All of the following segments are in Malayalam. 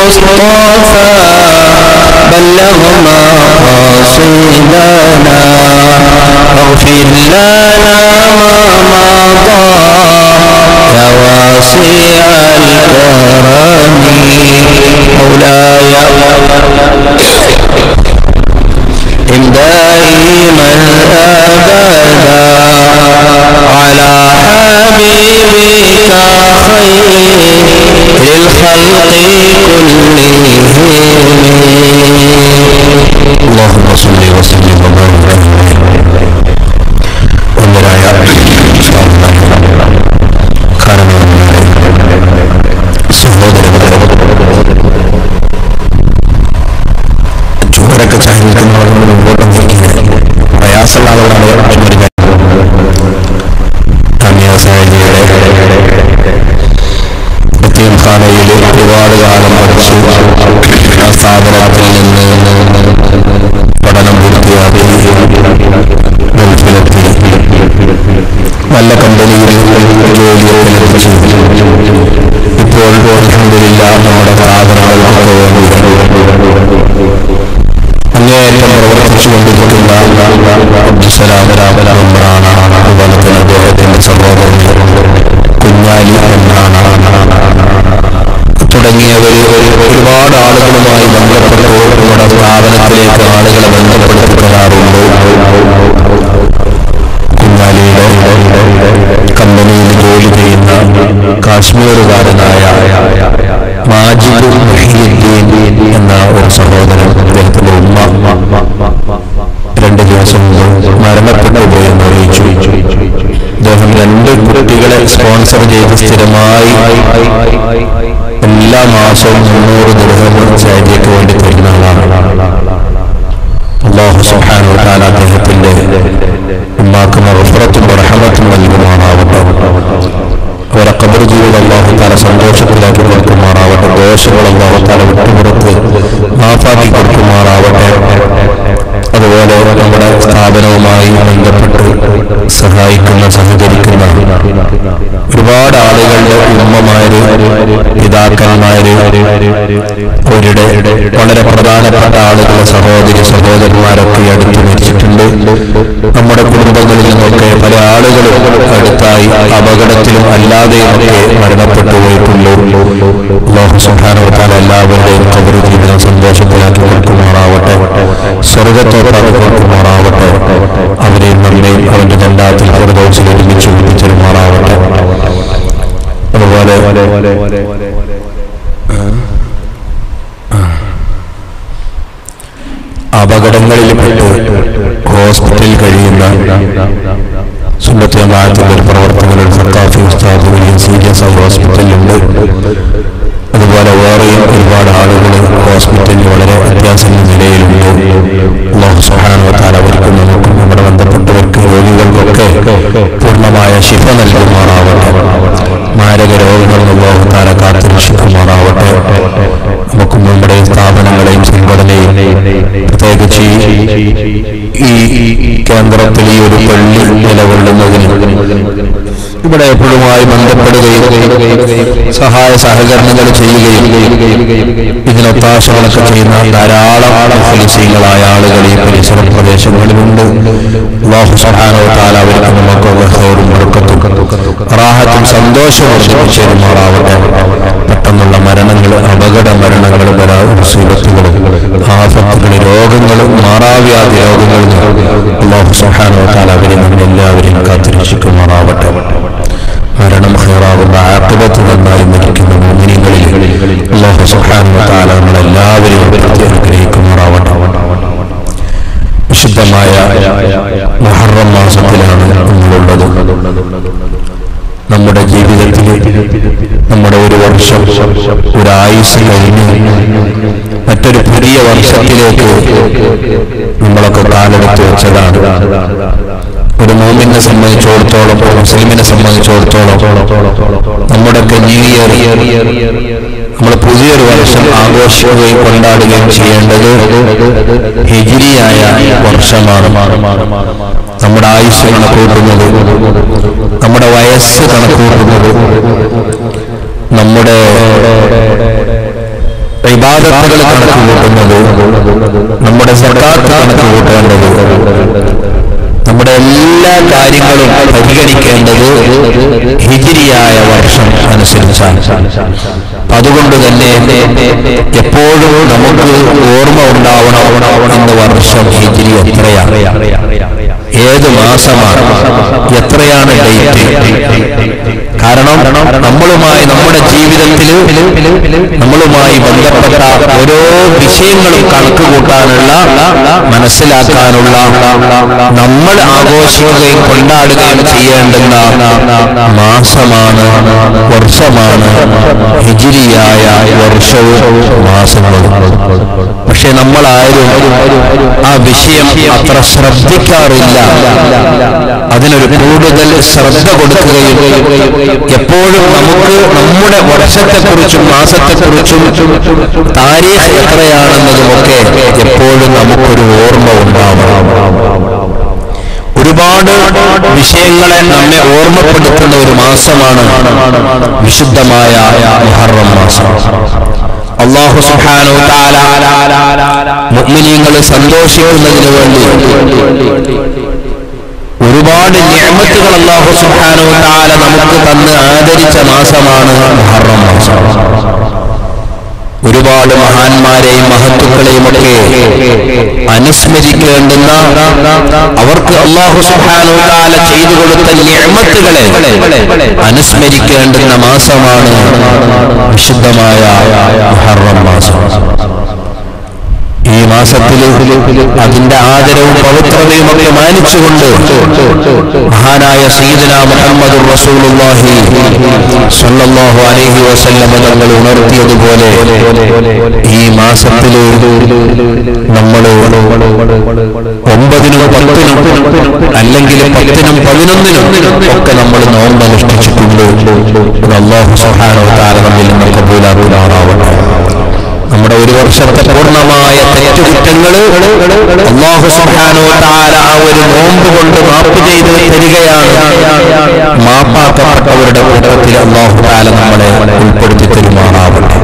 المصطفى بلغ مقاصدنا واغفر لنا ما مضى يا واسع الكرم مولاي إن دائما أبدا على حبيبك خير للخلق كلهم اللهم صل وسلم وبارك ഒന്നരായ കാരണവന്മാരെ സഹോദരങ്ങളെ ചോരൊക്കെ ചാരിക്കുന്നവരോട് മുമ്പോട്ട് നീക്കിയത് പ്രയാസമുള്ളവരാണ് എന്നൊരു കന്യാസാരിയുടെ ഖാനയിൽ ഒരുപാട് കാലം പഠിച്ചു ആ സ്ഥാപനത്തിൽ നിന്ന് പഠനം പൂർത്തിയാക്കി ഗൾഫിലെത്തി നല്ല കമ്പനിയിൽ ജോലിയൊക്കെ ലഭിച്ചു ഇപ്പോൾ അൽഹംദുലില്ലാ നമ്മുടെ സ്ഥാപനങ്ങൾക്കൊക്കെ വേണ്ടി അങ്ങേയറ്റം പ്രവർത്തിച്ചുകൊണ്ടിരിക്കുന്ന അബ്ദുസലാമരാമരാമറാണ് അതുപോലെ തന്നെ അദ്ദേഹത്തിന്റെ സഹോദരൻ കുഞ്ഞാലി എന്നാണ് തുടങ്ങിയവർ ഒരുപാട് ആളുകളുമായി ബന്ധപ്പെട്ടു നമ്മുടെ സ്ഥാപനത്തിലേക്ക് ആളുകളെ ബന്ധപ്പെടുത്തി തരാറുണ്ട് കുഞ്ഞാലിയുടെ കമ്പനിയിൽ ജോലി ചെയ്യുന്ന കാശ്മീറുകാരനായ മാജിദ് മുഹിയുദ്ദീൻ എന്ന ഒരു സഹോദരൻ അദ്ദേഹത്തിന്റെ ഉമ്മ രണ്ട് ദിവസം മുമ്പ് മരണപ്പെട്ടു പോയെന്ന് അറിയിച്ചു അദ്ദേഹം രണ്ട് കുട്ടികളെ സ്പോൺസർ ചെയ്ത് സ്ഥിരമായി എല്ലാ മാസവും മുന്നൂറ് ദൃഹം ചാരിക്ക് വേണ്ടി തരുന്ന ആളാണ് അള്ളാഹു സുബ്ഹാനഹു വ തആല അദ്ദേഹത്തിന്റെ ഉമ്മാക്ക് മഗ്ഫിറത്തും റഹ്മത്തും നൽകുമാറാവട്ടെ അവരെ ഖബർ ജീവിതം അള്ളാഹു താല സന്തോഷത്തിലാക്കി കൊടുക്കുമാറാവട്ടെ ദോഷങ്ങൾ അള്ളാഹു താല വിട്ടുപുറത്ത് മാഫാക്കി കൊടുക്കുമാറാവട്ടെ അതുപോലെ നമ്മുടെ സ്ഥാപനവുമായി ബന്ധപ്പെട്ട് സഹായിക്കുന്ന സഹകരിക്കുന്ന ഒരുപാട് ആളുകളുടെ ഉമ്മമാര് പിതാക്കന്മാര് അവരുടെ വളരെ പ്രധാനപ്പെട്ട ആളുകളുടെ സഹോദരി സഹോദരന്മാരൊക്കെ ഈ അടുത്ത് മരിച്ചിട്ടുണ്ട് നമ്മുടെ കുടുംബങ്ങളിൽ നിന്നൊക്കെ പല ആളുകളും അടുത്തായി അപകടത്തിലും അല്ലാതെയും ഒക്കെ മരണപ്പെട്ടു പോയിട്ടുണ്ട് അള്ളാഹു സുബ്ഹാനഹു എല്ലാവരുടെയും കബർ ജീവിതം സന്തോഷത്തിലാക്കി കൊടുക്കുമാറാവട്ടെ സ്വർഗത്തോട്ടാക്കി കൊടുക്കുമാറാവട്ടെ അവരെയും നമ്മയും അവന്റെ ജണ്ടാത്തിൽ ഫിർദൗസിൽ ഒരുമിച്ച് പിടിച്ചെരുമാറാവട്ടെ അതുപോലെ അപകടങ്ങളിൽ പെട്ട് ഹോസ്പിറ്റലിൽ കഴിയുന്ന സുന്നത്ത് ജമാഅത്തിന്റെ ഒരു പ്രവർത്തകരുടെ സക്കാഫി ഉസ്താദ് വലിയ സീരിയസ് ആയി ഹോസ്പിറ്റലിലുണ്ട് അതുപോലെ വേറെയും ഒരുപാട് ആളുകൾ ഹോസ്പിറ്റലിൽ വളരെ അത്യാസന്ന നിലയിലുണ്ട് അള്ളാഹു സുബ്ഹാനഹു വ തആല അവർക്കും നമുക്കും നമ്മുടെ ബന്ധപ്പെട്ടവർക്ക് രോഗികൾക്കൊക്കെ പൂർണ്ണമായ ശിഫ നൽകുമാറാവട്ടെ മാരക രോഗങ്ങളിൽ അള്ളാഹു താല കാത്തുരക്ഷിക്കുമാറാവട്ടെ നമുക്കും നമ്മുടെ സ്ഥാപനങ്ങളെയും സംഘടനയും പ്രത്യേകിച്ച് ഈ ഈ കേന്ദ്രത്തിൽ ഈ ഒരു പള്ളി നിലകൊള്ളുന്നതിന് ഇവിടെ എപ്പോഴുമായി ബന്ധപ്പെടുകയും സഹായ സഹകരണങ്ങൾ ചെയ്യുകയും ഇതിനൊത്താശകളൊക്കെ ചെയ്യുന്ന ധാരാളം ഫലിസീങ്ങളായ ആളുകൾ ഈ പരിസര പ്രദേശങ്ങളിലുണ്ട് അല്ലാഹു സുബ്ഹാനഹു വ തആല അവർക്ക് നമുക്കൊക്കെ ഖൈറും ബർക്കത്തും റാഹത്തും സന്തോഷവും വർദ്ധിപ്പിച്ചേരുമാറാവട്ടെ പെട്ടെന്നുള്ള മരണങ്ങൾ അപകട മരണങ്ങൾ മുസീബത്തുകളും ആഫത്തുകൾ രോഗങ്ങളും മാറാവ്യാധി രോഗങ്ങളും അള്ളാഹു സുബ്ഹാനഹു വ തആല അവരെ നമ്മെ എല്ലാവരെയും കാത്തിരക്ഷിക്കുമാറാവട്ടെ മരണം ഹൈറാവുന്ന ആക്കിബത്ത് നന്നായി മരിക്കുന്ന മോമിനികളിൽ അള്ളാഹു സുബ്ഹാനഹു വ തആല നമ്മളെല്ലാവരെയും പ്രതി അനുഗ്രഹിക്കുമാറാവട്ടെ വിശുദ്ധമായ മുഹറം മാസത്തിലാണ് നമ്മളുള്ളത് നമ്മുടെ ജീവിതത്തിൽ നമ്മുടെ ഒരു വർഷം ഒരു ആയുസ് കഴിഞ്ഞ് മറ്റൊരു പുതിയ വർഷത്തിലേക്ക് നമ്മളൊക്കെ കാലെടുത്ത് വെച്ചതാണ് ഒരു മോമിനെ സംബന്ധിച്ചിടത്തോളം മുസ്ലിമിനെ സംബന്ധിച്ചിടത്തോളം നമ്മുടെയൊക്കെ ന്യൂ ഇയർ നമ്മൾ പുതിയൊരു വർഷം ആഘോഷിക്കുകയും കൊണ്ടാടുകയും ചെയ്യേണ്ടത് ഹിജിരിയായ വർഷമാണ് നമ്മുടെ ആയുസ് കണക്കൂട്ടുന്നത് നമ്മുടെ വയസ്സ് കണക്കൂട്ടുന്നത് നമ്മുടെ ഇബാദത്തുകൾ കണക്ക് കൂട്ടുന്നത് നമ്മുടെ സക്കാത്ത് കണക്ക് കൂട്ടേണ്ടത് നമ്മുടെ എല്ലാ കാര്യങ്ങളും പരിഗണിക്കേണ്ടത് ഹിജിരിയായ വർഷം അനുസരിച്ചാണ് അപ്പൊ അതുകൊണ്ട് തന്നെ എപ്പോഴും നമുക്ക് ഓർമ്മ ഉണ്ടാവണം എന്ന വർഷം ഹിജിരി എത്രയാണ് ഏത് മാസമാണ് എത്രയാണ് ഡേറ്റ് കാരണം നമ്മളുമായി നമ്മുടെ ജീവിതത്തിൽ നമ്മളുമായി ബന്ധപ്പെട്ട ഓരോ വിഷയങ്ങളും കണക്ക് കൂട്ടാനുള്ള മനസ്സിലാക്കാനുള്ള നമ്മൾ ആഘോഷിക്കുകയും കൊണ്ടാടുകയും ചെയ്യേണ്ടുന്ന മാസമാണ് വർഷമാണ് ഹിജിരിയായ വർഷവും മാസങ്ങളും പക്ഷെ നമ്മളാരും ആ വിഷയം അത്ര ശ്രദ്ധിക്കാറില്ല അതിനൊരു കൂടുതൽ ശ്രദ്ധ കൊടുക്കുകയും എപ്പോഴും നമുക്ക് നമ്മുടെ വർഷത്തെക്കുറിച്ചും മാസത്തെക്കുറിച്ചും താരീഖ് എത്രയാണെന്നതുമൊക്കെ എപ്പോഴും നമുക്കൊരു ഓർമ്മ ഉണ്ടാവണം ഒരുപാട് വിഷയങ്ങളെ നമ്മെ ഓർമ്മപ്പെടുത്തുന്ന ഒരു മാസമാണ് വിശുദ്ധമായ മുഹറം മാസം അള്ളാഹു സുബ്ഹാനഹു തആല മുഅ്മിനീങ്ങൾ സന്തോഷിക്കുന്നതിന് വേണ്ടി ഒരുപാട് നിഅമത്തുകൾ അള്ളാഹു സുബ്ഹാനഹു തആല നമുക്ക് തന്ന് ആദരിച്ച മാസമാണ് മുഹറം മാസം ഒരുപാട് മഹാന്മാരെയും മഹത്തുക്കളെയും ഒക്കെ അനുസ്മരിക്കേണ്ടുന്ന അവർക്ക് അള്ളാഹു സുബ്ഹാനഹു തആല ചെയ്തു കൊടുത്ത നിഅമത്തുകളെ അനുസ്മരിക്കേണ്ടുന്ന മാസമാണ് വിശുദ്ധമായ മുഹറം മാസം ഈ മാസത്തിൽ അതിന്റെ ആദരവും പവിത്രതയും ഒക്കെ മാനിച്ചുകൊണ്ട് മഹാനായ സീദന മുഹമ്മദ് റസൂലുള്ളാഹി സ്വല്ലല്ലാഹു അലൈഹി വസല്ലമ തങ്ങൾ ഉണർത്തിയതുപോലെ ഈ മാസത്തിൽ നമ്മൾ ഒമ്പതിനും പത്തിനും അല്ലെങ്കിൽ പത്തിനും പതിനൊന്നിനും ഒക്കെ നമ്മൾ നോമ്പ് അനുഷ്ഠിച്ചിട്ടുണ്ട് ഇത് അള്ളാഹു സുബ്ഹാനഹു വ തആല നമ്മിൽ നിന്ന് കബൂലാക്കുമാറാവട്ടെ നമ്മുടെ ഒരു വർഷത്തെ പൂർണ്ണമായ തെറ്റുകുറ്റങ്ങൾ അള്ളാഹു സുബ്ഹാനഹു വ തആല ആ ഒരു നോമ്പ് കൊണ്ട് മാപ്പ് ചെയ്ത് തരികയാണ് മാപ്പാക്കപ്പെട്ടവരുടെ കൂട്ടത്തിൽ അള്ളാഹു തആല നമ്മളെ ഉൾപ്പെടുത്തി തരുമാറാവട്ടെ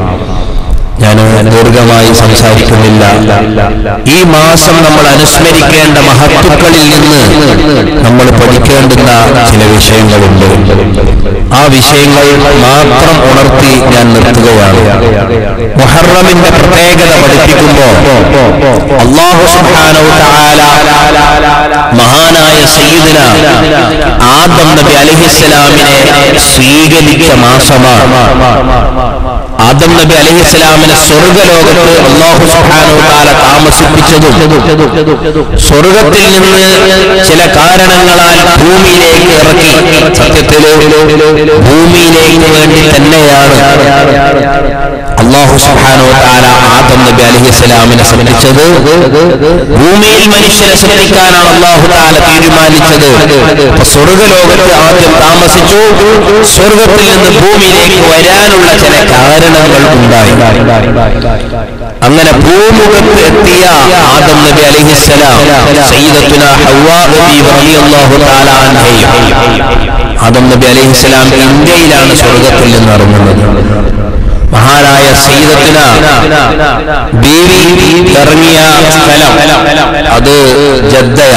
ഞാൻ ദീർഘമായി സംസാരിക്കുന്നില്ല ഈ മാസം നമ്മൾ അനുസ്മരിക്കേണ്ട മഹത്തുക്കളിൽ നിന്ന് നമ്മൾ പഠിക്കേണ്ടുന്ന ചില വിഷയങ്ങളുണ്ട് ആ വിഷയങ്ങൾ മാത്രം ഉണർത്തി ഞാൻ നിർത്തുകയാണ് മുഹറമിന്റെ പ്രത്യേകത പഠിപ്പിക്കുമ്പോ അള്ളാഹു സുബ്ഹാനഹു തആല മഹാനായ സയ്യിദിന ആദം നബി അലൈഹിസ്സലാമിനെ സ്വീകരിച്ച മാസമാണ് ആദം നബി അലൈഹിസ്സലാമിനെ സ്വർഗലോകത്ത് അള്ളാഹു സുബ്ഹാനഹു തആല താമസിപ്പിച്ചതും സ്വർഗത്തിൽ നിന്ന് ചില കാരണങ്ങളാൽ ഭൂമിയിലേക്ക് ഇറക്കി സത്യത്തിൽ ഭൂമിയിലേക്ക് വേണ്ടി തന്നെയാണ് അള്ളാഹു സുബ്ഹാനഹു തആല ആദം നബി അലൈഹിസ്സലാമിനെ സൃഷ്ടിച്ചത് ഭൂമിയിൽ മനുഷ്യനെ സൃഷ്ടിക്കാനാണ് അള്ളാഹു തആല തീരുമാനിച്ചത് അപ്പൊ സ്വർഗലോകത്ത് ആദ്യം താമസിച്ചു സ്വർഗത്തിൽ നിന്ന് ഭൂമിയിലേക്ക് വരാനുള്ള ചില കാരണങ്ങൾ ഉണ്ടായി അങ്ങനെ ഭൂമുഖത്ത് എത്തിയ ആദം നബി അലൈഹിസ്സലാം സയ്യിദത്തുന ഹവ്വാ നബി റളിയല്ലാഹു തആല അൻഹയും ആദം നബി അലൈഹിസ്സലാം ഇന്ത്യയിലാണ് സ്വർഗത്തിൽ നിന്ന് ഇറങ്ങുന്നത് മഹാനായ സീതത്തിന ബീവി ഇറങ്ങിയ സ്ഥലം അത് ജദ്ദയ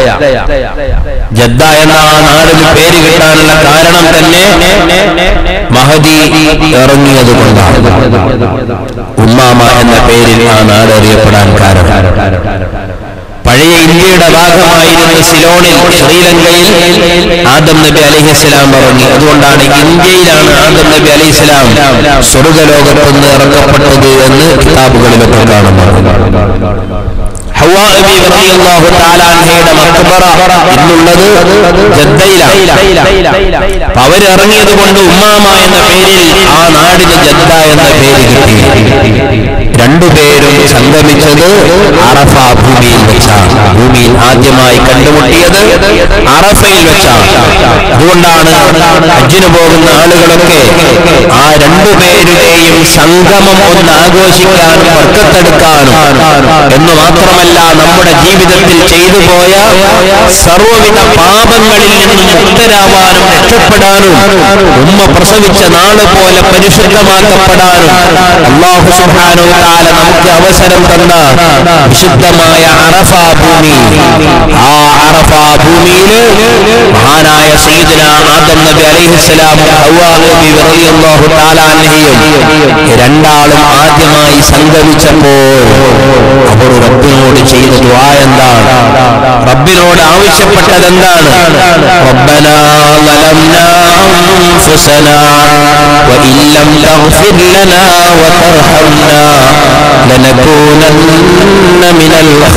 ജദ്ദ എന്ന ആ നാടിന് പേര് കിട്ടാനുള്ള കാരണം തന്നെ മഹദി ഇറങ്ങിയത് കൊണ്ടാണ് ഉമ്മാമ എന്ന പേരിൽ ആ നാട് അറിയപ്പെടാൻ കാരണം പഴയ ഇന്ത്യയുടെ ഭാഗമായിരുന്ന സിലോണിൽ ശ്രീലങ്കയിൽ ആദം നബി അലൈഹിസ്സലാം ഇറങ്ങി അതുകൊണ്ടാണ് ഇന്ത്യയിലാണ് ആദം നബി അലൈഹിസ്സലാം സ്വർഗലോകത്ത് നിന്ന് ഇറക്കപ്പെട്ടത് എന്ന് കിതാബുകളിലൊക്കെ കാണുന്നു ഹവ്വാ നബി റളിയല്ലാഹു തആല അൻഹയുടെ മക്ബറ ഇന്നുള്ളത് ജദ്ദയിലാണ് അപ്പൊ അവരിറങ്ങിയത് കൊണ്ട് ഉമ്മാമ എന്ന പേരിൽ ആ നാടിന് ജദ്ദ എന്ന പേര് കിട്ടി രണ്ടുപേരും സംഗമിച്ചത് അറഫ ഭൂമിയിൽ വെച്ചാണ് ഭൂമിയിൽ ആദ്യമായി കണ്ടുമുട്ടിയത് അറഫയിൽ വെച്ചാണ് അതുകൊണ്ടാണ് ഹജ്ജിന് പോകുന്ന ആളുകളൊക്കെ ആ രണ്ടുപേരുടെയും സംഗമം ഒന്ന് ആഘോഷിക്കാനും വർക്കത്തെടുക്കാനും എന്ന് മാത്രമല്ല നമ്മുടെ ജീവിതത്തിൽ ചെയ്തു പോയ സർവവിധ പാപങ്ങളിൽ നിന്നും മുക്തരാവാനും രക്ഷപ്പെടാനും ഉമ്മ പ്രസവിച്ച നാള് പോലെ പരിശുദ്ധമാക്കപ്പെടാനും അള്ളാഹു സുബ്ഹാനഹു വ തആല നമുക്ക് അവസരം തന്ന വിശുദ്ധമായ അറഫ ഭൂമി ആ അറഫ ഭൂമിയിൽ മഹാനായ സയ്യിദുന ആദം നബി അലൈഹിസ്സലാമും ഹവ്വാ നബി റളിയല്ലാഹു തആല അൻഹയും രണ്ടാളും ആദ്യമായി സംഗമിച്ചപ്പോൾ അവർ റബ്ബിനോട് ചെയ്ത ദുആ എന്താണ് റബ്ബിനോട് ആവശ്യപ്പെട്ടത് എന്താണ് റബ്ബനാ ظلمنا أنفسنا وإن لم تغفر لنا وترحمنا لنكونن من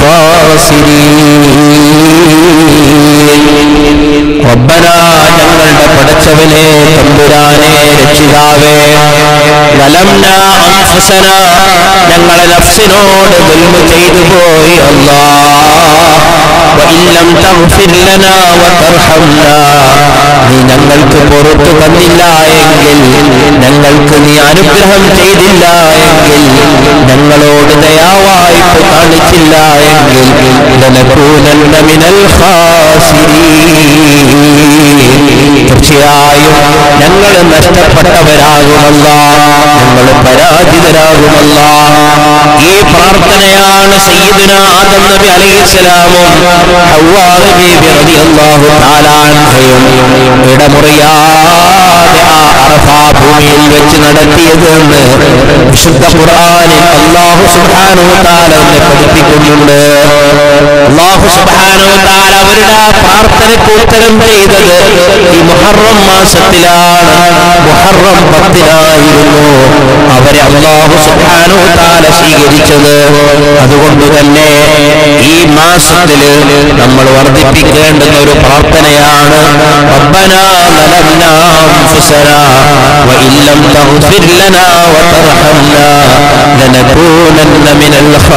الخاسرين ربنا ഞങ്ങളുടെ പടച്ചവനെ തമ്പുരാനെ രക്ഷിതാവേ ലലംന അൻഫുസന ഞങ്ങളെ നഫ്സിനോട് ദുൽമ ചെയ്തു പോയി അല്ലാ وإن لم تغفر لنا وترحمنا നീ ഞങ്ങൾക്ക് പുറത്തു തന്നില്ല എങ്കിൽ ഞങ്ങൾക്ക് നീ അനുഗ്രഹം ചെയ്തില്ല എങ്കിൽ ഞങ്ങളോട് ദയാവായ്പ കാണിച്ചില്ല എങ്കിൽ ലനകൂനന്ന മിനൽ ഖാസിരീൻ തീർച്ചയായും ഞങ്ങൾ നഷ്ടപ്പെട്ടവരാകുമല്ല ഞങ്ങൾ പരാജിതരാകുമല്ല ഈ പ്രാർത്ഥനയാണ് സയ്യിദുന ആദം നബി അലൈഹിസ്സലാമും ഹവ്വാ നബി റളിയല്ലാഹു തആല അൻഹയും ഇടമുറിയാതെ ആ അറഫാ ഭൂമിയിൽ വെച്ച് നടത്തിയത് എന്ന് വിശുദ്ധ ഖുർആനിൽ അല്ലാഹു സുബ്ഹാനഹു വ തആല നമ്മെ പഠിപ്പിക്കുന്നുണ്ട് അല്ലാഹു സുബ്ഹാനഹു വ തആല അവരുടെ ആ പ്രാർത്ഥനയ്ക്ക് ഉത്തരം ചെയ്തത് ഈ മുഹറം മാസത്തിലാണ് മുഹറം പത്തിനായിരുന്നു അവരെ അള്ളാഹു സുബ്ഹാനഹു വ തആല സ്വീകരിച്ചത് അതുകൊണ്ട് തന്നെ ഈ മാസത്തില് നമ്മൾ വർദ്ധിപ്പിക്കേണ്ടുന്ന ഒരു പ്രാർത്ഥനയാണ് റബ്ബനാ ظلمنا أنفسنا وإن لم تغفر لنا وترحمنا لنكونن من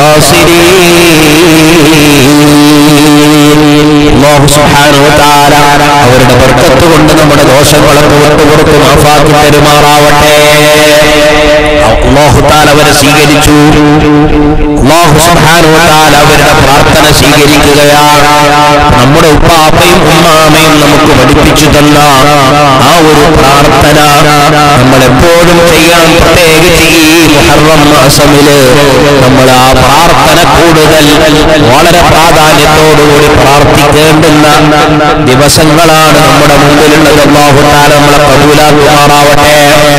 الخاسرين അല്ലാഹു സുബ്ഹാനഹു വ തആല അവരുടെ ബർക്കത്ത് കൊണ്ട് നമ്മുടെ ദോഷങ്ങളെ പുറത്തു പുറത്തു മാഫാക്കി പെരുമാറാവട്ടെ അല്ലാഹു തആല അവരെ സ്വീകരിച്ചു അല്ലാഹു സുബ്ഹാനഹു വ തആല അവരുടെ പ്രാർത്ഥന സ്വീകരിക്കുകയാണ് നമ്മുടെ ഉപ്പാപ്പയും ഉമ്മാമയും നമുക്ക് പഠിപ്പിച്ചു തന്ന ആ ഒരു പ്രാർത്ഥന നമ്മൾ എപ്പോഴും ചെയ്യണം പ്രത്യേകിച്ച് ഈ മുഹറം മാസമില് നമ്മൾ ആ പ്രാർത്ഥന കൂടുതൽ വളരെ പ്രാധാന്യത്തോടുകൂടി പ്രാർത്ഥിക്കേണ്ടുന്ന ദിവസങ്ങളാണ് നമ്മുടെ മുമ്പിലുള്ളത് അല്ലാഹു തആല നമ്മളെ കബൂലാക്കുമാറാവട്ടെ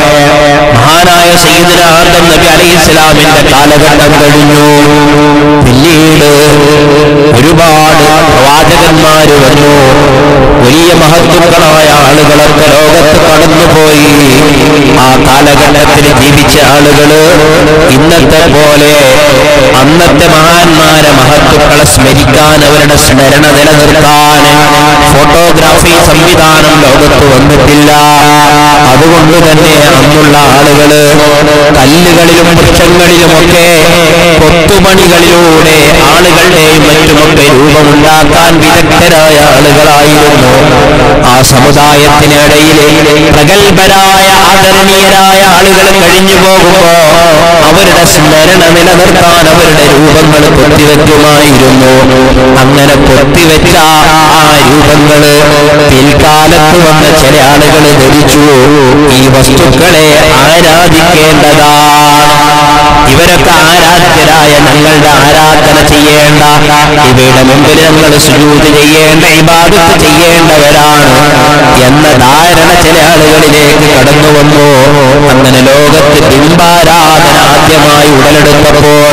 മഹാനായ സയ്യിദുന ആദം നബി അലൈഹിസ്സലാമിന്റെ കാലഘട്ടം കഴിഞ്ഞു പിന്നീട് ഒരുപാട് പ്രവാചകന്മാര് വന്നു വലിയ മഹത്വങ്ങളായ ആളുകളൊക്കെ ലോകത്ത് കടന്നുപോയി ആ കാലഘട്ടത്തിൽ ജീവിച്ച ആളുകള് ഇന്നത്തെ പോലെ അന്നത്തെ മഹാന്മാരെ മഹത്വങ്ങളെ സ്മരിക്കാൻ അവരുടെ സ്മരണ നിലനിർത്താൻ ഫോട്ടോഗ്രാഫി സംവിധാനം ലോകത്ത് വന്നിട്ടില്ല അതുകൊണ്ട് തന്നെ അന്നുള്ള ആളുകള് കല്ലുകളിലും വൃക്ഷങ്ങളിലുമൊക്കെ കൊത്തുപണികളിലൂടെ ആളുകളുടെയും മറ്റുമൊക്കെ രൂപമുണ്ടാക്കാൻ വിദഗ്ധരായ ആളുകളായിരുന്നു ആ സമുദായത്തിനിടയിൽ പ്രഗത്ഭരായ ആദരണീയരായ ആളുകൾ കഴിഞ്ഞു പോകുമ്പോ അവരുടെ സ്മരണ നിലനിർത്താൻ അവരുടെ രൂപങ്ങൾ കൊത്തിവെക്കുമായിരുന്നു അങ്ങനെ കൊത്തിവെച്ച ആ രൂപങ്ങള് പിൽക്കാലത്ത് വന്ന ചില ആളുകൾ ധരിച്ചു ഈ വസ്തുക്കളെ ആരാധിക്കേണ്ടതാണ് ഇവരൊക്കെ ആരാധ്യരായ ഞങ്ങളുടെ ആരാധന ചെയ്യേണ്ട ഇവയുടെ മുമ്പിൽ ഞങ്ങൾ സുജൂത് ചെയ്യേണ്ട ഇബാദത്ത് ചെയ്യേണ്ടവരാണ് എന്ന ധാരണ ചില ആളുകളിലേക്ക് കടന്നു വന്നു അങ്ങനെ ലോകത്ത് ബിംബാരാധന ആദ്യമായി ഉടലെടുത്തപ്പോൾ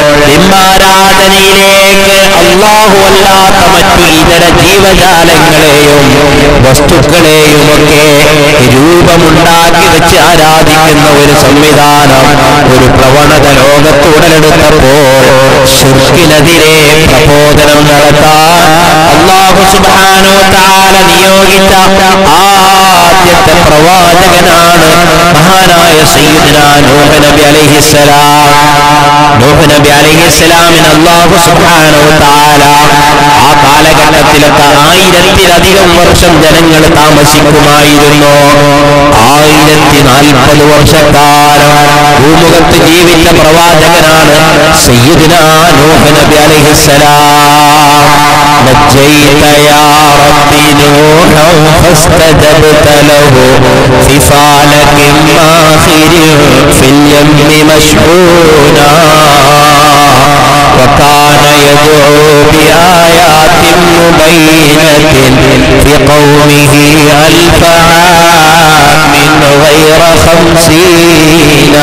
ബിംബാരാധനയിലേക്ക് അള്ളാഹു അല്ലാത്ത മറ്റു ഇതര ജീവജാലങ്ങളെയും വസ്തുക്കളെയും ഒക്കെ രൂപമുണ്ടാക്കി വെച്ച് ആരാധിക്കുന്ന ഒരു സംവിധാനം ഒരു പ്രവണത ലോകത്ത് ഉടലെടുത്തപ്പോൾ ഷിർക്കിനെതിരെ പ്രബോധനം നടത്താൻ അള്ളാഹു സുബ്ഹാനഹു തആല നിയോഗിച്ച ആദ്യത്തെ പ്രവാചകനാണ് മഹാനായ സയ്യിദുന നൂഹ് നബി അലൈഹിസ്സലാം നൂഹ് നബി അലൈഹിസ്സലാമിന് അള്ളാഹു സുബ്ഹാനഹു തആല ആ അതിലൊക്കെ ആയിരത്തിലധികം വർഷം ജനങ്ങൾ താമസിക്കുമായിരുന്നു ആയിരത്തി നാൽപ്പത് വർഷക്കാലം ഭൂമുഖത്ത് ജീവിച്ച പ്രവാചകനാണ് സയ്യിദിന നൂഹ് നബി അലൈഹിസ്സലാം نجيت يا رب نوحا فاستجبت له في فالك ماخر في اليم مشحونا وكان يدعو بآيات مبينة في قومه ألف عام غير خمسين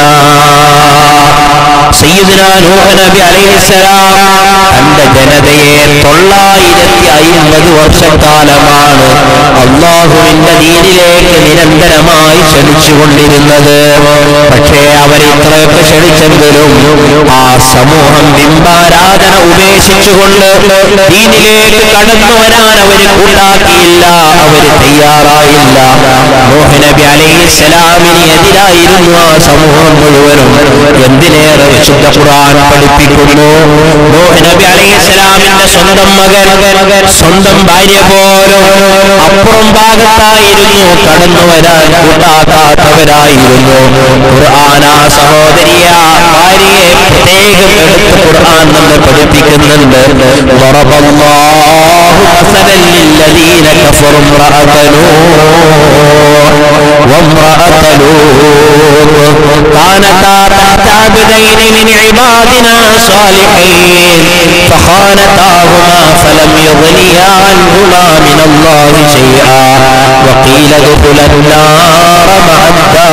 സയ്യിദ്ന നൂഹ് നബി അലൈഹിസ്സലാം തന്റെ ജനതയെ തൊള്ളായിരത്തി അയിമ്പത് വർഷക്കാലമാണ് അള്ളാഹുവിന്റെ ദീനിലേക്ക് നിരന്തരമായി ക്ഷണിച്ചുകൊണ്ടിരുന്നത് പക്ഷേ അവർ ഇത്രയൊക്കെ ക്ഷണിച്ചെങ്കിലും ആ സമൂഹം ബിംബാരാധന ഉപേക്ഷിച്ചുകൊണ്ട് ദീനിലേക്ക് കടന്നു വരാൻ അവർ കൂട്ടാക്കിയില്ല അവർ തയ്യാറായില്ല നൂഹ് നബി അലൈഹിസ്സലാമിന് എതിരായിരുന്നു ആ സമൂഹം മുഴുവനും എന്തിനേറെ വിശുദ്ധ ഖുർആൻ പഠിപ്പിക്കുന്നു നൂഹ് നബി അലൈഹിസ്സലാമിന്റെ സ്വന്തം മകൻ സ്വന്തം ഭാര്യ പോലും അപ്പുറം ഭാഗത്തായിരുന്നു കടന്നു വരാൻ കൂട്ടാക്കാത്തവരായിരുന്നു ഖുർആൻ ആ സഹോദരിയ ഭാര്യയെ പ്രത്യേകം എടുത്ത് ഖുർആൻ നമ്മെ പഠിപ്പിക്കുന്നുണ്ട് ضرب الله مثلا للذين كفروا امرأة نوح وامرأة لوط كانتا تحت عبدين من عبادنا صالحين فخانتاهما فلم يغنيا عنهما من الله شيئا وقيل ادخلا النار مع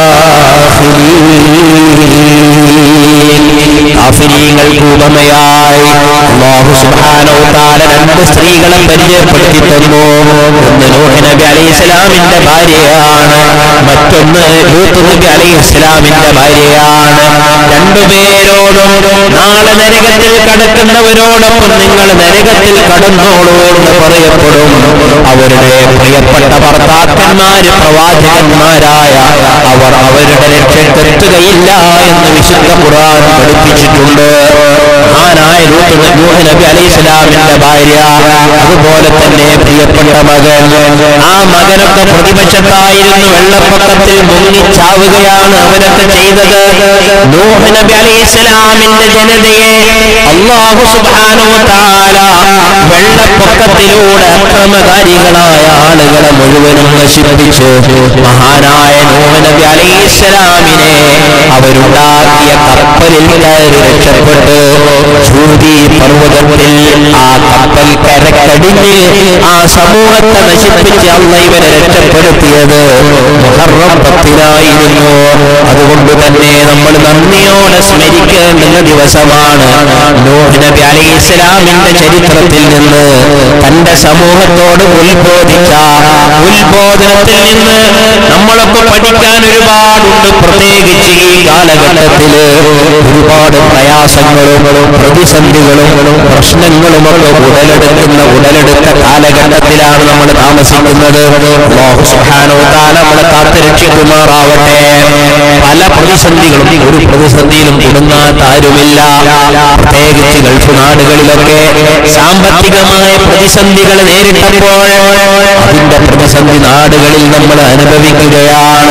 الداخلين കാഫിരീങ്ങൾക്ക് ഉപമയായി അല്ലാഹു സുബ്ഹാനഹു തആല രണ്ട് സ്ത്രീകളെ പരിചയപ്പെടുത്തി തന്നു ഒന്ന് നൂഹ് നബി അലൈഹി ഇസ്ലാമിന്റെ ഭാര്യയാണ് മറ്റൊന്ന് ലൂത്ത് നബി അലൈഹി ഇസ്ലാമിന്റെ ഭാര്യയാണ് രണ്ടുപേരോടും നാളെ നരകത്തിൽ കടക്കുന്നവരോടൊപ്പം നിങ്ങൾ നരകത്തിൽ കടന്നോളൂ എന്ന് പറയപ്പെടും അവരുടെ പ്രിയപ്പെട്ട ഭർത്താക്കന്മാര് പ്രവാചകന്മാരായ അവർ അവരുടെ ലക്ഷ്യത്തെത്തുകയില്ല എന്ന് വിശുദ്ധ ഖുർആൻ പഠിപ്പിച്ചിട്ടുണ്ട് മഹാനായ ലൂത്ത് നൂഹ് നബി അലൈഹി സ്വലാമിന്റെ ഭാര്യ അതുപോലെ തന്നെ പ്രിയപ്പെട്ട മകൻ ആ മകനൊക്കെ പ്രതിപക്ഷത്തായിരുന്നു വെള്ളപ്പൊക്കത്തിൽ മുങ്ങിച്ചാവുകയാണ് അവരൊക്കെ ചെയ്തത് നൂഹ് നബി അലൈഹി സ്വലാമിന്റെ ജനതയെ അള്ളാഹു സുബ്ഹാനഹു തആല വെള്ളപ്പൊക്കത്തിലൂടെ അക്രമകാരികളായ ആളുകളെ മുഴുവനും നശിപ്പിച്ചു മഹാനായ നൂഹ് നബി അലൈഹി സ്വലാമിനെ അവരുണ്ടാക്കിയ കപ്പലിൽ കയറി രക്ഷപ്പെട്ട് ജൂതി പർവ്വതത്തിൽ ആ കപ്പൽ കരക്കടിഞ്ഞ് ആ സമൂഹത്തെ നശിപ്പിച്ച് അള്ള ഇവരെ രക്ഷപ്പെടുത്തിയത് മുഹറം പത്തിനായിരുന്നു അതുകൊണ്ട് തന്നെ നമ്മൾ നന്ദിയോടെ സ്മരിക്കേണ്ടുന്ന ദിവസമാണ് നൂഹ് നബി അലൈഹി ഇസ്ലാമിന്റെ ചരിത്രത്തിൽ നിന്ന് തന്റെ സമൂഹത്തോട് ഉത്ബോധിച്ച ഉത്ബോധനത്തിൽ നിന്ന് നമ്മളൊക്കെ പഠിക്കാൻ ഒരുപാടുണ്ട് പ്രത്യേകിച്ച് ഈ കാലഘട്ടത്തില് ഒരുപാട് പ്രയാസങ്ങളും പ്രതിസന്ധികളും പ്രശ്നങ്ങളും ഒക്കെ ഉടലെടുക്കുന്ന ഉടലെടുത്ത കാലഘട്ടത്തിലാണ് നമ്മൾ താമസിക്കുന്നത് അല്ലാഹു സുബ്ഹാനഹു വ തആല നമ്മളെ കാത്ത് രക്ഷിക്കുമാറാവട്ടെ പല പ്രതിസന്ധികളും ഒരു പ്രതിസന്ധിയിലും കുടുങ്ങാത്ത ആരുമില്ല പ്രത്യേകിച്ച് ഗൾഫ് നാടുകളിലൊക്കെ സാമ്പത്തികമായ പ്രതിസന്ധികൾ നേരിട്ടപ്പോൾ അതിന്റെ പ്രതിസന്ധി നാടുകളിൽ നമ്മൾ അനുഭവിക്കുകയാണ്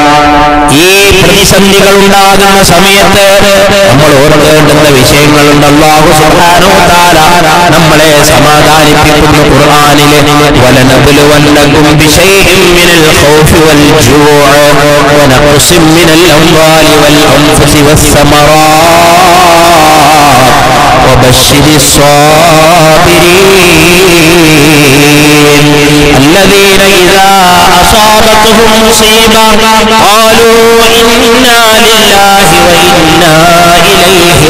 ഈ പ്രതിസന്ധികൾ ഉണ്ടാകുന്ന സമയത്ത് നമ്മൾ ഓർക്കേണ്ടുന്ന വിഷയങ്ങളുണ്ട് അല്ലാഹു സുബ്ഹാനഹു വ തആല നമ്മളെ സമാധാനിപ്പിക്കുന്ന ഖുർആനിലെ വലനബ്ലുവന്നകും ബിശൈഇൻ മിനൽ ഖൗഫി വൽ ജൂഅ വനഖ്സിൻ മിനൽ അംവാലി വൽ അൻഫുസി വസ്സമറാത്ത് وبشر الصابرين الذين إذا أصابتهم مصيبة قالوا إنا لله وإنا إليه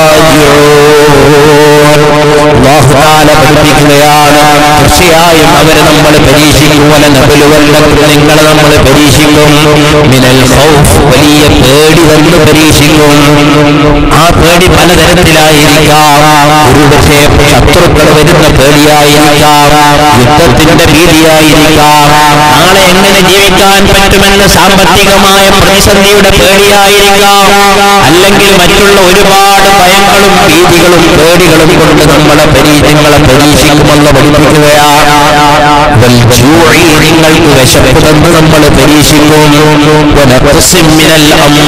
راجعون الله تعالى പഠിപ്പിക്കുകയാണ് തീർച്ചയായും അവരെ നമ്മൾ പരീക്ഷിക്കും വല നബലുവല്ലക്കും നിങ്ങളെ നമ്മൾ പരീക്ഷിക്കും മിനൽ ഖൗഫ് വലിയ പേടി വന്ന് പരീക്ഷിക്കും ആ പേടി പലതരത്തിലായിരിക്കാം ഒരുപക്ഷെ ശത്രുക്കൾ വരുന്ന പേടിയായിരിക്കാം യുദ്ധത്തിന്റെ ഭീതിയായിരിക്കാം നാളെ എങ്ങനെ ജീവിക്കാൻ പറ്റുമെന്ന സാമ്പത്തികമായ പ്രതിസന്ധിയുടെ പേടിയായിരിക്കാം അല്ലെങ്കിൽ മറ്റുള്ള ഒരുപാട് ഭയങ്ങളും ഭീതികളും പേടികളും കൊണ്ട് നമ്മളെ പരീ നിങ്ങളെ പരീക്ഷിക്കുമെന്ന് പഠിപ്പിക്കുകയാണ് വൽ ജൂഇ നിങ്ങൾക്ക് വിശപ്പ് തന്ന് നമ്മൾ പരീക്ഷിക്കും വനഖ്സിം മിനൽ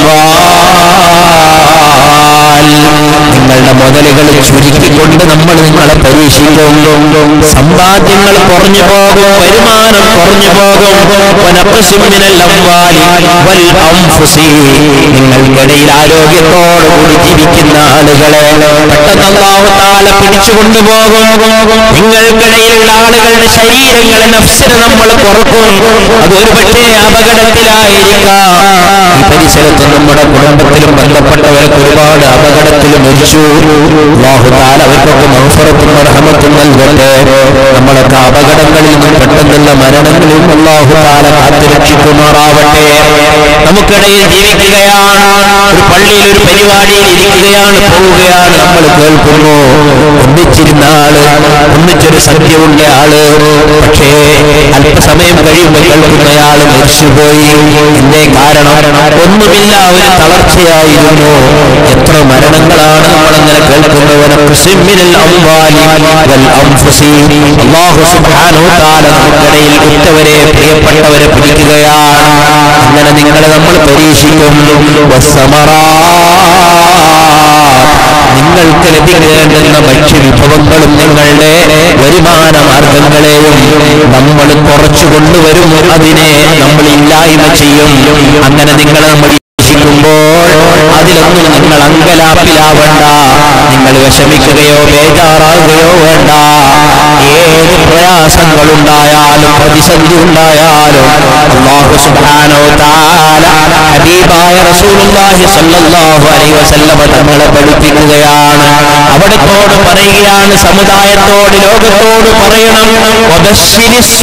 അംവാൽ നിങ്ങളുടെ മുതലുകൾ ചുരുക്കിക്കൊണ്ട് നമ്മൾ നിങ്ങളെ പരീക്ഷിക്കും സമ്പാദ്യങ്ങൾ കുറഞ്ഞു പോകും വരുമാനം കുറഞ്ഞു പോകും വനഖ്സിം മിനൽ അംവാലി വൽ അൻഫുസി നിങ്ങൾക്കിടയിൽ ആരോഗ്യത്തോടുകൂടി ജീവിക്കുന്ന ആളുകളെ പെട്ടെന്ന് അല്ലാഹു തആല പിടിച്ചുകൊണ്ടു പോകും നിങ്ങൾക്കിടയിലുള്ള ആളുകളുടെ ശരീരങ്ങളെ നഫ്സിനെ നമ്മൾ കുറക്കും അത് ഒരുപക്ഷേ അപകടത്തിലായിരിക്കാം ഈ പരിസരത്ത് നമ്മുടെ കുടുംബത്തിലും ബന്ധപ്പെട്ടവർക്ക് ഒരുപാട് അപകടത്തിൽ മരിച്ചു അല്ലാഹു തആല അവർക്കൊക്കെ മൗഫറത്തും റഹമത്തും നൽകട്ടെ നമ്മളൊക്കെ അപകടങ്ങളിൽ നിന്നും പെട്ടെന്നുള്ള മരണങ്ങളിൽ നിന്നും അല്ലാഹു തആല കാത്തുരക്ഷിക്കുമാറാവട്ടെ നമുക്കിടയിൽ ജീവിക്കുകയാണ് ഒരു പള്ളിയിൽ ഒരു പരിപാടിയിൽ ഇരിക്കുകയാണ് പോവുകയാണ് നമ്മൾ കേൾക്കുന്നു ഒന്നിച്ചിരുന്ന ആള് ഒന്നിച്ചൊരു സത്യമുള്ള ആള് പക്ഷേ അല്പസമയം കഴിയുമ്പോൾ കേൾക്കുന്നയാള് മരിച്ചുപോയി എന്തേ കാരണം ഒന്നുമില്ല ഒരു തളർച്ചയായിരുന്നു എത്ര മരണങ്ങളാണ് നമ്മളങ്ങനെ കേൾക്കുന്നവനൊക്കെ സിമ്മിനൽ അംവാലി വൽ അൻഫുസി അല്ലാഹു സുബ്ഹാനഹു തആല നമുക്കിടയിൽ ഉറ്റവരെ പ്രിയപ്പെട്ടവരെ പിടിക്കുകയാണ് അങ്ങനെ നിങ്ങളെ നമ്മൾ പരീക്ഷിക്കും നിങ്ങൾക്ക് ലഭിക്കേണ്ടുന്ന ഭക്ഷ്യവിഭവങ്ങളും നിങ്ങളുടെ വരുമാന മാർഗങ്ങളെയും നമ്മൾ കുറച്ചു കൊണ്ടുവരും അതിനെ നമ്മൾ ഇല്ലായ്മ ചെയ്യും അങ്ങനെ നിങ്ങളെ നമ്മൾ പരീക്ഷിക്കുമ്പോൾ അതിലൊന്നും നിങ്ങൾ അങ്കലാപ്പിലാവണ്ട നിങ്ങൾ വിഷമിക്കുകയോ ബേജാറാകുകയോ വേണ്ട ഏത് പ്രയാസങ്ങളുണ്ടായാലും പ്രതിസന്ധി ഉണ്ടായാലും അല്ലാഹു സുബ്ഹാനഹു തആല ഹബീബായ റസൂലുള്ളാഹി സ്വല്ലല്ലാഹു അലൈഹി വസല്ലമ തങ്ങളെ പഠിപ്പിക്കുകയാണ് അവിടത്തോട് പറയുകയാണ് സമുദായത്തോട് ലോകത്തോട് പറയണം വബശ്ശിരിസ്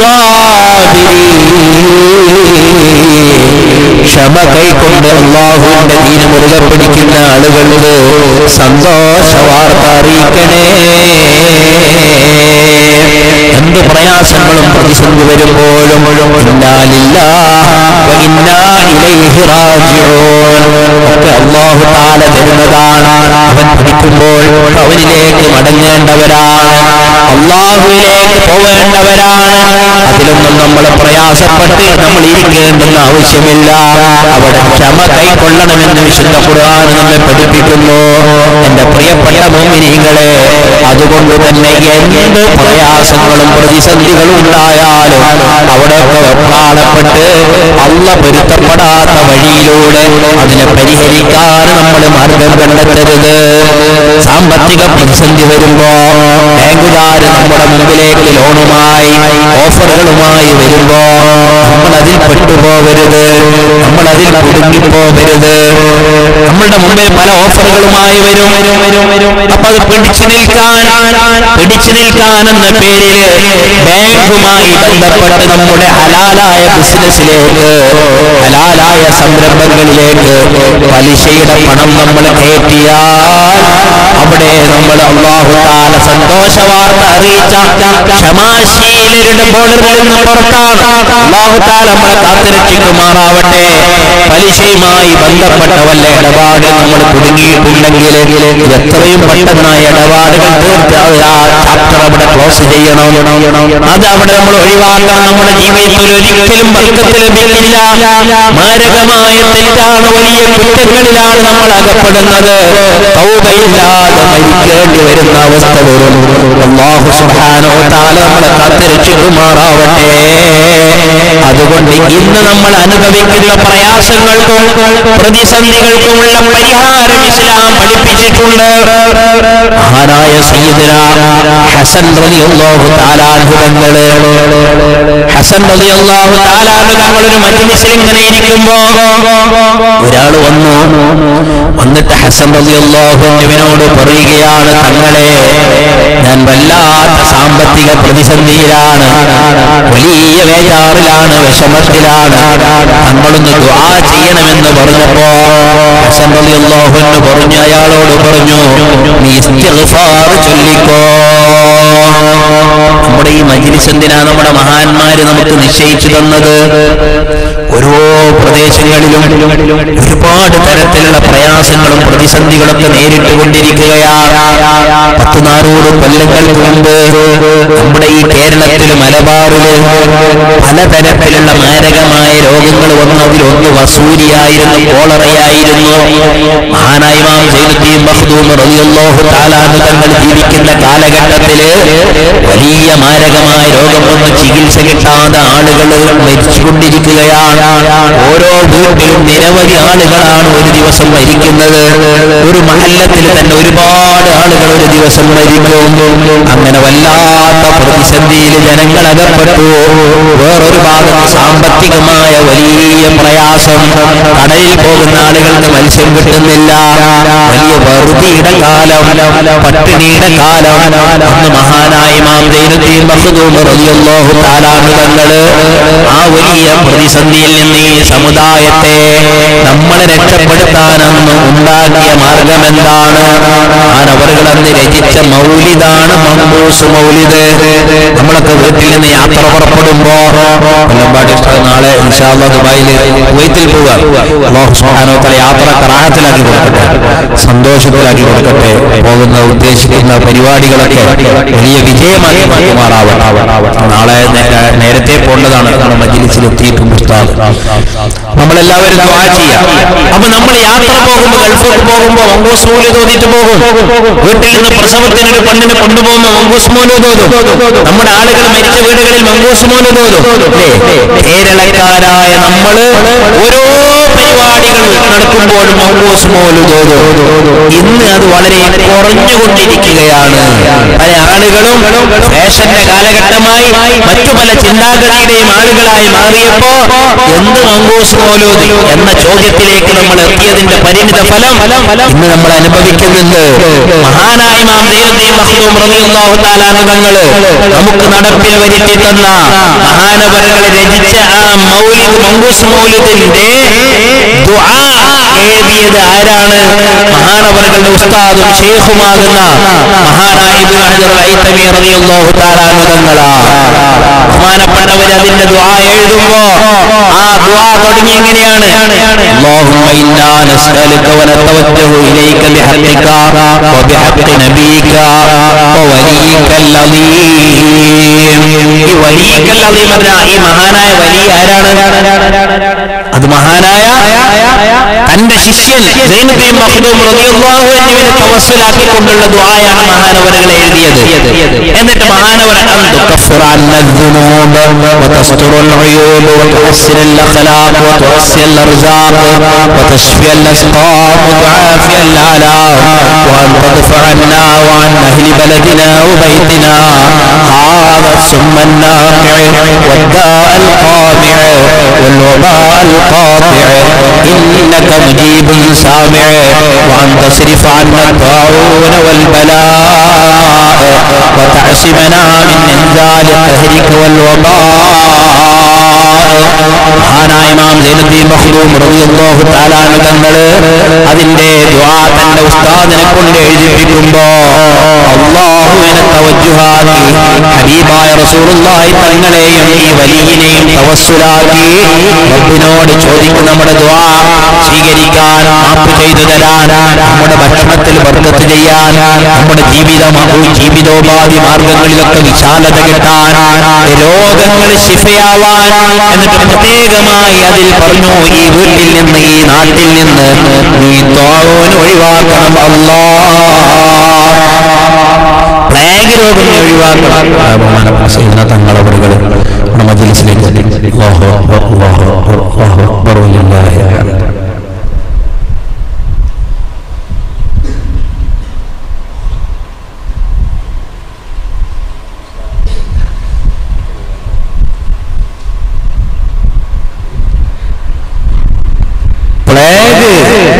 സ്വാബിരീൻ. ക്ഷമ കൈക്കൊണ്ട് അള്ളാഹുവിന്റെ ദീന മുറുകെ പിടിക്കുന്ന ആളുകൾക്ക് സന്തോഷ വാർത്ത അറിയിക്കണേ എന്ത് പ്രയാസങ്ങളും പ്രതിസന്ധി വരുമ്പോഴും ഇന്നാലില്ലാ വ ഇന്നാ ഇലൈഹി റാജിഊൻ. ഒക്കെ അള്ളാഹു താല തരുന്നതാണ് അവൻ പിടിക്കുമ്പോൾ അവനിലേക്ക് മടങ്ങേണ്ടവരാണ് അള്ളാഹുവിലേക്ക് പോവേണ്ടവരാണ് അതിലൊന്നും നമ്മൾ പ്രയാസപ്പെട്ട് നമ്മൾ ഇരിക്കേണ്ടെന്ന് ആവശ്യമില്ല അവിടെ ക്ഷമ കൈക്കൊള്ളണമെന്ന് വിശുദ്ധ ഖുർആൻ നമ്മെ പഠിപ്പിക്കുന്നു എന്റെ പ്രിയപ്പെട്ട മോമിനികളെ അതുകൊണ്ട് തന്നെ എന്ത് പ്രയാസങ്ങളും പ്രതിസന്ധികളും ഉണ്ടായാലും അവിടെയൊക്കെ വെപ്രാളപ്പെട്ട് അല്ല പൊരുത്തപ്പെടാത്ത വഴിയിലൂടെ അതിനെ പരിഹരിക്കാൻ നമ്മൾ മാർഗം കണ്ടെത്തരുത് സാമ്പത്തിക പ്രതിസന്ധി വരുമ്പോ ബാങ്കുകാർ നമ്മുടെ മുമ്പിലേക്ക് ലോണുമായി ഓഫറുകളുമായി വരുമ്പോ നമ്മൾ അതിൽ പെട്ടുപോകരുത് നമ്മൾ അതിൽ കുടുങ്ങിപ്പോകരുത് നമ്മളുടെ മുമ്പിൽ പല ഓഫറുകളുമായി വരും അപ്പൊ അത് പിടിച്ചു നിൽക്കാൻ പിടിച്ചു നിൽക്കാൻ എന്ന പേരിൽ ബാങ്കുമായി ബന്ധപ്പെട്ട് നമ്മുടെ ഹലാലായ ബിസിനസ്സിലേക്ക് ഹലാലായ സംരംഭങ്ങളിലേക്ക് പലിശയുടെ പണം നമ്മൾ കയറ്റിയാൽ അവിടെ നമ്മൾ അള്ളാഹു താല സന്തോഷ വാർത്ത അറിയിച്ച ക്ഷമാശീലരുടെ ബോർഡറിൽ നിന്ന് പുറത്താണ് അള്ളാഹു താല നമ്മളെ കാത്തുരക്ഷിക്കുമാറാവട്ടെ പലിശയുമായി ബന്ധപ്പെട്ട വല്ല ഇടപാട് നമ്മൾ കുടുങ്ങിയിട്ടുണ്ടെങ്കിൽ ഇത് എത്രയും പെട്ടെന്ന് ആ ഇടപാടുകൾ തീർത്ത് ആ ചാപ്റ്റർ അവിടെ ക്ലോസ് ചെയ്യണം അത് അവിടെ നമ്മൾ ഒഴിവാക്കണം നമ്മുടെ ജീവിതത്തിൽ ഒരിക്കലും ബർക്കത്ത് ലഭിക്കില്ല മാരകമായ തെറ്റാണ് വലിയ കുറ്റങ്ങളിലാണ് നമ്മൾ അകപ്പെടുന്നത് തൗബയില്ലാതെ മരിക്കേണ്ടി വരുന്ന അവസ്ഥ വരും അല്ലാഹു സുബ്ഹാനഹു വ തആല നമ്മളെ കാത്തുരക്ഷിക്കുമാറാവട്ടെ അതുകൊണ്ട് ഇന്ന് നമ്മൾ അനുഭവിക്കുന്ന പ്രയാസങ്ങൾക്കും പ്രതിസന്ധികൾക്കുമുള്ള പരിഹാരം ഇസ്ലാം പഠിപ്പിച്ചിട്ടുണ്ട് മഹാനായ സയ്യിദുന ഹസൻ റളിയല്ലാഹു തആല അൻഹു തങ്ങള് ഹസൻ റളിയല്ലാഹു തആല അൻഹു തങ്ങളൊരു മജ്ലിസിൽ ഇങ്ങനെ ഇരിക്കുമ്പോ ഒരാൾ വന്നു വന്നിട്ട് ഹസൻ റളിയല്ലാഹു അൻഹുവിനോട് പറയുകയാണ് തങ്ങളെ ഞാൻ വല്ലാത്ത സാമ്പത്തിക പ്രതിസന്ധിയിലാണ് വലിയ വേജാറിലാണ് വിഷമത്തിലാണ് തങ്ങളൊന്ന് ദുആ ചെയ്യണമെന്ന് പറഞ്ഞപ്പോ ഹസൻ റളിയല്ലാഹു അൻഹു പറഞ്ഞു അയാളോട് പറഞ്ഞു നീ ഇസ്തിഗ്ഫാർ ചൊല്ലിക്കോ നമ്മുടെ ഈ മജ്ലിസ് എന്തിനാ നമ്മുടെ മഹാന്മാര് നമുക്ക് നിശ്ചയിച്ചു തന്നത് ഓരോ പ്രദേശങ്ങളിലും ഒരുപാട് തരത്തിലുള്ള പ്രയാസങ്ങളും പ്രതിസന്ധികളൊക്കെ നേരിട്ട് കൊണ്ടിരിക്കുകയാണ് പത്ത് നാനൂറ് കൊല്ലങ്ങൾക്ക് മുമ്പ് നമ്മുടെ ഈ ഈ കേരളത്തില് മലബാറില് പലതരത്തിലുള്ള മാരകമായ രോഗങ്ങൾ വന്നതിൽ ഒന്ന് വസൂരിയായിരുന്നു കോളറയായിരുന്നു മഹാനായ ഇമാം സൈനുദ്ദീൻ മഖ്ദൂം റളിയല്ലാഹു തആല അൻഹു തങ്ങൾ ജീവിക്കുന്ന കാലഘട്ടത്തില് വലിയ മാരകമായ രോഗം വന്ന് ചികിത്സ കിട്ടാതെ ആളുകൾ മരിച്ചുകൊണ്ടിരിക്കുകയാണ് ഓരോ വീട്ടിലും നിരവധി ആളുകളാണ് ഒരു ദിവസം മരിക്കുന്നത് ഒരു മഹല്ലത്തിൽ തന്നെ ഒരുപാട് ആളുകൾ ഒരു ദിവസം മരിക്കും അങ്ങനെ വല്ലാത്ത പ്രതിസന്ധിയിൽ ജനങ്ങൾ അകപ്പെട്ടു വേറൊരു ഭാഗത്ത് സാമ്പത്തികമായ വലിയ പ്രയാസം കടലിൽ പോകുന്ന ആളുകൾക്ക് മത്സ്യം കിട്ടുന്നില്ല വലിയ വറുതിയുടെ കാലം പട്ടിണിയുടെ കാലം അന്ന് മഹാനായ ഇമാം സൈനുദ്ദീൻ മഖ്ദൂം റളിയല്ലാഹു തആല അൻഹു തങ്ങള് ആ വലിയ പ്രതിസന്ധിയിൽ നിന്ന് ഈ സമുദായത്തെ നമ്മളെ രക്ഷപ്പെടുത്താൻ അന്ന് ഉണ്ടാക്കിയ മാർഗം എന്താണ് ആനവറുകൾ അന്ന് രചിച്ച മൗലിദാണ് മമ്പൂസ് മൗലിദ് നമ്മളൊക്കെ വീട്ടിൽ നിന്ന് യാത്ര പുറപ്പെടുമ്പോ കൊല്ലമ്പാടി ഉസ്താദ് നാളെ ഇൻഷാല്ലാ ദുബായില് കുവൈത്തിൽ പോവുക അല്ലാഹു സുബ്ഹാനഹു വ തആല യാത്ര കറാഹത്തിലാക്കി കൊടുക്കട്ടെ സന്തോഷത്തിലാക്കി കൊടുക്കട്ടെ പോകുന്ന ഉദ്ദേശിക്കുന്ന പരിപാടികളൊക്കെ വലിയ വിജയമാക്കി മാറ്റുമാറാവട്ടെ നാളെ നേ- നേരത്തെ പോകേണ്ടതാണ് നമ്മുടെ മജ്ലിസിൽ എത്തിയിട്ടുണ്ട് ഉസ്താദ് നമ്മളെല്ലാവരും ദുആ ചെയ്യാം അപ്പൊ നമ്മൾ യാത്ര പോകുമ്പോൾ ഗൾഫിൽ പോകുമ്പോൾ മങ്കൂസ് മൂല് തോന്നിട്ട് പോകും വീട്ടിൽ നിന്ന് പ്രസവത്തിന് ഒരു പെണ്ണിനെ കൊണ്ടുപോകുമ്പോൾ മങ്കൂസ് മൂല് തോന്നും നമ്മുടെ ആളുകൾ മരിച്ച വീടുകളിൽ മങ്കൂസ് മൂല് തോന്നും അല്ലേ കേരളക്കാരായ നമ്മള് ഓരോ പരിപാടികൾ നടക്കുമ്പോഴും മങ്കൂസ് മൂല് തോന്നും ഇന്ന് അത് വളരെ കുറഞ്ഞുകൊണ്ടിരിക്കുകയാണ് പല ആളുകളും ഫാഷന്റെ കാലഘട്ടമായി മറ്റു പല ചിന്താഗതിയുടെയും ആളുകളായി മാറിയപ്പോ എന്ത് മങ്കൂസ് മൗലൂദ് എന്ന ചോദ്യത്തിലേക്ക് നമ്മൾ എത്തിയതിന്റെ പരിണിത ഫലം ഇന്ന് നമ്മൾ അനുഭവിക്കുന്നുണ്ട് മഹാനായ ഇമാം സയ്യിദുദ്ദീൻ മഖ്ദൂം റളിയല്ലാഹു തആല അൻഹു തങ്ങള് നമുക്ക് നടപ്പിൽ വരുത്തി തന്ന മഹാനവറുകൾ രചിച്ച ആ മൗലിദ് മങ്കൂസ് മൗലിദിന്റെ ദുആ എഴുതിയത് ആരാണ് മഹാനവറുകളുടെ ഉസ്താദും ഷെയ്ഖുമാകുന്ന മഹാനായ ഇബ്നു ഹജർ ഐതമി റളിയല്ലാഹു തആല അൻഹു തങ്ങളാണ് ബഹുമാനപ്പെട്ടവർ അതിന്റെ ദുആ എഴുതുമ്പോ ആ ദുആ തുടങ്ങി എങ്ങനെയാണ് اللهم إنا نسألك ونتوجه إليك بحقك وبحق نبيك ووليك العظيم ഈ വലിയക്ക് العظيم പറഞ്ഞ ഈ മഹാനായ വലിയ ആരാണ് അത് മഹാനായ തന്റെ ശിഷ്യൻ സൈനുദ്ദീൻ മഖ്ദൂം റളിയല്ലാഹു അൻഹുവിനെ തവസ്സുലാക്കിക്കൊണ്ടുള്ള ദുആയാണ് മഹാനവറുകൾ എഴുതിയത് എന്നിട്ട് മഹാനവർ അൻ തുകഫിറ അന്ന الذنوب وتستر العيوب وتحسن الأخلاق وتوسع الأرزاق وتشفي الأسقام وتعافي الآلام وأن تدفع عنا وعن أهل بلدنا وبيتنا هذا السم الناقع والداء القامع والوباء القاطع إنك مجيب سامع وأن تصرف عنا الطاعون والبلاء وتعصمنا من إنزال قهرك والوباء മഹാനായ ഇമാം സൈനുദ്ദീൻ മഖ്ദൂം റളിയല്ലാഹു തആല അൻഹു തങ്ങള് അതിന്റെ ദുആ തന്റെ ഉസ്താദിനെ കൊണ്ട് എഴുതിപ്പിക്കുമ്പോ അല്ലാഹുവിനെ തവജ്ജുഹാക്കി ഹബീബായ റസൂലുള്ളാഹി തങ്ങളെയും ഈ വലിയനെയും തവസ്സുലാക്കി റബ്ബിനോട് ചോദിക്കും നമ്മുടെ ദുആ സ്വീകരിക്കാൻ മാപ്പ് ചെയ്തു തരാൻ നമ്മുടെ ഭക്ഷണത്തിൽ ബർക്കത്ത് ചെയ്യാൻ നമ്മുടെ ജീവിതം ജീവിതോപാധി മാർഗങ്ങളിലൊക്കെ വിശാലത കിട്ടാൻ രോഗങ്ങൾ ശിഫയാവാൻ എന്നിട്ട് പ്രത്യേകമായി അതിൽ പറഞ്ഞു ഈ വീട്ടിൽ നിന്ന് ഈ നാട്ടിൽ നിന്ന് നീ തോഴോന് ഒഴിവാക്കണം അല്ലാ പ്ലേഗ് രോഗം നീ ഒഴിവാക്കണം ബഹുമാനപ്പെട്ട സൈദന തങ്ങളവറുകൾ നമ്മുടെ മജ്ലിസിലേക്ക് എത്തി. അല്ലാഹു അക്ബർ, അല്ലാഹു അക്ബർ, അല്ലാഹു അക്ബർ, വലില്ലാഹിൽ ഹംദ്. പ്ലേഗ്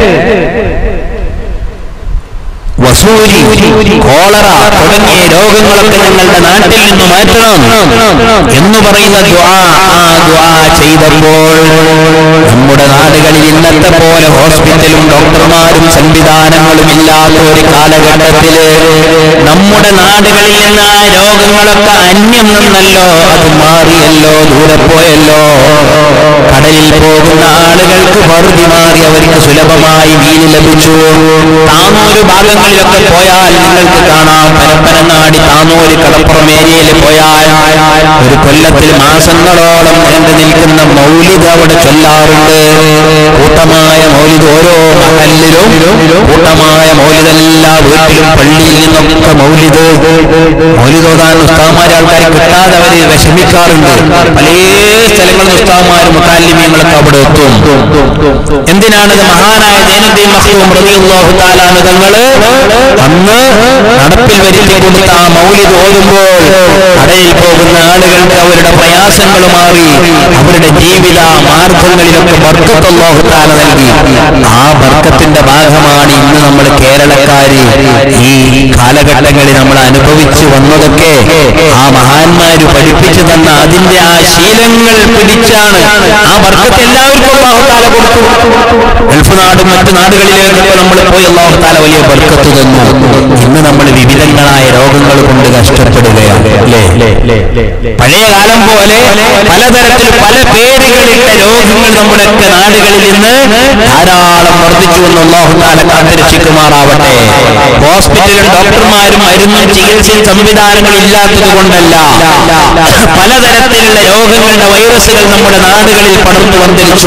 വസൂരി കോളറ തുടങ്ങിയ രോഗങ്ങളൊക്കെ ഞങ്ങളുടെ നാട്ടിൽ നിന്ന് മാറ്റണം എന്ന് പറയുന്ന ദുആ ആ ദുആ ചെയ്തപ്പോൾ നമ്മുടെ നാടുകളിൽ ഇന്നത്തെ പോലെ ഹോസ്പിറ്റലും ഡോക്ടർമാരും സംവിധാനങ്ങളും ഇല്ലാത്ത ഒരു കാലഘട്ടത്തില് നമ്മുടെ നാടുകളിൽ നിന്ന് ആ രോഗങ്ങളൊക്കെ അന്യം നിന്നല്ലോ അത് മാറിയല്ലോ ദൂരെ പോയല്ലോ കടലിൽ പോകുന്ന ആളുകൾക്ക് പറുതി മാറി അവർക്ക് സുലഭമായി മീൻ ലഭിച്ചു താനൂര് ഭാഗങ്ങളിലൊക്കെ പോയാൽ നിങ്ങൾക്ക് കാണാം പരപ്പനങ്ങാടി താനൂര് കടപ്പുറം ഏരിയയിൽ പോയാൽ ഒരു കൊല്ലത്തിൽ മാസങ്ങളോളം നീണ്ടു നിൽക്കുന്ന മൗലിക അവിടെ ചൊല്ലാറുണ്ട് കൂട്ടമായ മൗലിക ഓരോ മഹലിലും കൂട്ടമായ മൗലിതെല്ലാ വീട്ടിലും പള്ളിയിൽ നിന്നൊക്കെ മൗലിദ് മൗലിദോതാൻ ഉസ്താമാരെ ആൾക്കാരെ കിട്ടാതെ അവര് വിഷമിക്കാറുണ്ട് പല സ്ഥലങ്ങളിൽ ഉസ്താമാരും മുക്കാലിമ്യങ്ങളൊക്കെ അവിടെ എത്തും എന്തിനാണിത് മഹാനായ ജൈനുദ്ദീൻ മഖ്ദൂം റളിയല്ലാഹു തആല തങ്ങള് അന്ന് നടപ്പിൽ വരുത്തി കൊടുത്ത ആ മൗലിദ് ഓതുമ്പോൾ കടയിൽ പോകുന്ന ആളുകൾക്ക് അവരുടെ പ്രയാസങ്ങൾ മാറി അവരുടെ ജീവിത മാർഗങ്ങളിലൊക്കെ ബർക്കത്ത് അല്ലാഹു തആല നൽകി ആ ബർക്കത്തിന്റെ ഭാഗമാണ് ഇന്ന് നമ്മൾ കേരളക്കാര് ഈ കാലഘട്ടങ്ങളിൽ നമ്മൾ അനുഭവിച്ചു വന്നതൊക്കെ ആ മഹാന്മാര് പഠിപ്പിച്ചു തന്ന അതിന്റെ ആ ശീലങ്ങൾ പിടിച്ചാണ് ആ ബർക്കത്ത് എല്ലാവർക്കും അല്ലാഹു തആല കൊടുത്തു ഗൾഫ് നാടും മറ്റു നാടുകളിലേക്കൊക്കെ നമ്മൾ പോയി അല്ലാഹു തആല വലിയ ബർക്കത്ത് തന്നു ഇന്ന് നമ്മൾ വിവിധങ്ങളായ രോഗങ്ങൾ കൊണ്ട് കഷ്ടപ്പെടുകയാണ് അല്ലേ പഴയ കാലം പോലെ പലതരത്തിൽ പല പേരുകളിട്ട രോഗങ്ങൾ നമ്മുടെയൊക്കെ നാടുകളിൽ നിന്ന് ധാരാളം വർദ്ധിച്ചു എന്ന് അല്ലാഹു തആല കാത്തിരക്ഷിക്കുമാറാവട്ടെ ഹോസ്പിറ്റലും ഡോക്ടർമാരും മരുന്നും ചികിത്സയും സംവിധാനങ്ങൾ ഇല്ലാത്തത് കൊണ്ടല്ല പലതരത്തിലുള്ള രോഗങ്ങളുടെ വൈറസുകൾ നമ്മുടെ നാടുകളിൽ പടർന്നു വന്നിരിച്ചു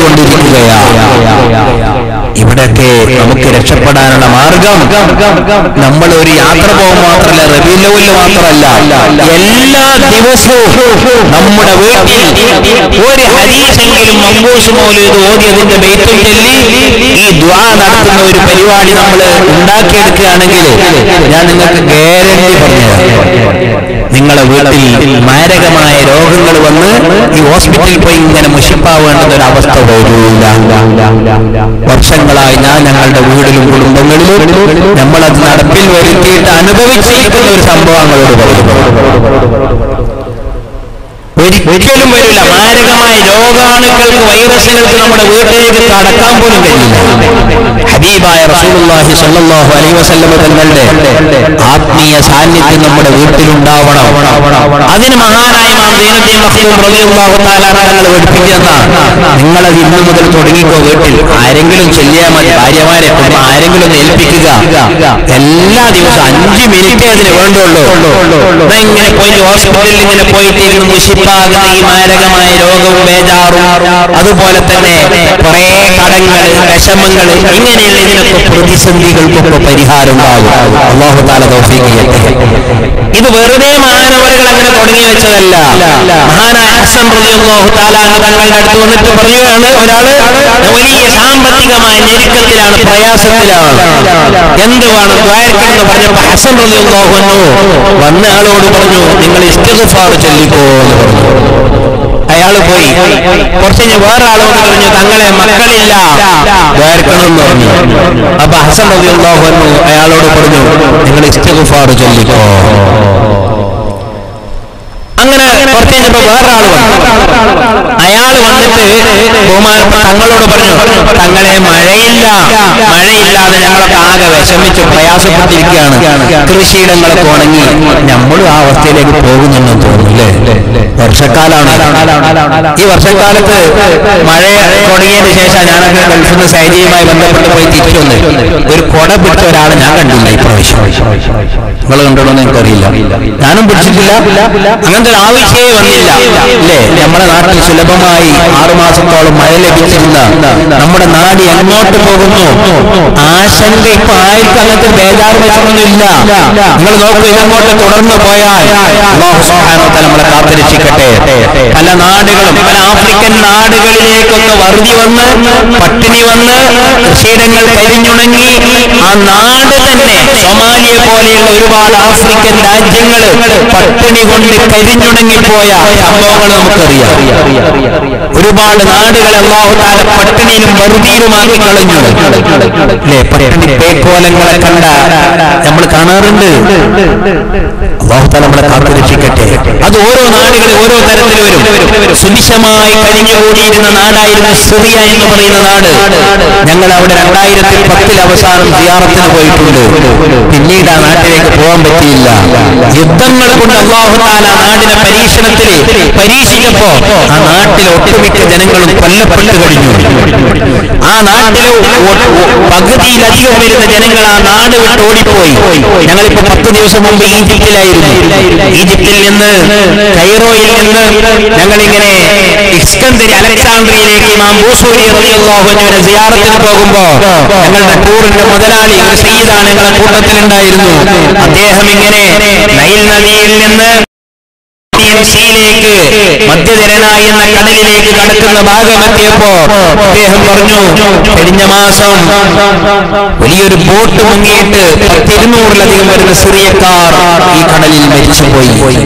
കൊണ്ടിരിക്കുകയാണ് ഇവിടെയൊക്കെ നമുക്ക് രക്ഷപ്പെടാനുള്ള മാർഗം നമ്മൾ ഒരു യാത്ര പോകുമ്പോൾ മാത്രമല്ല റബീലവുല് മാത്രമല്ല എല്ലാ ദിവസവും നമ്മുടെ വീട്ടിൽ ഒരു ഹരീസെങ്കിലും മമ്പൂസ് മൗലൂദ് ഓതി അതിന്റെ ബെയ്ത്തും ചൊല്ലി ഈ ദ്വാ നടത്തുന്ന ഒരു പരിപാടി നമ്മൾ ഉണ്ടാക്കിയെടുക്കുകയാണെങ്കിൽ ഞാൻ നിങ്ങൾക്ക് ഗ്യാരണ്ടി പറഞ്ഞുതരാം നിങ്ങളെ വീട്ടിൽ മാരകമായ രോഗങ്ങൾ വന്ന് ഈ ഹോസ്പിറ്റലിൽ പോയി ഇങ്ങനെ മുഷിപ്പാവേണ്ടുന്ന ഒരു അവസ്ഥ വരില്ല വർഷങ്ങളായി ഞാൻ ഞങ്ങളുടെ വീടിലും കുടുംബങ്ങളിലും നമ്മളത് നടപ്പിൽ വരുത്തിയിട്ട് അനുഭവിച്ചിരിക്കുന്ന ഒരു സംഭവങ്ങളോട് പറയുന്നു ഒരിക്കലും വരില്ല മാരകമായ രോഗാണുക്കൾക്ക് വൈറസുകൾക്ക് നമ്മുടെ വീട്ടിലേക്ക് കടക്കാൻ പോലും കഴിയില്ല ഹബീബായ റസൂലുള്ളാഹി സ്വല്ലല്ലാഹു അലൈഹി വസല്ലം തങ്ങളുടെ ആത്മീയ സാന്നിധ്യം നമ്മുടെ വീട്ടിലുണ്ടാവണം അതിന് മഹാനായ ഇമാം സൈനുദ്ദീൻ മഖ്ദൂം റളിയല്ലാഹു തആല തങ്ങൾ പഠിപ്പിക്കുന്ന നിങ്ങളത് ഇന്നു മുതൽ തുടങ്ങിക്കോ വീട്ടിൽ ആരെങ്കിലും ചൊല്ലിയാൽ മതി ഭാര്യമാരെ കുടുംബം ആരെങ്കിലും ഒന്ന് ഏൽപ്പിക്കുക എല്ലാ ദിവസവും അഞ്ച് മിനിറ്റേ അതിന് വേണ്ടുള്ളൂ ദാ ഇങ്ങനെ പോയി ഹോസ്പിറ്റലിൽ ഇങ്ങനെ പോയിട്ട് ഇരുന്ന് മുഷിപ്പാകുന്ന ഈ മാരകമായ രോഗവും ബേജാറും അതുപോലെ തന്നെ കുറെ കടങ്ങൾ വിഷമങ്ങൾ ഇങ്ങനെയുള്ള ഇതിനൊക്കെ പ്രതിസന്ധികൾക്കൊക്കെ പരിഹാരം ഉണ്ടാകും അള്ളാഹു താല തൗഫീഖ് ചെയ്യട്ടെ ഇത് വെറുതെ മഹാനവറുകൾ അങ്ങനെ തുടങ്ങി വെച്ചതല്ല മഹാനായ ഹസൻ റളിയല്ലാഹു തആല തങ്ങളുടെ അടുത്ത് വന്നിട്ട് പറയുകയാണ് ഒരാള് വലിയ സാമ്പത്തികമായ ഞെരുക്കത്തിലാണ് പ്രയാസത്തിലാണ് എന്ത് വേണം ദ്വാരക്കണം എന്ന് പറഞ്ഞപ്പോ ഹസൻ റളിയല്ലാഹു അൻഹു വന്ന ആളോട് പറഞ്ഞു നിങ്ങൾ ഇസ്തിഗ്ഫാർ ചൊല്ലിക്കോ എന്ന് പറഞ്ഞു അയാൾ പോയി കുറച്ച് കഴിഞ്ഞ് വേറെ ആളോട് പറഞ്ഞു തങ്ങളെ മക്കളില്ല ദ്വാരക്കണം എന്ന് പറഞ്ഞു അപ്പൊ ഹസൻ റളിയല്ലാഹു അൻഹു അയാളോട് പറഞ്ഞു നിങ്ങൾ ഇസ്തിഗ്ഫാർ ചൊല്ലിക്കോ അങ്ങനെ കുറച്ച് കഴിഞ്ഞപ്പോ വേറൊരാൾ വന്നു അയാൾ വന്നിട്ട് ബഹുമാനപ്പെട്ട തങ്ങളോട് പറഞ്ഞു തങ്ങളെ മഴയില്ല മഴയില്ലാതെ ഞങ്ങളൊക്കെ ആകെ വിഷമിച്ച് പ്രയാസപ്പെട്ടിരിക്കുകയാണ് കൃഷിയിടങ്ങളൊക്കെ ഉണങ്ങി നമ്മളും ആ അവസ്ഥയിലേക്ക് പോകുന്നുണ്ടെന്ന് തോന്നുന്നു അല്ലേ വർഷക്കാലാണ് ഈ വർഷക്കാലത്ത് മഴ തുടങ്ങിയതിന് ശേഷം ഞാനൊക്കെ ഗൾഫിൽ നിന്ന് സൈനികയുമായി ബന്ധപ്പെട്ട് പോയി തിരിച്ചു വന്ന് ഒരു കൊട പിടിച്ച ഒരാളെ ഞാൻ കണ്ടില്ല ഇപ്രാവശ്യം നിങ്ങൾ കണ്ടോ എന്ന് എനിക്കറിയില്ല ഞാനും പിടിച്ചിട്ടില്ല അങ്ങനത്തെ ഒരു ആവശ്യമേ വന്നില്ല അല്ലേ നമ്മുടെ നാട്ടിൽ സുലഭമായി ആറുമാസത്തോളം മഴ ലഭിച്ചിരുന്ന നമ്മുടെ നാട് എങ്ങോട്ട് പോകുന്നു ആശങ്ക ഇപ്പൊ ആർക്കും അങ്ങനത്തെ ബേജാറ് വെച്ചൊന്നുമില്ല നിങ്ങൾ നോക്കൂ ഇതങ്ങോട്ട് തുടർന്നു പോയാൽ അല്ലാഹു സുബ്ഹാനഹു വ തആല നമ്മളെ കാത്തിരക്ഷിക്കട്ടെ പല നാടുകളും പല ആഫ്രിക്കൻ നാടുകളിലേക്കൊക്കെ വറുതി വന്ന് പട്ടിണി വന്ന് കൃഷിയിടങ്ങൾ കരിഞ്ഞുണങ്ങി ആ നാട് തന്നെ സൊമാലിയ പോലെയുള്ള ഒരുപാട് ആഫ്രിക്കൻ രാജ്യങ്ങൾ പട്ടിണി കൊണ്ട് കരിഞ്ഞുണങ്ങിപ്പോയ സംഭവങ്ങൾ നമുക്കറിയാം ഒരുപാട് നാടുകൾ അള്ളാഹു താല പട്ടിണിയിലും വറുതിയിലുമാക്കി കളഞ്ഞു അല്ലേ പട്ടിണി പേക്കോലങ്ങളെ കണ്ട നമ്മൾ കാണാറുണ്ട് അള്ളാഹു താല നമ്മളെ കാത്തുരക്ഷിക്കട്ടെ അത് ഓരോ നാടുകളിൽ ഓരോ തരത്തിൽ വരും സുഭിക്ഷമായി കഴിഞ്ഞുകൂടിയിരുന്ന നാടായിരുന്നു സിറിയ എന്ന് പറയുന്ന നാട് ഞങ്ങൾ അവിടെ രണ്ടായിരത്തി പത്തിൽ അവസാനം സിയാറത്തിന് പോയിട്ടുണ്ട് പിന്നീട് ആ നാട്ടിലേക്ക് പോകാൻ പറ്റിയില്ല യുദ്ധങ്ങൾ കൊണ്ട് അള്ളാഹുത്താല നാടിനെ പരീക്ഷണത്തിൽ പരീക്ഷിച്ചപ്പോ ആ നാട്ടിലെ ഒട്ടുമിക്ക ജനങ്ങളും കൊല്ലപ്പെട്ടു കഴിഞ്ഞു ആ നാട്ടിലെ ഒ- ഒ- പകുതിയിലധികം വരുന്ന ജനങ്ങൾ ആ നാട് വിട്ട് ഓടിപ്പോയി ഞങ്ങളിപ്പോ പത്ത് ദിവസം മുമ്പ് ഈജിപ്തിലായിരുന്നു ഈജിപ്തിൽ നിന്ന് കൈറോയിൽ നിന്ന് ഞങ്ങളിങ്ങനെ ഇസ്കന്ദരി അലക്സാണ്ട്രിയയിലേക്ക് ഇമാം ബൂസൂരി റളിയല്ലാഹുവിനെ സിയാറത്തിന് പോകുമ്പോ ഞങ്ങളുടെ ടൂറിന്റെ മുതലാളി ഒരു സയ്യിദാണ് ഞങ്ങളുടെ കൂട്ടത്തിലുണ്ടായിരുന്നു അദ്ദേഹം ഇങ്ങനെ നൈൽ നദിയിൽ നിന്ന് സീയിലേക്ക് മധ്യധരനായ എന്ന കടലിലേക്ക് കടക്കുന്ന ഭാഗമെത്തിയപ്പോ അദ്ദേഹം പറഞ്ഞു കഴിഞ്ഞ മാസം വലിയൊരു ബോട്ട് മുങ്ങിയിട്ട് പത്തിരുന്നൂറിലധികം വരുന്ന സിറിയക്കാർ ഈ കടലിൽ മരിച്ചുപോയി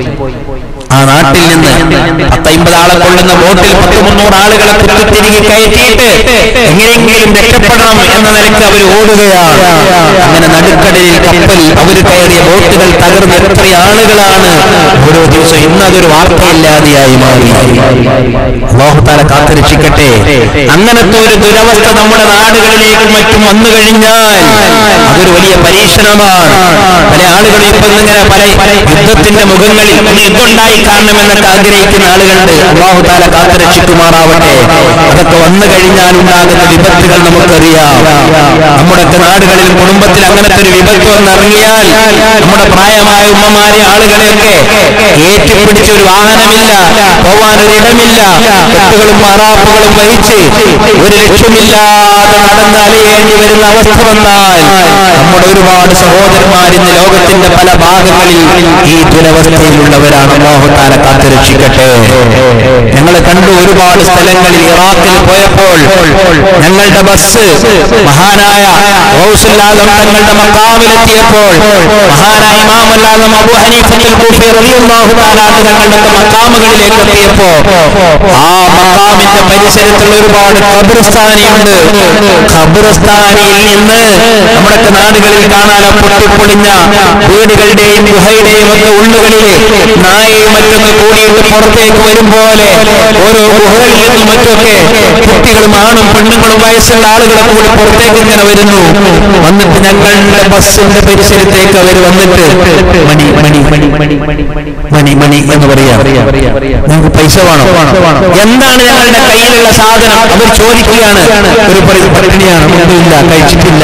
ആ നാട്ടിൽ നിന്ന് പത്തൈമ്പത് ആളെ കൊള്ളുന്ന ബോട്ടിൽ പത്ത് മുന്നൂറ് ആളുകളെ കുത്തിത്തിരികെ കയറ്റിയിട്ട് എങ്ങനെയെങ്കിലും രക്ഷപ്പെടണം എന്ന നിലയ്ക്ക് അവർ ഓടുകയാണ് അങ്ങനെ നടുക്കടലിൽ കപ്പൽ അവർ കയറിയ ബോട്ടുകൾ തകർന്ന് എത്ര ആളുകളാണ് ഓരോ ദിവസം ഇന്ന് അതൊരു വാർത്തയില്ലാതെയായി മാറി അള്ളാഹുത്താല കാത്തുരക്ഷിക്കട്ടെ അങ്ങനത്തെ ഒരു ദുരവസ്ഥ നമ്മുടെ നാടുകളിലേക്കും മറ്റും വന്നു കഴിഞ്ഞാൽ അതൊരു വലിയ പരീക്ഷണമാണ് പല ആളുകളും ഇപ്പൊ ഇങ്ങനെ പല യുദ്ധത്തിന്റെ മുഖങ്ങളിൽ ഒന്ന് യുദ്ധമുണ്ടായി കാണണമെന്നൊക്കെ ആഗ്രഹിക്കുന്ന ആളുകളുണ്ട് അള്ളാഹുത്താല കാത്തുരക്ഷിക്കുമാറാവട്ടെ അതൊക്കെ വന്നു കഴിഞ്ഞാൽ ഉണ്ടാകുന്ന വിപത്തുകൾ നമുക്കറിയാം നമ്മുടെയൊക്കെ നാടുകളിലും കുടുംബത്തിൽ അങ്ങനത്തെ ഒരു വിപത്ത് വന്നിറങ്ങിയാൽ നമ്മുടെ പ്രായമായ ഉമ്മമാരെ ആളുകളെയൊക്കെ ഏറ്റുപിടിച്ച ഒരു വാഹനമില്ല പോവാനൊരു ഇടമില്ല കെട്ടുകളും മാറാപ്പുകളും വഹിച്ച് ഒരു ലക്ഷ്യമില്ലാതെ നടന്ന് അലയേണ്ടി വരുന്ന അവസ്ഥ വന്നാൽ നമ്മുടെ ഒരുപാട് സഹോദരന്മാർ ഇന്ന് ലോകത്തിന്റെ പല ഭാഗങ്ങളിൽ ഈ ദുരവസ്ഥയിലുള്ളവരാണ് മോഹത്താല കാത്തുരക്ഷിക്കട്ടെ ഞങ്ങൾ കണ്ടു ഒരുപാട് സ്ഥലങ്ങളിൽ ഇറാഖിൽ പോയപ്പോൾ ഞങ്ങളുടെ ബസ് മഹാനായ ഗൗസുല്ലാദം തങ്ങളുടെ മക്കാമിലെത്തിയപ്പോൾ മഹാനായ ഇമാമല്ലാദം അബു ഹനീഫത്തുൽ കൂഫി റളിയല്ലാഹു തആല അൻഹു തങ്ങളുടെ മക്കാമുകളിലേക്ക് എത്തിയപ്പോ ആ മക്കാമിന്റെ പരിസരത്തുള്ള ഒരുപാട് ഖബർസ്ഥാനിയുണ്ട് ഖബർസ്ഥാനിയിൽ നിന്ന് നമ്മുടെ നാടുകളിൽ കാണാനോ പൊട്ടിപ്പൊളിഞ്ഞ വീടുകളുടെയും ഗുഹയുടെയും ഒക്കെ ഉള്ളുകളിൽ നായയും മറ്റൊക്കെ കൂടിയിട്ട് പുറത്തേക്ക് വരും പോലെ ഓരോ ഗുഹകളിൽ നിന്നും മറ്റൊക്കെ കുട്ടികളും ആണും പെണ്ണുങ്ങളും വയസ്സുള്ള ആളുകളെ കൂടി പുറത്തേക്ക് ഇങ്ങനെ വരുന്നു വന്നിട്ട് ഞങ്ങളുടെ ബസ്സിന്റെ പരിസരത്തേക്ക് അവർ വന്നിട്ട് മണി മണി മണി മണി മണി മണി മണി എന്ന് പറയാ ഞങ്ങൾക്ക് പൈസ വേണോ എന്താണ് ഞങ്ങളുടെ കയ്യിലുള്ള സാധനം അവർ ചോദിക്കുകയാണ് ഒരു പറയും പട്ടിണിയാണ് ഒന്നുമില്ല കഴിച്ചിട്ടില്ല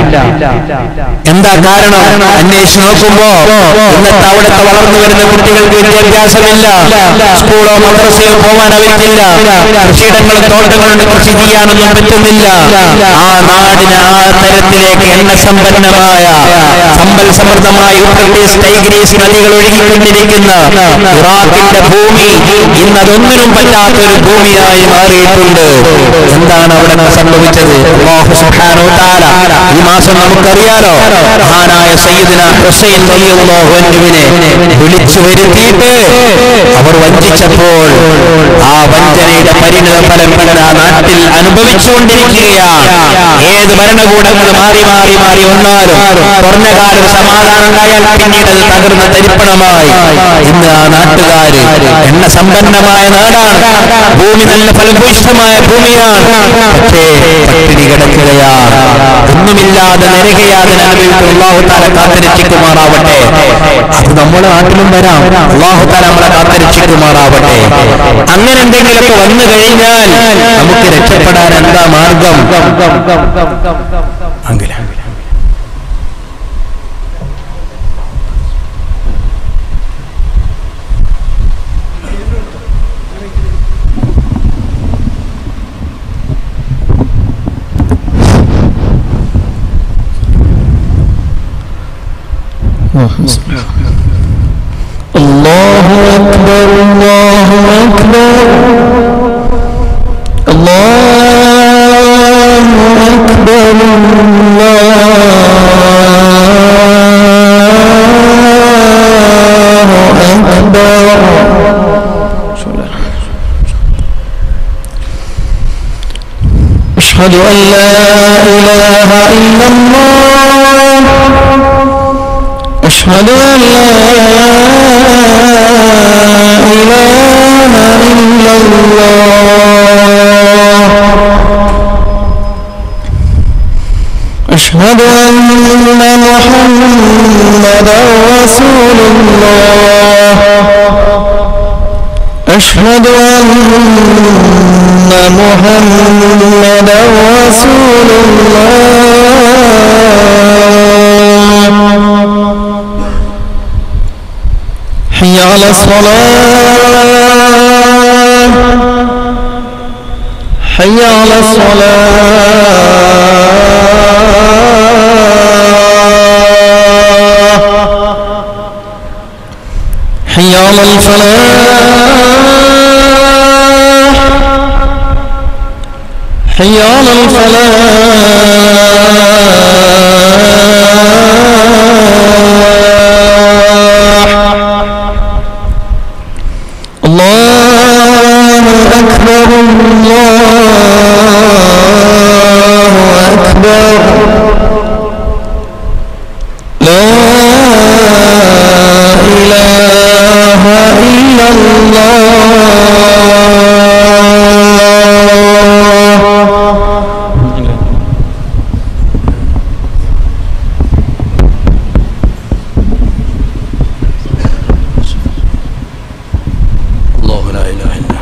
എന്താ കാരണം അന്വേഷിച്ച് നോക്കുമ്പോ ഇന്നത്തെ അവിടുത്തെ വളർന്നു വരുന്ന കുട്ടികൾക്ക് വിദ്യാഭ്യാസമില്ല സ്കൂളോ മദ്രസയോ പോകാൻ അവർക്കില്ല കൃഷിയിടങ്ങളും തോട്ടങ്ങളുണ്ട് കൃഷി ചെയ്യാനൊന്നും പറ്റുന്നില്ല ആ നാടിന് ആ തരത്തിലേക്ക് എണ്ണ സമ്പന്നമായ സമ്പൽ സമൃദ്ധമായ യൂഫ്രട്ടീസ് ടൈഗ്രീസ് നദികൾ ഒഴുകിക്കൊണ്ടിരിക്കുന്ന ഇറാഖിന്റെ ഭൂമി ഇന്ന് അതൊന്നിനും പറ്റാത്തൊരു ഭൂമിയായി മാറിയിട്ടുണ്ട് എന്താണ് അവിടെ സംഭവിച്ചത് അല്ലാഹു സുബ്ഹാനഹു തആല ഈ മാസം നമുക്കറിയാലോ മഹാനായ സയ്യിദിന ഹുസൈൻ റളിയല്ലാഹു അൻഹുവിനെ വിളിച്ചു വരുത്തിയിട്ട് അവർ വഞ്ചിച്ചപ്പോൾ ആ വഞ്ചനയുടെ പരിണിത ഫലം ഇന്ന് ആ നാട്ടിൽ അനുഭവിച്ചുകൊണ്ടിരിക്കുകയാണ് ഏത് ഭരണകൂടങ്ങൾ മാറി മാറി മാറി വന്നാലും കുറഞ്ഞ കാലം സമാധാനം ഉണ്ടായാൽ പിന്നീട് അത് തകർന്ന തരിപ്പണമായി ഇന്ന് ആ നാട്ടുകാര് എണ്ണ സമ്പന്നമായ നാടാണ് ഭൂമി നല്ല ഫലഭൂയിഷ്ഠമായ ഭൂമിയാണ് പക്ഷേ പട്ടിണി കിടക്കുകയാണ് ഒന്നുമില്ലാതെ നരകയാതന അനുഭവിക്കുന്ന അള്ളാഹുത്താല കാത്തിരക്ഷിക്കുമാറാവട്ടെ അത് നമ്മുടെ നാട്ടിലും വരാം അള്ളാഹുത്താല നമ്മളെ കാത്തിരക്ഷിക്കുമാറാവട്ടെ അങ്ങനെ എന്തെങ്കിലുമൊക്കെ വന്നു കഴിഞ്ഞാൽ നമുക്ക് രക്ഷപ്പെടാൻ എന്താ മാർഗം അങ്ങനെ الله أكبر الله أكبر الله أكبر الله أكبر أشهد أن لا إله إلا الله أشهد أن لا إله إلا محمدا رسول الله أشهد أن محمدا رسول الله حي على الصلاة حي على الصلاة حي على الفلاح حي على الفلاح الله أكبر الله أكبر لا إله إلا الله الله لا إله إلا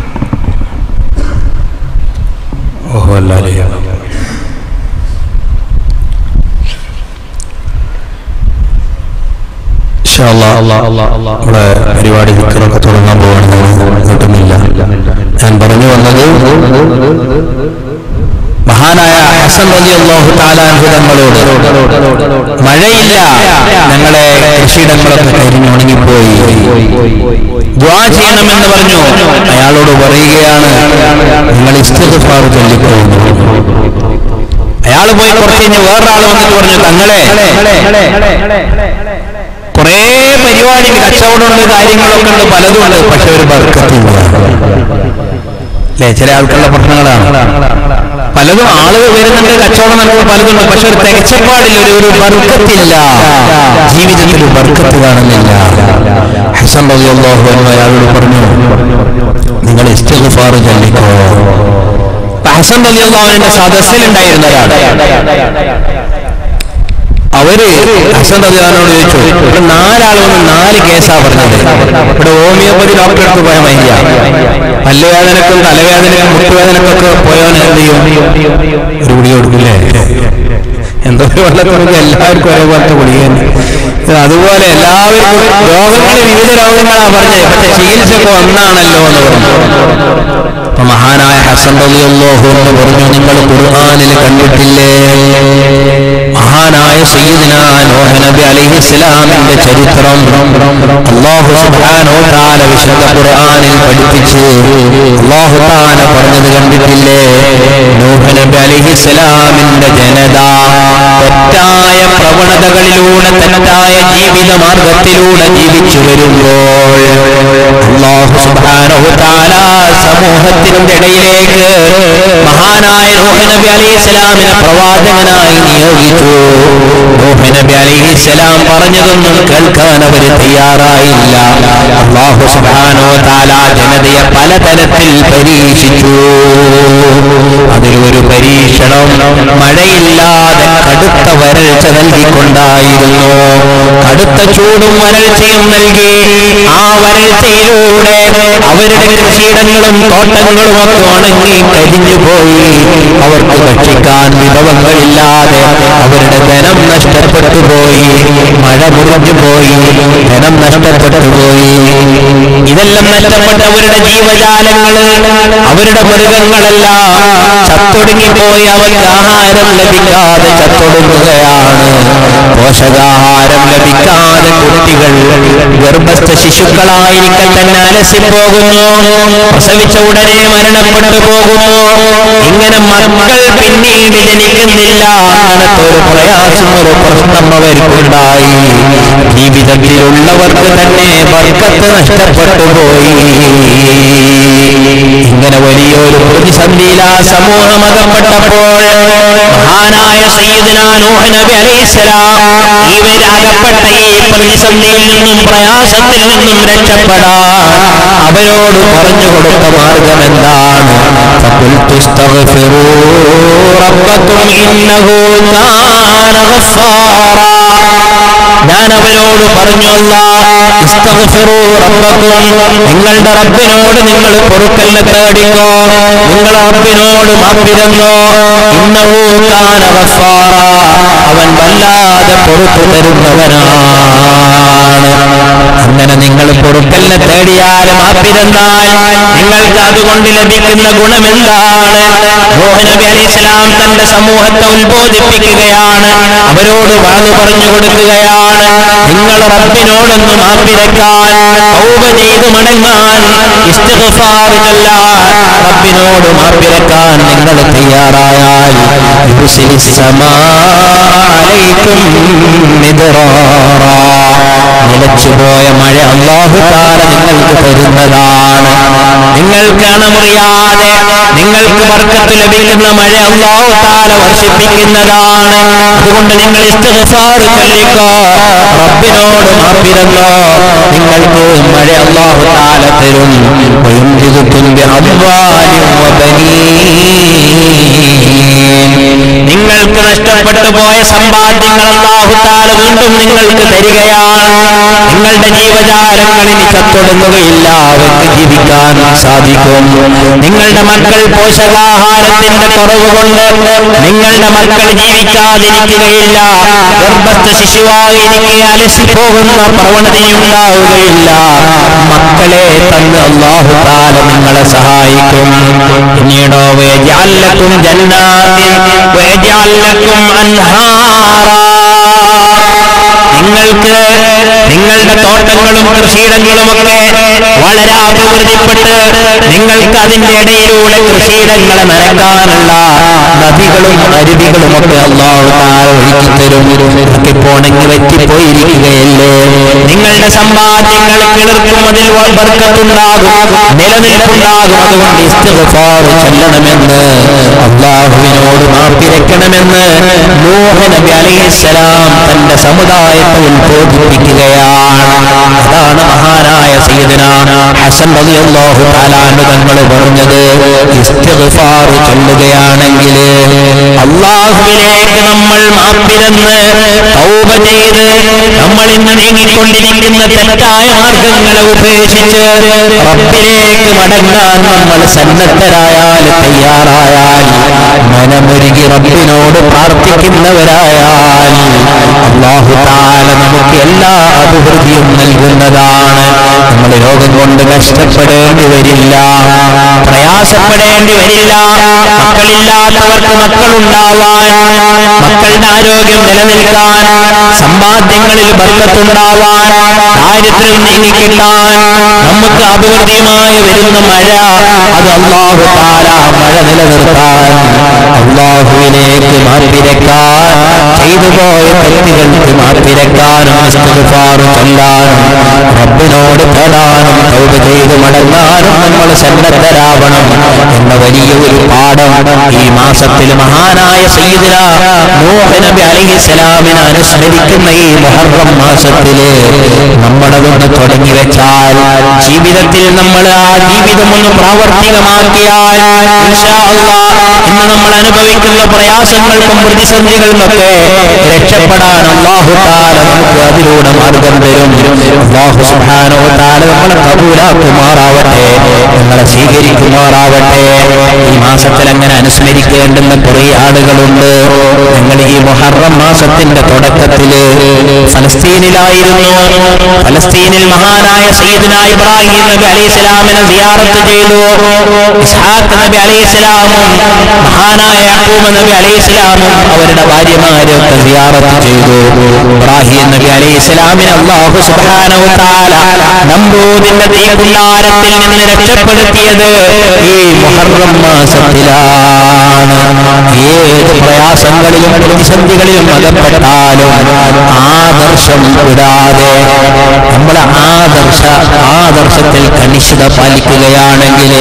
هو وهو العلي العظيم ഇൻഷാ അല്ലാ, ഇവിടെ പരിപാടി ദിക്കറൊക്കെ തുടങ്ങാൻ പോവാണ് കിട്ടുന്നില്ല ഞാൻ പറഞ്ഞു വന്നത് മഹാനായ ഹസൻ റളിയല്ലാഹു തആല അൻഹു തങ്ങളോട് മഴയില്ല ഞങ്ങളെ കൃഷിയിടങ്ങളൊക്കെ കരിഞ്ഞുണങ്ങിപ്പോയി ദ്വാ ചെയ്യണമെന്ന് പറഞ്ഞു അയാളോട് പറയുകയാണ് നിങ്ങൾ ഇസ്തിഗ്ഫാർ ചൊല്ലിക്കോളൂ അയാൾ പോയി കുറച്ച് കഴിഞ്ഞ് വേറൊരാൾ വന്നിട്ട് പറഞ്ഞു തങ്ങളെ കുറേ പരിപാടി കച്ചവടമുണ്ട് കാര്യങ്ങളൊക്കെ ഉണ്ട് പലതും ഉണ്ട് പക്ഷെ ഒരു ബർക്കത്തില്ല അല്ലേ ചില ആൾക്കുള്ള പ്രശ്നങ്ങളാണ് പലതും ആളുകൾ വരുന്നുണ്ട് കച്ചവടം നടക്കുന്ന പലതുണ്ട് പക്ഷെ ഒരു തികച്ചപ്പാടിൽ ഒരു ഒരു ബർക്കത്തില്ല ജീവിതത്തിൽ ഒരു ബർക്കത്ത് കാണുന്നില്ല ഹസൻ റളിയല്ലാഹു അൻഹു അയാളോട് പറഞ്ഞു നിങ്ങൾ ഇസ്തിഗ്ഫാർ ചൊല്ലിക്കോ അപ്പൊ ഹസൻ റളിയല്ലാഹുവിന്റെ സദസ്സിലുണ്ടായിരുന്ന ഒരാൾ അവര് ഹസൻ റളിയല്ലാഹുവിനോട് ചോദിച്ചു ഇവിടെ നാലാൾ വന്ന് നാല് കേസാ പറഞ്ഞത് ഇവിടെ ഹോമിയോപ്പതി ഡോക്ടറെ അടുത്ത് പോയ മൈൻഡിയ പല്ലുവേദനക്കും തലവേദനക്കും മുട്ടുവേദനക്കൊക്കെ പോയവൻ എന്ത് ചെയ്യും ഒരു ഗുളിക കൊടുക്കില്ലേ എന്തോ ഒരു വെള്ളത്തിനൊക്കെ എല്ലാവർക്കും ഒരേപോലത്തെ ഗുളിക തന്നെ. ഇത് അതുപോലെ എല്ലാവർക്കും രോഗങ്ങൾ വിവിധ രോഗങ്ങളാ പറഞ്ഞത് പക്ഷെ ചികിത്സയൊക്കെ ഒന്നാണല്ലോ എന്ന് പറഞ്ഞു അപ്പൊ മഹാനായ ഹസൻ റളിയല്ലാഹു എന്ന് പറഞ്ഞു നിങ്ങൾ ഖുർആനിൽ കണ്ടിട്ടില്ലേ മഹാനായ സയ്യിദിന നോഹ നബി അലൈഹിസ്സലാമിന്റെ ചരിത്രം അല്ലാഹു സുബ്ഹാനഹു വ തആല വിശുദ്ധ ഖുർആനിൽ പഠിപ്പിച്ച് അല്ലാഹു തആല പറഞ്ഞത് കണ്ടിട്ടില്ലേ നോഹ നബി അലൈഹിസ്സലാമിന്റെ ജനത തെറ്റായ പ്രവണതകളിലൂടെ തെറ്റായ ജീവിത മാർഗത്തിലൂടെ ജീവിച്ചു വരുമ്പോൾ അല്ലാഹു സുബ്ഹാനഹു വ തആല സമൂഹത്തിന്റെ ഇടയിലേക്ക് മഹാനായ നൂഹ് നബി അലൈഹി സ്വലാമിനെ പ്രവാചകനായി നിയോഗിച്ചു നൂഹ് നബി അലൈഹി സ്വലാം പറഞ്ഞതൊന്നും കേൾക്കാൻ അവർ തയ്യാറായില്ല അള്ളാഹു സുബ്ഹാനഹു വ തആല ജനതയെ പലതരത്തിൽ പരീക്ഷിച്ചു അതിലൊരു പരീക്ഷണം മഴയില്ലാതെ കടുത്ത വരൾച്ച നൽകിക്കൊണ്ടായിരുന്നു കടുത്ത ചൂടും വരൾച്ചയും നൽകി ആ വരൾച്ചയിലൂടെ അവരുടെ കൃഷിയിടങ്ങളും തോട്ടങ്ങളും ഒക്കെ ഉണങ്ങി കരിഞ്ഞു പോയി അവർക്ക് ഭക്ഷിക്കാൻ വിഭവങ്ങളില്ലാതെ അവരുടെ ധനം നഷ്ടപ്പെട്ടു പോയി മഴ മുറിഞ്ഞു പോയി ധനം നഷ്ടപ്പെട്ടു പോയി ഇതെല്ലാം നഷ്ടപ്പെട്ട അവരുടെ ജീവജാലങ്ങൾ അവരുടെ മൃഗങ്ങളെല്ലാം ചത്തൊടുങ്ങിപ്പോയി അവർക്ക് ആഹാരം ലഭിക്കാതെ ചത്തൊടുങ്ങുകയാണ് പോഷകാഹാരം ലഭിക്കാതെ കുട്ടികൾ ഗർഭസ്ഥ ശിശുക്കളായിരിക്കൽ തന്നെ അലസിപ്പോകുന്നു പ്രസവിച്ച ഉടനെ മരണപ്പെട്ടു പോകുന്നു ഇങ്ങനെ മക്കൾ പിന്നീട് ജനിക്കുന്നില്ല അങ്ങനത്തെ ഒരു പ്രയാസം ഒരു പ്രശ്നം അവർക്കുണ്ടായി ജീവിതത്തിലുള്ളവർക്ക് തന്നെ വർക്കത്ത് നഷ്ടപ്പെട്ടു പോയി ഇങ്ങനെ വലിയൊരു പ്രതിസന്ധിയിൽ ആ സമൂഹം അകപ്പെട്ടപ്പോൾ മഹാനായ സയ്യിദുന നൂഹ് നബി അലൈഹിസ്സലാം ഇവരകപ്പെട്ട ഈ പ്രതിസന്ധിയിൽ നിന്നും പ്രയാസത്തിൽ നിന്നും രക്ഷപ്പെടാൻ അവരോട് പറഞ്ഞു കൊടുത്ത മാർഗം എന്താണ് فقلت استغفروا ربكم إنه كان غفارا ഞാൻ അവരോട് പറഞ്ഞു അല്ലാ ഇസ്തഗ്ഫിറൂ റബ്ബക്കും നിങ്ങളുടെ റബ്ബിനോട് നിങ്ങൾ പൊറുക്കലിനെ തേടിക്കോ നിങ്ങൾ റബ്ബിനോട് മാപ്പിരങ്ങോ ഇന്നവൂ കാന ഗഫാറ അവൻ വല്ലാതെ പൊറുത്തു തരുന്നവനാണ് അങ്ങനെ നിങ്ങൾ പൊറുക്കലിനെ തേടിയാൽ മാപ്പിരന്നാൽ നിങ്ങൾക്ക് അതുകൊണ്ട് ലഭിക്കുന്ന ഗുണമെന്താണ് മോഹൻ നബി അലൈഹി സ്വലാം തന്റെ സമൂഹത്തെ ഉത്ബോധിപ്പിക്കുകയാണ് അവരോട് വാതു പറഞ്ഞു കൊടുക്കുകയാണ് നിങ്ങൾ റബ്ബിനോടൊന്ന് മാപ്പിരക്കാൻ തൗബ ചെയ്ത് മടങ്ങാൻ ഇസ്തിഗ്ഫാർ ചൊല്ലാൻ റബ്ബിനോട് മാപ്പിരക്കാൻ നിങ്ങൾ തയ്യാറായാൽ യുർസിലിസ് സമാ അലൈക്കും മിദ്റാറാ നിലച്ചുപോയ മഴ അള്ളാഹു താര നിങ്ങൾക്ക് തരുന്നതാണ് നിങ്ങൾക്ക് അണമുറിയാതെ നിങ്ങൾക്ക് വർക്കത്ത് ലഭിക്കുന്ന മഴ അള്ളാഹു താര വർഷിപ്പിക്കുന്നതാണ് അതുകൊണ്ട് നിങ്ങൾ ഇസ്തിഗ്ഫാർ ചൊല്ലിക്കോ റബ്ബിനോട് മാപ്പിരന്നോ നിങ്ങൾക്ക് മഴ അള്ളാഹു താല തരും വയുംജിതുക്കും ബിഅംവാലിൻ വബനീൻ നിങ്ങൾക്ക് നഷ്ടപ്പെട്ടു പോയ സമ്പാദ്യങ്ങൾ അള്ളാഹു താല വീണ്ടും നിങ്ങൾക്ക് തരികയാണ് നിങ്ങളുടെ ജീവജാലങ്ങൾ ഇനി ചത്തൊടുങ്ങുകയില്ല അവർക്ക് ജീവിക്കാൻ സാധിക്കും നിങ്ങളുടെ മക്കൾ പോഷകാഹാരത്തിന്റെ കുറവ് കൊണ്ട് നിങ്ങളുടെ മക്കൾ ജീവിക്കാതിരിക്കുകയില്ല ഗർഭസ്ഥ ശിശുവായി എനിക്ക് അലസിപ്പോകുന്ന പ്രവണതയുണ്ടാവുകയില്ല മക്കളെ തന്ന് അള്ളാഹു താല നിങ്ങളെ സഹായിക്കും പിന്നീടോ വേജാലക്കും ജന്നാത്തിൻ വേജാലക്കും അൻഹാറാ നിങ്ങൾക്ക് നിങ്ങളുടെ തോട്ടങ്ങളും കൃഷിയിടങ്ങളും ഒക്കെ വളരെ അഭിവൃദ്ധിപ്പെട്ട് നിങ്ങൾക്ക് അതിന്റെ ഇടയിലൂടെ കൃഷിയിടങ്ങളെ നനക്കാനുള്ള നദികളും അരുവികളും ഒക്കെ അള്ളാഹു താഴെ ഒഴുക്കിത്തരും ഇതൊക്കെ പോണെങ്കിൽ പറ്റിപ്പോയിരിക്കുകയല്ലേ നിങ്ങളുടെ സമ്പാദ്യങ്ങൾ കിളിർക്കുന്നതിൽ ബർക്കത്തുണ്ടാകും നിലനിൽപ്പുണ്ടാകും അതുകൊണ്ട് ഇസ്തിഗ്ഫാർ ചൊല്ലണമെന്ന് അള്ളാഹുവിനോട് മാപ്പിരക്കണമെന്ന് നൂഹ നബി അലൈഹിസ്സലാം തന്റെ സമുദായത്തെ ഉത്ബോധിപ്പിക്കുകയാണ് അതാണ് മഹാനായ സയ്യിദന ഹസൻ റളിയല്ലാഹു തആല അൻഹു തങ്ങൾ പറഞ്ഞത് ഇസ്തിഗ്ഫാർ ചൊല്ലുകയാണെങ്കിൽ അള്ളാഹുവിലേക്ക് നമ്മൾ മാപ്പിരന്ന് തൗബ ചെയ്ത് നമ്മൾ ഇന്ന് നീങ്ങിക്കൊണ്ടിരിക്കുന്ന തെറ്റായ മാർഗങ്ങളെ ഉപേക്ഷിച്ച് റബ്ബിലേക്ക് മടങ്ങാൻ നമ്മൾ സന്നദ്ധരായാൽ തയ്യാറായാൽ മനമൊരുകി റബ്ബിനോട് പ്രാർത്ഥിക്കുന്നവരായാൽ അള്ളാഹു താല നമുക്ക് എല്ലാ അഭിവൃദ്ധിയും നൽകുന്നതാണ് നമ്മൾ രോഗം കൊണ്ട് കഷ്ടപ്പെടേണ്ടി വരില്ല പ്രയാസപ്പെടേണ്ടി വരില്ല മക്കളില്ലാത്തവർക്ക് മക്കളുണ്ടാവാൻ മക്കളുടെ ആരോഗ്യം നിലനിൽക്കാൻ സമ്പാദ്യങ്ങളിൽ ബർക്കത്തുണ്ടാവാൻ ദാരിദ്ര്യം നീങ്ങിക്കിട്ടാൻ നമുക്ക് അഭിവൃദ്ധിയുമായി വരുന്ന മഴ അത് അള്ളാഹു താല മഴ നിലനിർത്താൻ അള്ളാഹുവിലേക്ക് മാപ്പിരക്കാൻ ചെയ്തു പോയ തെറ്റുകൾക്ക് മാപ്പിരക്കാനും ഇസ്തിഗ്ഫാർ ചൊല്ലാനും റബ്ബിനോട് തേടാനും തൗബ ചെയ്ത് മടങ്ങാനും നമ്മൾ സന്നദ്ധരാവണം എന്ന വലിയ ഒരു പാഠം ഈ മാസത്തിൽ മഹാനായ സയ്യിദിന നൂഹ് നബി അലൈഹിസ്സലാമിനെ അനുസ്മരിക്കുന്ന ഈ മുഹറം മാസത്തില് നമ്മളതൊന്ന് തുടങ്ങി വെച്ചാൽ ജീവിതത്തിൽ നമ്മൾ ആ ജീവിതം ഒന്ന് പ്രാവർത്തികമാക്കിയാൽ ഇൻഷാ അല്ലാഹ് ഇന്ന് നമ്മൾ അനുഭവിക്കുന്ന പ്രയാസങ്ങൾക്കും പ്രതിസന്ധികൾക്കൊക്കെ രക്ഷപ്പെടാൻ അള്ളാഹു താല നമുക്ക് അതിലൂടെ മാർഗം തരും അള്ളാഹു സുബ്ഹാനഹു താല നമ്മളെ കബൂലാക്കുമാറാവട്ടെ നമ്മളെ സ്വീകരിക്കുമാറാവട്ടെ ഈ മാസത്തിൽ അങ്ങനെ അനുസ്മരിക്കേണ്ടുന്ന കുറെ ആളുകളുണ്ട് ഞങ്ങൾ ഈ മുഹറം മാസത്തിന്റെ തുടക്കത്തില് ഫലസ്തീനിലായിരുന്നു ഫലസ്തീനിൽ മഹാനായ സയ്യിദ്ന ഇബ്രാഹിം നബി അലൈഹി സ്വലാമിനെ സിയാറത്ത് ചെയ്തു ഇസ്ഹാഖ് നബി അലൈഹി സ്വലാമും മഹാനായ യാക്കൂബ് നബി അലൈഹി സ്വലാമും അവരുടെ ഭാര്യമാരൊക്കെ സിയാറത്ത് ചെയ്തു ഇബ്രാഹിം നബി അലൈഹി സ്വലാമിനെ അള്ളാഹു സുബ്ഹാനഹു തആല നമ്രൂദിന്റെ തീകുണ്ടാരത്തിൽ നിന്ന് രക്ഷപ്പെടുത്തിയത് ഈ മുഹറം മാസത്തിലാണ് ഏത് പ്രയാസങ്ങളിലും പ്രതിസന്ധികളിലും അകപ്പെട്ടാലും ആദർശം വിടാതെ നമ്മൾ ആദർശ ആദർശത്തിൽ കണിഷ്ഠത പാലിക്കുകയാണെങ്കിൽ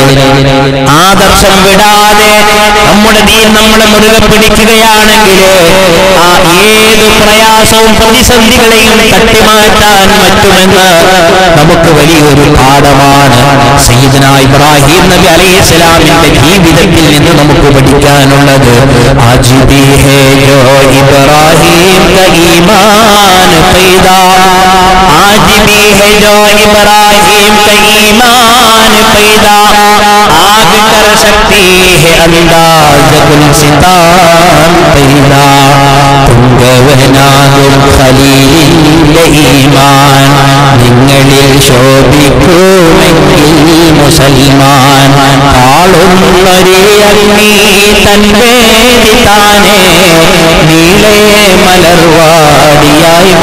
ആദർശം വിടാതെ നമ്മുടെ ദീൻ നമ്മളെ മുറുകെ പിടിക്കുകയാണെങ്കിൽ ആ ഏത് പ്രയാസവും പ്രതിസന്ധികളെയും തട്ടിമാറ്റാൻ പറ്റുമെന്ന് നമുക്ക് വലിയൊരു പാഠമാണ് സയ്യിദന ഇബ്രാഹിം നബി അലൈഹി സ്വലാമിന്റെ ജീവിതത്തിൽ നിന്ന് നമുക്ക് പഠിക്കാനുള്ളത് ആജിബി ഹേ ജോ ഇബ്രാഹിം ക ഈമാൻ പൈദാ ആജിബി ഹേ ജോ ഇബ്രാഹിം ക ഈമാൻ പൈദാ आग कर सकती है अंदाज गुलसितान पैदा तुम ഗവനാകും ഖലീലിന്റെ ഈമാൻ നിങ്ങളിൽ ശോഭിക്കുമെങ്കിൽ മുസൽമാൻ ആളുന്നൊരേ അഗ്നി തന്റെ താനെ നീളെ മലർവാടിയായി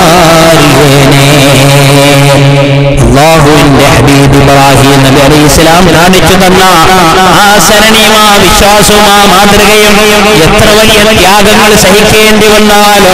മാറിയേനെ അള്ളാഹുവിന്റെ ഹബീബ് ഇബ്രാഹിം നബി അലൈഹി ഇസ്ലാം കാണിച്ചു തന്ന ആ സരണീയമാ വിശ്വാസവും ആ മാതൃകയും എത്ര വലിയ ത്യാഗങ്ങൾ സഹിക്കേണ്ടി വന്നാലും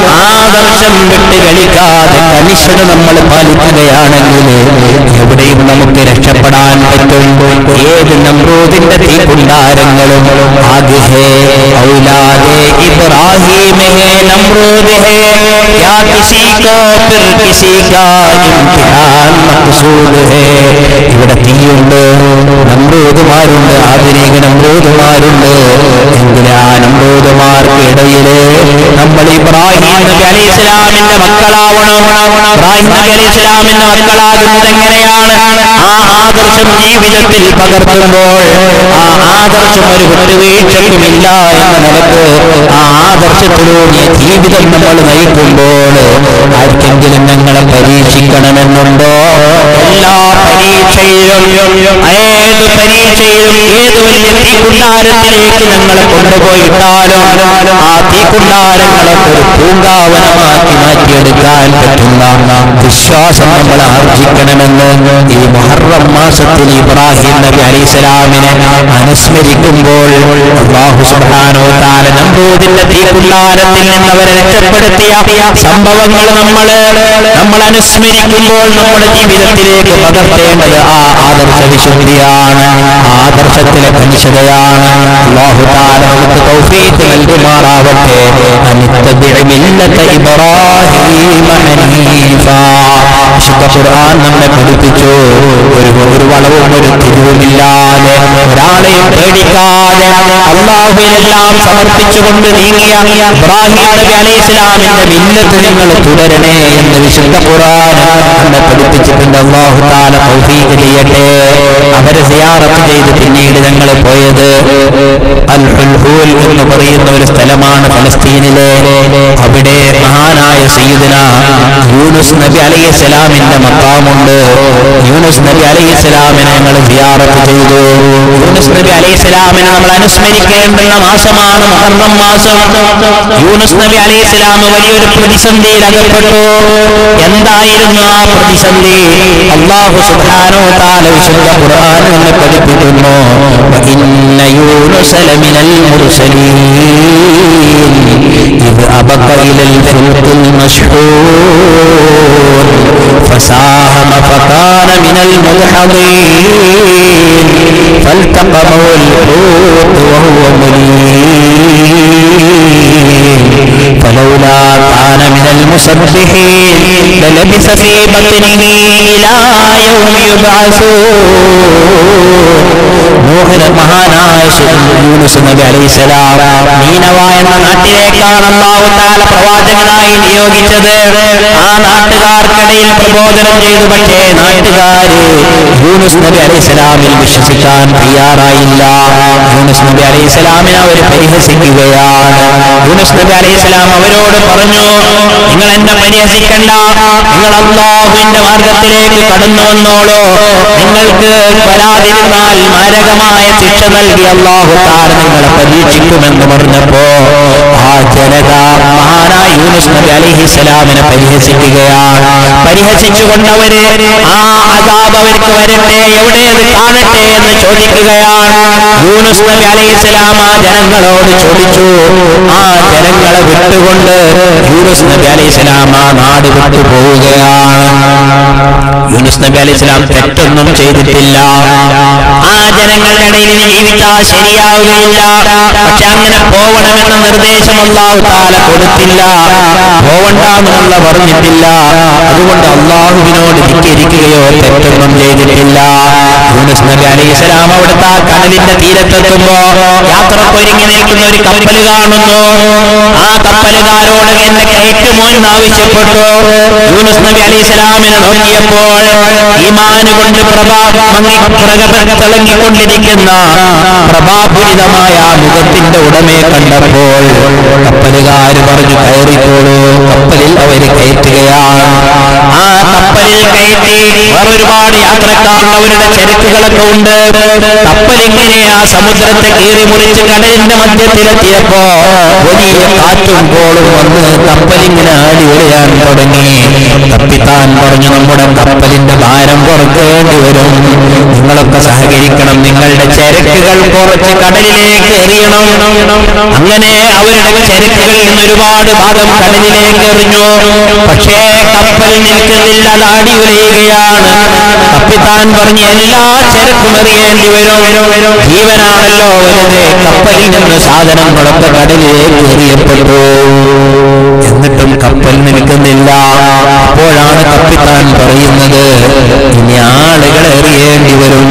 ആദർശം വിട്ട് കളിക്കാതെ കനിഷ്ഠത നമ്മൾ പാലിക്കുകയാണെങ്കിൽ എവിടെയും നമുക്ക് രക്ഷപ്പെടാൻ പറ്റും ഏത് നമ്രൂദിന്റെ തീകുണ്ടാരങ്ങളും ആദിഹേ ഔലാദേ ഇബ്രാഹിം ഹേ നമ്രൂദ് ഹേ യാ കിസി കോ ഫിർ കിസി കാ ഇംതിഹാൻ മഖ്സൂദ് ഹേ ഇവിടെ തീയുണ്ട് നമ്രൂദുമാരുണ്ട് ആധുനിക നമ്രൂദുമാരുണ്ട് എങ്കിലും ആ നമ്രൂദുമാർക്ക് ഇടയില് നമ്മൾ ഇബ്രാഹിം നബി അലൈഹി ഇസ്ലാമിന്റെ മക്കളാവണം ഇബ്രാഹിം നബി അലൈഹി ഇസ്ലാമിന്റെ മക്കളാകുന്നത് എങ്ങനെയാണ് ആ ആദർശം ജീവിതത്തിൽ പകർത്തുമ്പോൾ ആ ആദർശം ഒരു വിട്ടുവീഴ്ചക്കുമില്ല എന്ന നിലക്ക് ആ ആദർശത്തിലൂടെ ജീവിതം നമ്മൾ നയിക്കുമ്പോൾ ആർക്കെങ്കിലും ഞങ്ങളെ പരീക്ഷിക്കണമെന്നുണ്ടോ എല്ലാ പരീക്ഷയിലും ഏത് പരീക്ഷയിലും ഏത് വലിയ തീക്കുണ്ടാരത്തിലേക്ക് ഞങ്ങളെ കൊണ്ടുപോയിട്ടാലും ആ തീക്കുണ്ടാരങ്ങളെ ഒരു പൂങ്കാവനമാക്കി മാറ്റിയെടുക്കാൻ പറ്റുന്ന വിശ്വാസം നമ്മൾ ആർജിക്കണമെന്ന് ഈ മുഹറം മാസത്തിൽ ഇബ്രാഹിം നബി അലൈഹിസ്സലാമിനെ അനുസ്മരിക്കുമ്പോൾ അല്ലാഹു സുബ്ഹാനഹു വ തആല നമ്രൂദിന്റെ തീക്കുണ്ടാരത്തിൽ നിന്ന് അവരെ രക്ഷപ്പെടുത്തിയ സംഭവങ്ങൾ നമ്മൾ നമ്മൾ അനുസ്മരിക്കുമ്പോൾ നമ്മുടെ ജീവിതത്തിലേക്ക് പകർത്തേണ്ടത് ആ ആദർശ വിശുദ്ധിയാണ് ആദർശത്തിലെ കനിഷ്ഠതയാണ് അല്ലാഹു തആല നമുക്ക് തൗഫീഖ് നൽകുമാറാവട്ടെ അനിത്തബിഅ മില്ലത ഇബ്രാഹീമ ഹനീഫാ വിശുദ്ധ ഖുർആൻ നമ്മെ പഠിപ്പിച്ചു ഒരു ഒരു വളവും ഒരു തിരിവുമില്ലാതെ ഒരാളെയും പേടിക്കാതെ അള്ളാഹുവിനെല്ലാം സമർപ്പിച്ചുകൊണ്ട് നീങ്ങിയ ഇബ്രാഹിം നബി അലൈഹി ഇസ്ലാമിന്റെ മില്ലത്ത് നിങ്ങൾ തുടരണേ എന്ന് വിശുദ്ധ ഖുർആൻ നമ്മെ പഠിപ്പിച്ചിട്ടുണ്ട് അള്ളാഹു താല തൗഫീഖ് ചെയ്യട്ടെ അവരെ സിയാറത്ത് ചെയ്ത് പിന്നീട് ഞങ്ങൾ പോയത് അൽ ഹുൽഹൂൽ എന്ന് പറയുന്ന ഒരു സ്ഥലമാണ് ഫലസ്തീനിലെ അവിടെ മഹാനായ സയ്യിദന യൂനുസ് നബി അലൈഹി സ്വലാമിന്റെ മക്കാമുണ്ട് യൂനുസ് നബി അലൈഹി സ്വലാമിനെ ഞങ്ങൾ സിയാറത്ത് ചെയ്തു യൂനുസ് നബി അലൈഹി സ്വലാമിനെ നമ്മൾ അനുസ്മരിക്കേണ്ടുന്ന മാസമാണ് മുഹറം മാസം യൂനുസ് നബി അലൈഹി സ്വലാം വലിയൊരു പ്രതിസന്ധിയിൽ അകപ്പെട്ടു എന്തായിരുന്നു ആ പ്രതിസന്ധി അള്ളാഹു സുബ്ഹാനഹു വ തആല വിശുദ്ധ ഖുർആൻ നമ്മെ പഠിപ്പിക്കുന്നു ഇന്ന യൂനുസ ലമിനൽ മുർസലീൻ ഇത് അബഖ ഇലൽ ഫുൽഖിൽ മശ്ഹൂർ فساهم فكان من المدحضين فالتقمه الحوت وهو مليم فلولا كان من المسبحين للبث في بطنه إلى يوم يبعثون മോഹന മഹാനായ യൂനുസ് നബി അലൈഹിസ്സലാം നീനവ എന്ന നാട്ടിലേക്കാണ് അള്ളാഹു താല പ്രവാചകനായി നിയോഗിച്ചത് ആ നാട്ടുകാർക്കിടയിൽ പ്രബോധനം ചെയ്തു പക്ഷേ നാട്ടുകാര് യൂനുസ് നബി അലൈഹിസ്സലാമിൽ വിശ്വസിക്കാൻ തയ്യാറായില്ല യൂനുസ് നബി അലൈഹിസ്സലാമിനെ അവർ പരിഹസിക്കുകയാണ് യൂനുസ് നബി അലൈഹിസ്സലാം അവരോട് പറഞ്ഞു നിങ്ങൾ എന്നെ പരിഹസിക്കണ്ട നിങ്ങൾ അള്ളാഹുവിന്റെ മാർഗത്തിലേക്ക് കടന്നു വന്നോളൂ നിങ്ങൾക്ക് വരാതിരുന്നാൽ മാരകമായ ശിക്ഷ നൽകി അള്ളാഹു താര നിങ്ങളെ പരീക്ഷിക്കുമെന്ന് പറഞ്ഞപ്പോ ആ ജനത മഹാനായ യൂനുസ് നബി അലിഹിസ്സലാമിനെ പരിഹസിക്കുകയാണ് പരിഹസിച്ചുകൊണ്ടവര് ആ അതാബ് അവർക്ക് വരട്ടെ എവിടെ അത് കാണട്ടെ എന്ന് ചോദിക്കുകയാണ് യൂനുസ് നബി അലൈഹിസ്സലാം ആ ജനങ്ങളോട് ചോദിച്ചു ആ ജനങ്ങളെ വിട്ടുകൊണ്ട് യൂനുസ് നബി അലൈഹിസ്സലാം ആ നാട് വിട്ടു പോവുകയാണ് യൂനുസ് നബി അലൈഹിസ്സലാം തെറ്റൊന്നും ചെയ്തിട്ടില്ല ആ ജനങ്ങളുടെ ഇടയിൽ ഇനി ജീവിച്ചാൽ ശരിയാവുകയില്ല പക്ഷെ അങ്ങനെ പോവണമെന്ന നിർദ്ദേശം അള്ളാഹു താല കൊടുത്തില്ല പോവണ്ടെന്നുള്ള പറഞ്ഞിട്ടില്ല അതുകൊണ്ട് അള്ളാഹുവിനോട് ധിക്കരിക്കുകയോ തെറ്റൊന്നും ചെയ്തിട്ടില്ല യൂനുസ് യൂനുസ് നബി അലൈഹി സ്വലാം അവിടുത്തെ ആ കടലിന്റെ തീരത്തെത്തുമ്പോ യാത്രക്കൊരുങ്ങി നിൽക്കുന്ന ഒരു കപ്പൽ കാണുന്നു ആ കപ്പലുകാരോട് എന്നെ കയറ്റുമോ എന്ന് ആവശ്യപ്പെട്ടു യൂനുസ് നബി അലൈഹി സ്വലാമിനെ നോക്കിയപ്പോൾ ഈമാന് കൊണ്ട് പ്രഭാ മങ്ങി പ്രകട തിളങ്ങിക്കൊണ്ടിരിക്കുന്ന പ്രഭാപൂരിതമായ ആ മുഖത്തിന്റെ ഉടമയെ കണ്ടപ്പോൾ കപ്പലുകാര് പറഞ്ഞു കയറിക്കോളൂ കപ്പലിൽ അവര് കയറ്റുകയാണ് ആ കപ്പലിൽ കയറ്റി വേറൊരുപാട് യാത്രക്കാർ അവരുടെ ചരക്കുകളൊക്കെ ഉണ്ട് കപ്പലിങ്ങനെ ആ സമുദ്രത്തെ കീറി മുറിച്ച് കടലിന്റെ മധ്യത്തിലെത്തിയപ്പോ വലിയ കാറ്റും കോളും വന്ന് കപ്പലിങ്ങനെ ആടി ഒളിയാൻ തുടങ്ങി കപ്പിത്താൻ പറഞ്ഞു നമ്മുടെ കപ്പലിന്റെ ഭാരം കുറക്കേണ്ടി വരും നിങ്ങളൊക്കെ സഹകരിക്കണം നിങ്ങളുടെ ചരക്കുകൾ കുറച്ച് കടലിലേക്ക് എറിയണം അങ്ങനെ അവരുടെ ചരക്കുകളിൽ നിന്ന് ഒരുപാട് ഭാഗം കടലിലേക്ക് എറിഞ്ഞു പക്ഷേ കപ്പൽ നിൽക്കുന്നില്ല അത് ആടി ഉലയുകയാണ് കപ്പിത്താൻ പറഞ്ഞ് എല്ലാ ചരക്കും എറിയേണ്ടി വരും ജീവനാണല്ലോ വലുത് കപ്പലിൽ നിന്ന് സാധനങ്ങളൊക്കെ കടലിലേക്ക് എറിയപ്പെട്ടു എന്നിട്ടും കപ്പൽ നിൽക്കുന്നില്ല അപ്പോഴാണ് കപ്പിത്താൻ പറയുന്നത് ഇനി ആളുകൾ എറിയേണ്ടി വരും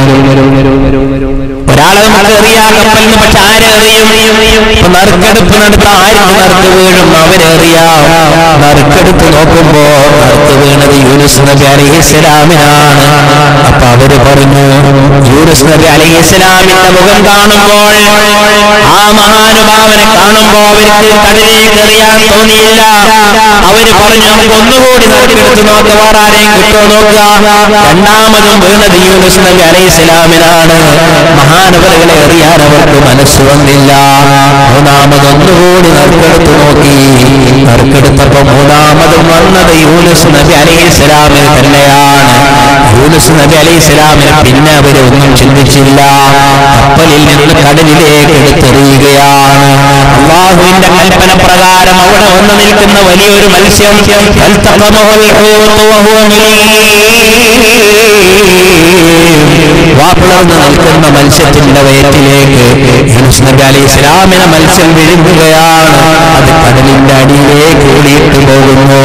ഒരാളെ നമുക്ക് എറിയാം കപ്പലിന് പക്ഷെ ആരെറിയും ഇപ്പൊ നറുക്കെടുപ്പ് നടത്ത ആർക്ക് നറുക്ക് വീഴും അവരെറിയാം നറുക്കെടുപ്പ് നോക്കുമ്പോ നറുക്ക് വീണത് യൂനുസ് നബി അലൈഹി ഇസ്ലാമിനാണ് അപ്പൊ അവര് പറഞ്ഞു യൂനുസ് നബി അലൈഹി ഇസ്ലാമിന്റെ മുഖം കാണുമ്പോൾ ആ മഹാനുഭാവനെ കാണുമ്പോ അവർക്ക് കടലിലേക്ക് എറിയാൻ തോന്നിയില്ല അവര് പറഞ്ഞു നമുക്ക് ഒന്നുകൂടി നറുക്കെടുത്ത് നോക്കുക വേറെ ആരെയും കിട്ടോ നോക്കുക രണ്ടാമതും വീണത് യൂനുസ് നബി അലൈഹി ഇസ്ലാമിനാണ് മഹാനവറുകളെ എറിയാൻ അവർക്ക് മനസ്സ് വന്നില്ല മൂന്നാമതൊന്നുകൂടി നറുക്കെടുത്ത് നോക്കി നറുക്കെടുത്തപ്പോ മൂന്നാമതും വന്നത് യൂനുസ് നബി അലൈഹി ഇസ്ലാമിന് തന്നെയാണ് യൂനുസ് നബി അലൈഹി ഇസ്ലാമിന് പിന്നെ അവര് ഒന്നും ചിന്തിച്ചില്ല കപ്പലിൽ നിന്ന് കടലിലേക്ക് എടുത്തെറിയുകയാണ് അള്ളാഹുവിന്റെ കൽപ്പന പ്രകാരം അവിടെ വന്നു നിൽക്കുന്ന വലിയൊരു മത്സ്യം ഫൽതഖമഹുൽ ഹൂത്ത് വഹുവ മുലീം. വാപ്പിളർന്ന് നിൽക്കുന്ന മത്സ്യത്തിന്റെ വയറ്റിലേക്ക് യൂനുസ് നബി അലൈഹി ഇസ്ലാമിനെ മത്സ്യം വിഴുങ്ങുകയാണ് അത് കടലിന്റെ അടിയിലേക്ക് ഓടിയിട്ട് പോകുന്നു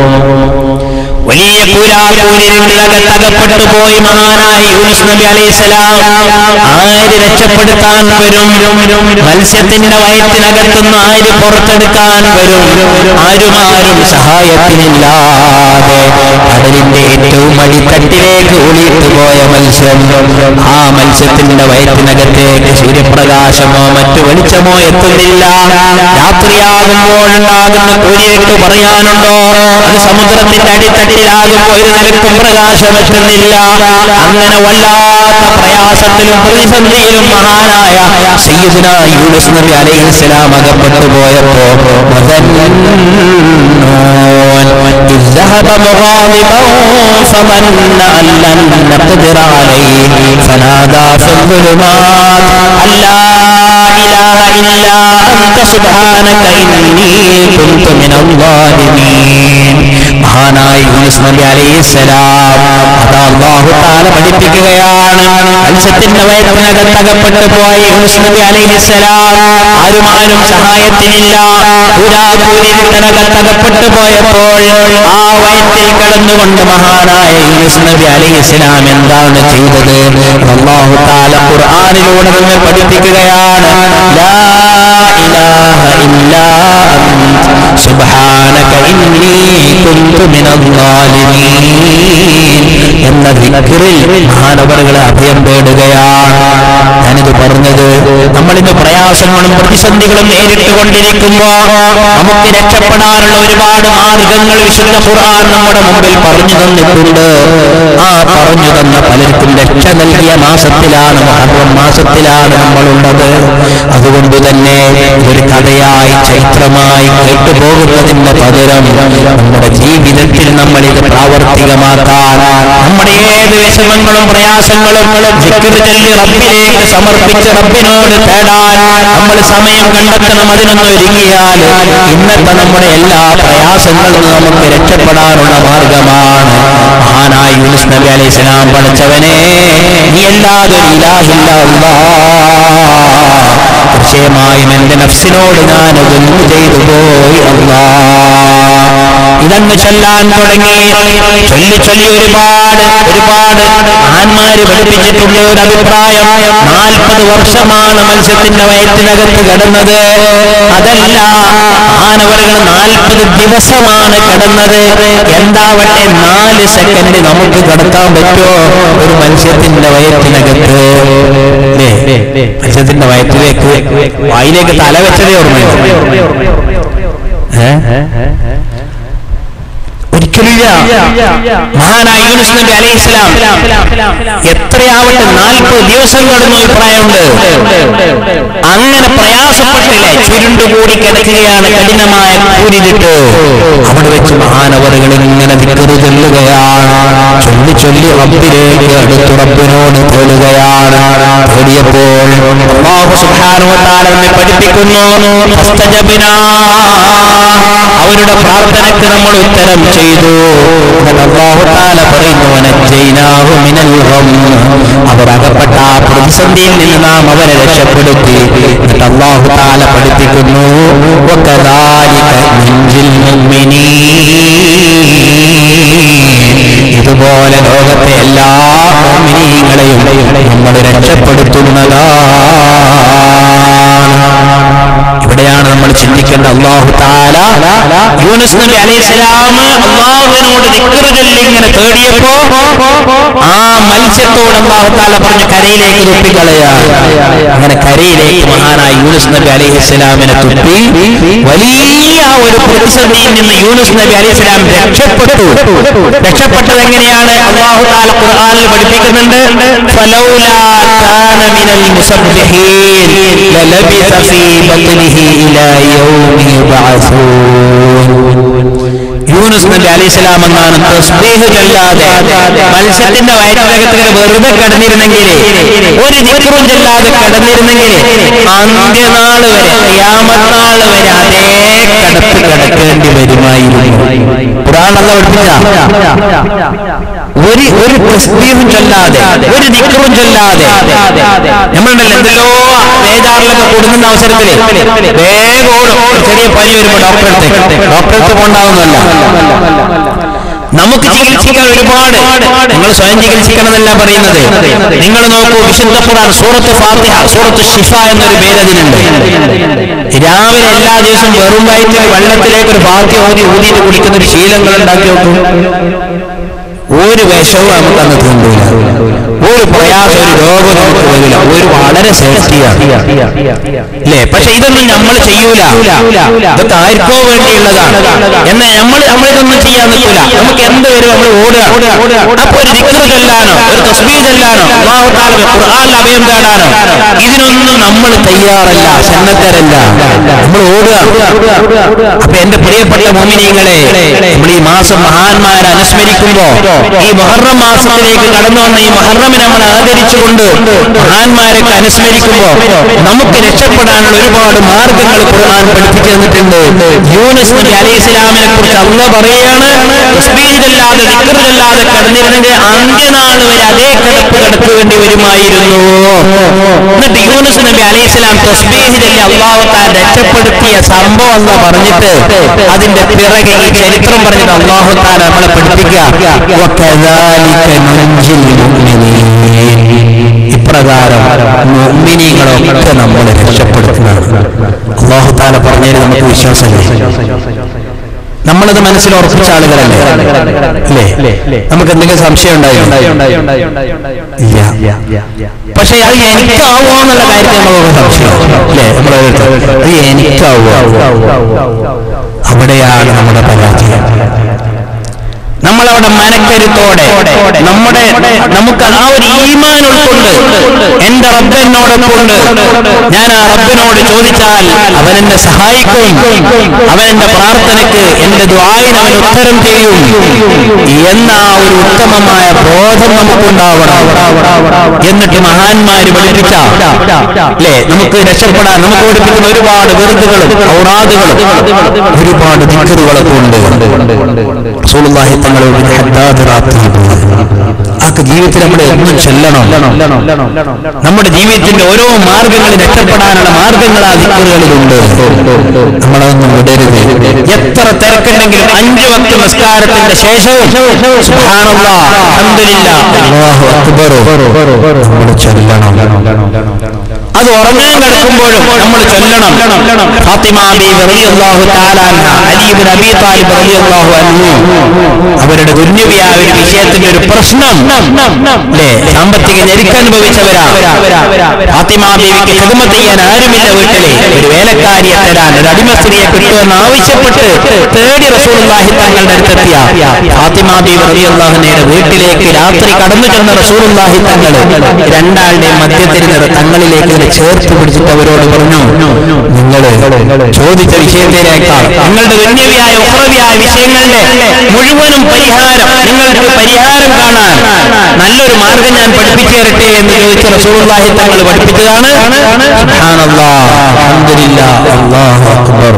വലിയ പൂരാപൂരിനകത്തകപ്പെട്ടു പോയി മഹാനായ യൂനുസ് നബി അലൈഹിസ്സലാം ആര് രക്ഷപ്പെടുത്താൻ വരും മത്സ്യത്തിന്റെ വയറ്റിനകത്തുനിന്ന് ആര് പുറത്തെടുക്കാൻ വരും ആരുമാരും സഹായത്തിനില്ലാതെ കടലിന്റെ ഏറ്റവും അടിത്തട്ടിലേക്ക് ഒളിയിട്ട് പോയ മത്സ്യം ആ മത്സ്യത്തിന്റെ വയറ്റിനകത്തേക്ക് സൂര്യപ്രകാശമോ മറ്റു വെളിച്ചമോ എത്തുന്നില്ല രാത്രിയാകുമ്പോഴുണ്ടാകുന്ന കൂലിയേക്ക് പറയാനുണ്ടോ അത് സമുദ്രത്തിന്റെ അടിത്തട്ടിലാകുമ്പോൾ ഒരു നിലക്കും പ്രകാശം എത്തുന്നില്ല അങ്ങനെ വല്ലാത്ത പ്രയാസത്തിലും പ്രതിസന്ധിയിലും മഹാനായ സയ്യിദുന യൂനുസ് നബി അലൈഹിസ്സലാം അകപ്പെട്ടു പോയപ്പോ إذ ذهب مغاضبا فظن أن لن نقدر عليه فنادى في الظلمات أن لا إله إلا أنت سبحانك إني كنت من الظالمين മഹാനായ യൂനിസ് നബി അലൈഹിസ്സലാം അതാ അല്ലാഹു തആല പഠിപ്പിക്കുകയാണ് മത്സ്യത്തിന്റെ വയറ്റിനകത്തകപ്പെട്ടു പോയ യൂനിസ് നബി അലൈഹിസ്സലാം ആരുമാരും സഹായത്തിനില്ല പുരാപൂരിനകത്തകപ്പെട്ടു പോയപ്പോൾ ആ വയറ്റിൽ കിടന്നുകൊണ്ട് മഹാനായ യൂനിസ് നബി അലൈഹിസ്സലാം എന്താണ് ചെയ്തത് അല്ലാഹു തആല ഖുർആനിലൂടെ നമ്മെ പഠിപ്പിക്കുകയാണ് ലാ ഇലാഹ ഇല്ലാ അൻത സുബ്ഹാനക ഇന്നി കുന്തു മിനൽ ളാലിമീൻ എന്ന ദിക്റിൽ മഹാനവറുകളെ അഭയം തേടുകയാണ് ഞാനിത് പറഞ്ഞത് നമ്മളിന്ന് പ്രയാസങ്ങളും പ്രതിസന്ധികളും നേരിട്ട് കൊണ്ടിരിക്കുമ്പോ നമുക്ക് രക്ഷപ്പെടാനുള്ള ഒരുപാട് മാർഗങ്ങൾ വിശുദ്ധ ഖുർആൻ നമ്മുടെ മുമ്പിൽ പറഞ്ഞു തന്നിട്ടുണ്ട് ആ പറഞ്ഞു തന്ന പലർക്കും രക്ഷ നൽകിയ മാസത്തിലാണ് മുഹറം മാസത്തിലാണ് നമ്മളുള്ളത് അതുകൊണ്ട് തന്നെ ഒരു കഥയായി ചൈത്രമായി കേട്ടുപോകുന്നതിന്റെ പകരം നമ്മുടെ ജീവിതത്തിൽ നമ്മൾ ഇത് പ്രാവർത്തികമാക്കാൻ നമ്മുടെ ഏത് വിഷമങ്ങളും പ്രയാസങ്ങളും ദിക്റ് ചൊല്ലി റബ്ബിലേക്ക് സമർപ്പിച്ച് റബ്ബിനോട് തേടാൻ നമ്മൾ സമയം കണ്ടെത്തണം അതിനൊന്ന് ഒരുങ്ങിയാൽ ഇന്നത്തെ നമ്മുടെ എല്ലാ പ്രയാസങ്ങളും നമുക്ക് രക്ഷപ്പെടാനുള്ള മാർഗമാണ് മഹാനായ യൂനുസ് നബി അലൈഹി സ്വലാം പഠിച്ചവനെ നീ അല്ലാതെ ഒരു ഇലാഹില്ല അല്ലാ പക്ഷേ നിശ്ചയമായും എന്റെ നഫ്സിനോട് ഞാൻ ഒന്നു ചെയ്തു പോയി അല്ലാ ഇതങ്ങ് ചൊല്ലാൻ തുടങ്ങി ചൊല്ലി ചൊല്ലി ഒരുപാട് ഒരുപാട് ആന്മാര് പഠിപ്പിച്ചിട്ടുള്ള ഒരു അഭിപ്രായം നാൽപ്പത് വർഷമാണ് മത്സ്യത്തിന്റെ വയറ്റിനകത്ത് കിടന്നത് അതല്ല മാനവர்கள் നാൽപ്പത് ദിവസമാണ് കിടന്നത് എന്താവട്ടെ നാല് സെക്കൻഡ് നമുക്ക് കിടക്കാൻ പറ്റുമോ ഒരു മത്സ്യത്തിന്റെ വയറ്റിനകത്ത് അല്ലേ മത്സ്യത്തിന്റെ വയറ്റിലേക്ക് വായിലേക്ക് തല വെച്ചതേ ഓർമ്മയുള്ളൂ ഏ ഒരിക്കലില്ല മഹാനായ യൂനുസ് നബി അലൈഹി ഇസ്ലാം എത്രയാവട്ടെ നാൽപ്പത് ദിവസം കടന്നു അഭിപ്രായമുണ്ട് അങ്ങനെ പ്രയാസപ്പെട്ടില്ലേ ചുരുണ്ടുകൂടി കിടക്കുകയാണ് കഠിനമായ കൂരിട്ട് അവിടെ വെച്ച് മഹാനവറുകൾ ഇങ്ങനെ വിക്കറ് ചൊല്ലുകയാണ് ചൊല്ലി ചൊല്ലി റബ്ബിലേക്ക് അടുത്ത് റബ്ബിനോട് തേടുകയാണ് തേടിയപ്പോൾ അല്ലാഹു സുബ്ഹാനഹു വ തആല നമ്മെ പഠിപ്പിക്കുന്നു ഫസ്തജബ്നാ അവരുടെ പ്രാർത്ഥനയ്ക്ക് നമ്മൾ ഉത്തരം ചെയ്തു എന്നിട്ട് അല്ലാഹു തആല പറയുന്നു വനജൈനാഹു മിനൽ ഗം അവർ അകപ്പെട്ട ആ പ്രതിസന്ധിയിൽ നിന്ന് നാം അവരെ രക്ഷപ്പെടുത്തി എന്നിട്ട് അല്ലാഹു തആല പഠിപ്പിക്കുന്നു വകദാലിക നൻജിൽ മുഅ്മിനീൻ ഇതുപോലെ ലോകത്തെ എല്ലാ മുഅ്മിനീങ്ങളെയും നമ്മൾ രക്ഷപ്പെടുത്തുന്നതാണ് ഇവിടെയാണ് നമ്മൾ ചിന്തിക്കേണ്ട അള്ളാഹു താല യൂനുസ് നബി അലൈഹി സ്വലാം അള്ളാഹുവിനോട് നിക്കറുകളിൽ ഇങ്ങനെ തേടിയപ്പോ ആ മത്സ്യത്തോട് അള്ളാഹു താല പറഞ്ഞ് കരയിലേക്ക് തുപ്പിക്കളയാണ് അങ്ങനെ കരയിലേക്ക് മഹാനായ യൂനുസ് നബി അലൈഹി സ്വലാമിനെ തുപ്പി വലിയ ഒരു പ്രതിസന്ധിയിൽ നിന്ന് യൂനുസ് നബി അലൈഹി സ്വലാം രക്ഷപ്പെട്ടു രക്ഷപ്പെട്ടത് എങ്ങനെയാണ് അള്ളാഹു താല ഖുർആനിൽ പഠിപ്പിക്കുന്നുണ്ട് ഫലൗലാ കാന മിനൽ മുസബ്ബിഹീൻ ലലബിസ ഫീ ബത്നിഹി ഇലാ യൗമി യുബ്അസൂൻ യൂനുസ് നബി അലൈഹി സ്വലാം എന്നാണ് തസ്ബീഹ് ചൊല്ലാതെ മത്സ്യത്തിന്റെ വയറ്റിനകത്ത് ഇങ്ങനെ വെറുതെ കിടന്നിരുന്നെങ്കിൽ ഒരു ദിക്റും ചൊല്ലാതെ കിടന്നിരുന്നെങ്കിൽ അന്ത്യനാൾ വരെ ഖിയാമത്ത് നാൾ വരെ അതേ കിടപ്പ് കിടക്കേണ്ടി വരുമായിരുന്നു ഖുർആനല്ല പഠിപ്പിച്ച ഒരു ഒരു തസ്ബീഹും ചൊല്ലാതെ ഒരു ദിക്റും ചൊല്ലാതെ നമ്മളുണ്ടല്ലോ എന്തെല്ലോ വേദാറിലൊക്കെ കൊടുക്കുന്ന അവസരത്തിൽ വേഗം ഓടും ഒരു ചെറിയ പനി വരുമ്പോൾ ഡോക്ടറെ അടുത്തേക്ക് ഡോക്ടറെ അടുത്ത് പോണ്ടാവുന്നല്ല നമുക്ക് ചികിത്സിക്കാൻ ഒരുപാട് നിങ്ങൾ സ്വയം ചികിത്സിക്കണം എന്നല്ല പറയുന്നത് നിങ്ങൾ നോക്കൂ വിശുദ്ധ ഖുർആൻ സൂറത്ത് ഫാത്തിഹ സൂറത്ത് ഷിഫ എന്നൊരു പേര് അതിനുണ്ട് രാവിലെ എല്ലാ ദിവസവും വെറും വയറ്റിൽ വെള്ളത്തിലേക്ക് ഒരു ഫാത്തിഹ ഊതി ഊതിയിട്ട് കുടിക്കുന്ന ഒരു ശീലങ്ങൾ ഉണ്ടാക്കി നോക്കൂ ഒരു വിഷവും നമുക്ക് അന്ന് തോന്നൂല ഒരു പ്രയാസം ഒരു രോഗം നമുക്ക് വരില്ല ഒരു വളരെ സേഫ്റ്റിയാണ് അല്ലേ പക്ഷെ ഇതൊന്നും നമ്മൾ ചെയ്യൂല ഇതൊക്കെ ആർക്കോ വേണ്ടിയുള്ളതാണ് എന്നാൽ നമ്മൾ നമ്മളിതൊന്നും ചെയ്യാൻ നിൽക്കില്ല നമുക്ക് എന്ത് വരും നമ്മൾ ഓടുക അപ്പൊ ഒരു ദിക്ർ ചൊല്ലാനോ ഒരു തസ്ബീ ചൊല്ലാനോ അല്ലാഹു തആല ഖുർആനിൽ അഭയം തേടാനോ ഇതിനൊന്നും നമ്മൾ തയ്യാറല്ല സന്നദ്ധരല്ല നമ്മൾ ഓടുക അപ്പൊ എന്റെ പ്രിയപ്പെട്ട മോമിനിയങ്ങളെ നമ്മൾ ഈ മാസം മഹാന്മാരെ അനുസ്മരിക്കുമ്പോ ഈ മഹറം മാസത്തിലേക്ക് കടന്നു വന്ന ഈ മഹറമിനെ നമ്മൾ ആദരിച്ചുകൊണ്ട് മഹാന്മാരൊക്കെ അനുസ്മരിക്കുമ്പോ നമുക്ക് രക്ഷപ്പെടാനുള്ള ഒരുപാട് മാർഗങ്ങൾ ഖുർആൻ പഠിപ്പിച്ചു തന്നിട്ടുണ്ട് യൂനുസ് നബി അലൈഹി ഇസ്ലാമിനെ കുറിച്ച് അല്ല പറയാണ് തസ്ബീഹിലല്ലാതെ ദിക്റിലല്ലാതെ കടന്നിരുന്നെങ്കിൽ അന്ത്യനാൾ വരെ അതേ കിടപ്പ് കിടക്കേണ്ടി വരുമായിരുന്നു എന്നിട്ട് യൂനുസ് നബി അലൈഹി ഇസ്ലാം തസ്ബീഹിലല്ലേ അള്ളാഹു താൻ രക്ഷപ്പെടുത്തിയ സംഭവം എന്ന് പറഞ്ഞിട്ട് അതിന്റെ പിറകെ ഈ ചരിത്രം പറഞ്ഞിട്ട് അള്ളാഹു താൻ നമ്മളെ പഠിപ്പിക്കുക وكذلك ننجي المؤمنين ഇപ്രകാരം മുഅ്മിനീങ്ങളൊക്കെ നമ്മളെ രക്ഷപ്പെടുത്തുന്നതാണ് അള്ളാഹു താല പറഞ്ഞതിൽ നമുക്ക് വിശ്വാസമില്ലേ നമ്മളത് മനസ്സിൽ ഉറപ്പിച്ച ആളുകളല്ലേ അല്ലേ നമുക്ക് എന്തെങ്കിലും സംശയം ഉണ്ടായോ ഇല്ല പക്ഷെ അത് എനിക്കാവോ എന്നുള്ള കാര്യത്തിൽ നമുക്ക് സംശയം അല്ലേ നമ്മൾ അത് എനിക്കാവോ അവിടെയാണ് നമ്മുടെ പരാജയം നമ്മളവിടെ മനക്കരുത്തോടെ നമ്മുടെ നമുക്ക് ആ ഒരു ഈമാൻ ഉൾക്കൊണ്ട് എന്റെ റബ്ബെന്നോടൊപ്പമുണ്ട് ഞാൻ ആ റബ്ബിനോട് ചോദിച്ചാൽ അവൻ എന്നെ സഹായിക്കും അവൻ എന്റെ പ്രാർത്ഥനയ്ക്ക് എന്റെ ദ്വായിന് അവൻ ഉത്തരം ചെയ്യും എന്ന ആ ഒരു ഉത്തമമായ ബോധം നമുക്കുണ്ടാവണം എന്നിട്ട് മഹാന്മാര് പഠിപ്പിച്ച അല്ലേ നമുക്ക് രക്ഷപ്പെടാൻ നമുക്ക് പഠിപ്പിക്കുന്ന ഒരുപാട് വെറുതുകളും ഔറാദുകളും ഒരുപാട് ദിക്കറുകളൊക്കെ ഉണ്ട് റസൂലുള്ളാഹി തങ്ങളോട് ഹദ്ദാദ് റാത്തീബ് ആ അതൊക്കെ ജീവിതത്തിൽ നമ്മൾ എന്നും ചെല്ലണം നമ്മുടെ ജീവിതത്തിന്റെ ഓരോ മാർഗങ്ങളിൽ രക്ഷപ്പെടാനുള്ള മാർഗങ്ങൾ ആ ദിക്കറുകളിലുണ്ട് നമ്മളതൊന്നും വിടരുത് എത്ര തിരക്കുണ്ടെങ്കിലും അഞ്ചു വക്ത നിസ്കാരത്തിന്റെ ശേഷവും സുബ്ഹാനല്ലാഹ്, അൽഹംദുലില്ലാഹ്, അല്ലാഹു അക്ബർ നമ്മൾ ചൊല്ലണം അത് ഉറങ്ങാൻ കിടക്കുമ്പോഴും നമ്മൾ ചൊല്ലണം ഫാത്തിമ ബീവി റളിയല്ലാഹു തആല അൻഹ അലി ഇബ്നു അബീ താലിബ് റളിയല്ലാഹു അൻഹു അവരുടെ ദുന്യവിയായ ഒരു വിഷയത്തിന്റെ ഒരു പ്രശ്നം അല്ലേ സാമ്പത്തിക ഞെരുക്കനുഭവിച്ചവരാ ഫാത്തിമ ബീവിക്ക് ഹിദ്മത്ത് ചെയ്യാൻ ആരുമില്ല വീട്ടിലെ ഒരു വേലക്കാരിയെ തരാൻ ഒരു അടിമ സ്ത്രീയെ കിട്ടുമെന്ന് ആവശ്യപ്പെട്ട് തേടി റസൂലുള്ളാഹി തങ്ങളുടെ അടുത്തെത്തിയ ഫാത്തിമ ബീവി റളിയല്ലാഹുവിന്റെ വീട്ടിലേക്ക് രാത്രി കടന്നു ചെന്ന റസൂലുള്ളാഹി തങ്ങൾ രണ്ടാളുടെയും മധ്യത്തിരുന്നത് തങ്ങളിലേക്ക് ഇങ്ങനെ ചേർത്ത് പിടിച്ചിട്ട് അവരോട് പറഞ്ഞു നിങ്ങൾ ചോദിച്ച വിഷയത്തിനേക്കാൾ നിങ്ങളുടെ ദുന്യവിയായ ഉഹ്റവിയായ വിഷയങ്ങളുടെ മുഴുവനും പരിഹാരം നിങ്ങൾക്ക് പരിഹാരം കാണാൻ നല്ലൊരു മാർഗം ഞാൻ പഠിപ്പിച്ചു തരട്ടെ എന്ന് ചോദിച്ച റസൂലുള്ളാഹി തങ്ങൾ പഠിപ്പിച്ചതാണ് സുബ്ഹാനല്ലാഹ്, അൽഹംദുലില്ലാഹ്, അല്ലാഹു അക്ബർ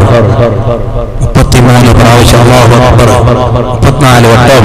മുപ്പത്തിമൂന്ന് പ്രാവശ്യം അല്ലാഹു അക്ബർ മുപ്പത്തിനാല് വട്ടം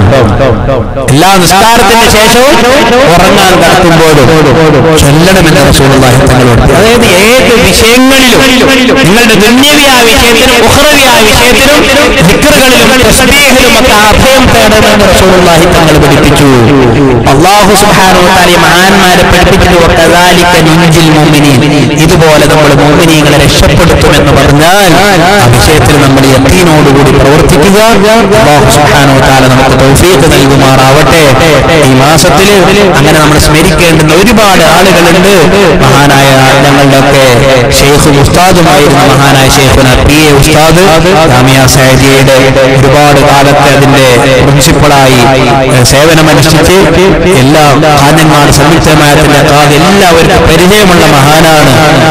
എല്ലാ നിസ്കാരത്തിന് ശേഷവും ഉറങ്ങാൻ കടക്കുമ്പോഴും ചൊല്ലണമെന്ന് റസൂലുള്ളാഹി തങ്ങൾ പഠിപ്പിച്ചു അതായത് ഏത് വിഷയങ്ങളിലും നിങ്ങളുടെ ദുന്യവിയായ വിഷയത്തിനും ഉഹ്റവിയായ വിഷയത്തിനും ദിക്റുകളിലും തസ്ബീഹിലും ഒക്കെ അഭയം തേടണമെന്ന് റസൂലുള്ളാഹി തങ്ങൾ പഠിപ്പിച്ചു അല്ലാഹു സുബ്ഹാനഹു വ തആല ഈ മഹാന്മാരെ പഠിപ്പിച്ചത് വകദാലിക നുൻജിൽ മുഅ്മിനീൻ ഇതുപോലെ നമ്മൾ മുഅ്മിനീങ്ങളെ രക്ഷപ്പെടുത്തുമെന്ന് പറഞ്ഞാൽ ആ വിഷയത്തിൽ നമ്മൾ യക്കീനോടുകൂടി പ്രവർത്തിക്കുക അല്ലാഹു സുബ്ഹാനഹു വ തആല നമുക്ക് തൗഫീഖ് നൽകുമാറാവട്ടെ ഈ മാസത്തിൽ അങ്ങനെ നമ്മൾ സ്മരിക്കേണ്ടുന്ന ഒരുപാട് ആളുകളുണ്ട് മഹാനായ ഞങ്ങളുടെ ഒക്കെ ഷെയ്ഖ് ഉസ്താദുമായിരുന്ന മഹാനായ ഷെയ്ഖുന പി എ ഉസ്താദ് ജാമിയ സൈദിയുടെ ഒരുപാട് കാലത്തെ അതിന്റെ പ്രിൻസിപ്പളായി ഏഹ്, സേവനമനുഷ്ഠിച്ച് എല്ലാ കാഞ്ഞങ്ങാട് സംയുക്തമായതിന്റെ കാത് എല്ലാവർക്കും പരിചയമുള്ള മഹാനാണ്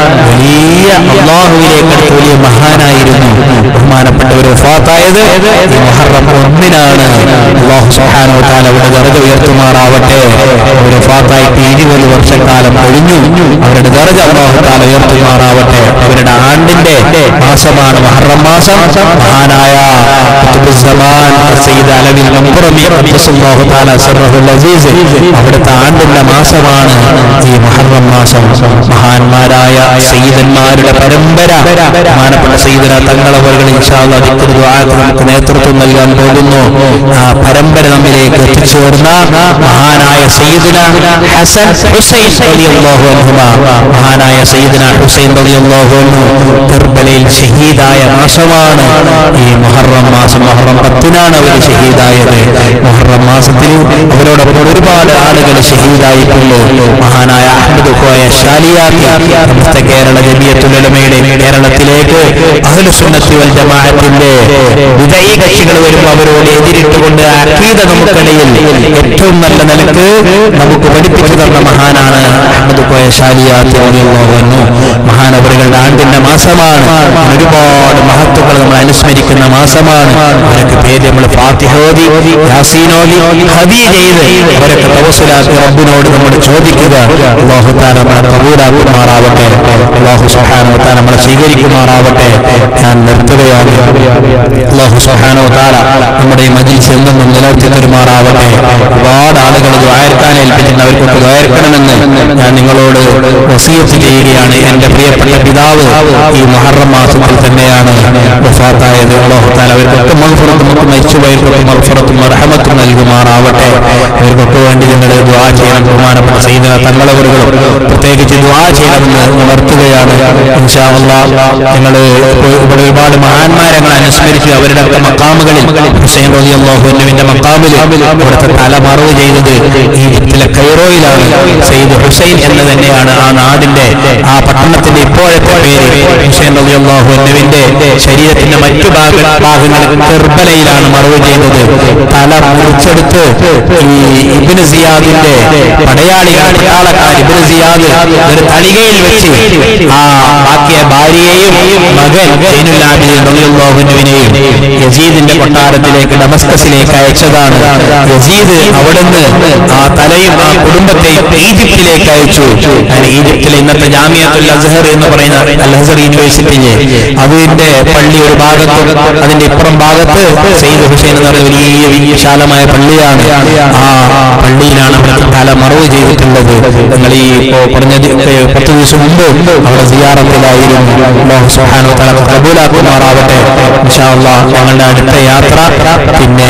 വലിയ അള്ളാഹുവിലേക്ക് അടുത്ത് വലിയ മഹാനായിരുന്നു ബഹുമാനപ്പെട്ടവർ വഫാത്തായത് ഈ മുഹറം ഒന്നിനാണ് അള്ളാഹു സുബ്ഹാനഹു വ തആല അവരുടെ ദർജ ഉയർത്തുമാറാവട്ടെ അവർ വഫാത്തായിട്ട് ഇരുപത് വർഷക്കാലം കഴിഞ്ഞു അവരുടെ ദർജ അള്ളാഹു തആല ഉയർത്തുമാറാവട്ടെ അവരുടെ ആണ്ടിന്റെ മാസമാണ് മുഹറം മാസം മഹാനായ ഖുത്ബുസ്സമാൻ സയ്യിദ് അലവിൽ മമ്പുറമി ഖദ്ദസല്ലാഹു തആല സിർറഹുൽ അസീസ് അവിടുത്തെ ആണ്ടിന്റെ മാസമാണ് ഈ മുഹറം മാസം മഹാന്മാരായ സയ്യിദന്മാരുടെ പരമ്പര ബഹുമാനപ്പെട്ട സയ്യിദന തങ്ങളവറുകൾ ഇൻഷാല്ലാ ദിക്ർ ദുആക്ക് നമുക്ക് നേതൃത്വം നൽകാൻ പോകുന്നു ആ പരമ്പര നമ്മിലേക്ക് എത്തിച്ചേർന്ന മഹാനായ സയ്യിദന ഹസൻ ഹുസൈൻ റളിയല്ലാഹു അൻഹുമ മഹാനായ സയ്യിദന ഹുസൈൻ റളിയല്ലാഹു അൻഹു കർബലയിൽ ഷഹീദായ മാസമാണ് ഈ മുഹറം മാസം മുഹറം പത്തിനാണ് അവർ ഷഹീദായത് മുഹറം മാസത്തിൽ അവരോടൊപ്പം ഒരുപാട് ആളുകൾ ഷഹീദായിട്ടുണ്ട് മഹാനായ അഹമ്മദ് കോയ ഷാലിയാക്കി സമസ്ത കേരള ജമിയത്തുലമയുടെ കേരളത്തിലേക്ക് അഹ്ലുസുന്നത്തി വൽ ജമാഅത്തിന്റെ വിജയി കക്ഷികൾ വരുമ്പോൾ അവരോട് എതിരിട്ടുകൊണ്ട് അഖീദ നമുക്കിടയിൽ ഏറ്റവും നല്ല നിലക്ക് നമുക്ക് പഠിപ്പിച്ചു തന്ന മഹാനാണ് അഹമ്മദ് കോയ ഷാലിയാത്തി റളിയല്ലാഹു അൻഹു മഹാനവറുകളുടെ ആണ്ടിന്റെ മാസമാണ് ഒരുപാട് മഹത്വങ്ങൾ നമ്മൾ അനുസ്മരിക്കുന്ന മാസമാണ് അവരൊക്കെ പേര് നമ്മൾ ഫാത്തിഹോദി യാസീനോദി ഹദി ചെയ്ത് അവരൊക്കെ തവസുലാക്കി റബ്ബിനോട് നമ്മൾ ചോദിക്കുക അള്ളാഹു താല നമ്മളെ കബൂലാക്കുമാറാവട്ടെ അള്ളാഹു സുഹാനോ താല നമ്മളെ സ്വീകരിക്കുമാറാവട്ടെ ഞാൻ നിർത്തുകയാണ് അള്ളാഹു സുഹാനോ താല നമ്മുടെ ഈ മജിൽസ് എന്നും നിലനിർത്തി തരുമാറാവട്ടെ ഒരുപാട് ആളുകൾ ദ്വായർക്കാൻ ഏൽപ്പിച്ചിട്ടുണ്ട് അവർക്കൊക്കെ ദ്വായർക്കണമെന്ന് ഞാൻ നിങ്ങളോട് വസീയത്ത് ചെയ്യുകയാണ് എന്റെ പ്രിയപ്പെട്ട പിതാവ് ഈ മുഹറം മാസത്തിൽ തന്നെയാണ് വഫാത്തായത് അള്ളാഹു താല അവർക്കൊക്കെ മൽഫുറത്തും നമുക്ക് മരിച്ചുപോയവർക്കൊക്കെ മൽഫുറത്തും മർഹമത്തും നൽകുമാറാവട്ടെ അവർക്കൊക്കെ വേണ്ടി നിങ്ങൾ ദ്വാ ചെയ്യണം ബഹുമാനപ്പെട്ട സൈദന തങ്ങളവറുകളും പ്രത്യേകിച്ച് ദ്വാ ചെയ്യണമെന്ന് ഉണർത്തുകയാണ് ഇൻഷാ അല്ലാഹ് ഞങ്ങൾ ഇവിടെ ഒരുപാട് മഹാന്മാരെ ഞങ്ങൾ അനുസ്മരിച്ചു അവരുടെ ഒക്കെ മക്കാമുകളിൽ ഹുസൈൻ റളിയല്ലാഹുവിന്റെ മക്കാമിൽ ഇവിടുത്തെ തല മറവ് ചെയ്തത് ഈജിപ്തിലെ കൈറോയിലാണ് സയ്യിദ് ഹുസൈൻ എന്ന് തന്നെയാണ് ആ നാടിന്റെ ആ പട്ടണത്തിന്റെ ഇപ്പോഴത്തെ പേര് ഹുസൈൻ റളിയല്ലാഹുവിന്റെ ശരീരത്തിന്റെ മറ്റു ഭാഗ ഭാഗങ്ങൾ കെർബലയിലാണ് മറവ് ചെയ്തത് തല മുറിച്ചെടുത്ത് ഈ ഇബ്നു സിയാദിന്റെ പടയാളികൾ പട്ടാളക്കാർ ഇബ്നു സിയാദ് ഒരു തളികയിൽ വെച്ച് ആ ബാക്കിയ ഭാര്യയെയും മകൻ സൈനുൽ ആബിദീൻ റളിയല്ലാഹുവിനെയും യസീദിന്റെ കൊട്ടാരത്തിലേക്ക് ഡമസ്കസിലേക്ക് അയച്ചതാണ് യസീദ് അവിടുന്ന് ആ തലയും ആ കുടുംബത്തെയും ഈജിപ്തിലേക്ക് അയച്ചു അങ്ങനെ ഈജിപ്തിലെ ഇന്നത്തെ ജാമിയത്തുൽ അസ്ഹർ എന്ന് പറയുന്ന അൽ അസ്ഹർ യൂണിവേഴ്സിറ്റിയിലെ അതിന്റെ പള്ളി ഒരു ഭാഗത്ത് അതിന്റെ ഇപ്പുറം ഭാഗത്ത് സെയ്ദ് ഹുസൈൻ എന്ന് പറയുന്ന വലിയ വിശാലമായ പള്ളിയാണ് ആ പള്ളിയിലാണ് അവിടുത്തെ തല മറവ് ചെയ്തിട്ടുള്ളത് നിങ്ങൾ ഈ ഇപ്പോ പറഞ്ഞ ദി- ഏ, പത്ത് ദിവസം മുമ്പ് അവിടെ സിയാറത്തിലായിരുന്നു അല്ലാഹു സുബ്ഹാനഹു വ തആല കബൂലാക്കുമാറാവട്ടെ ഇൻഷാ അല്ലാഹ് ഞങ്ങളുടെ അടുത്ത യാത്ര പിന്നെ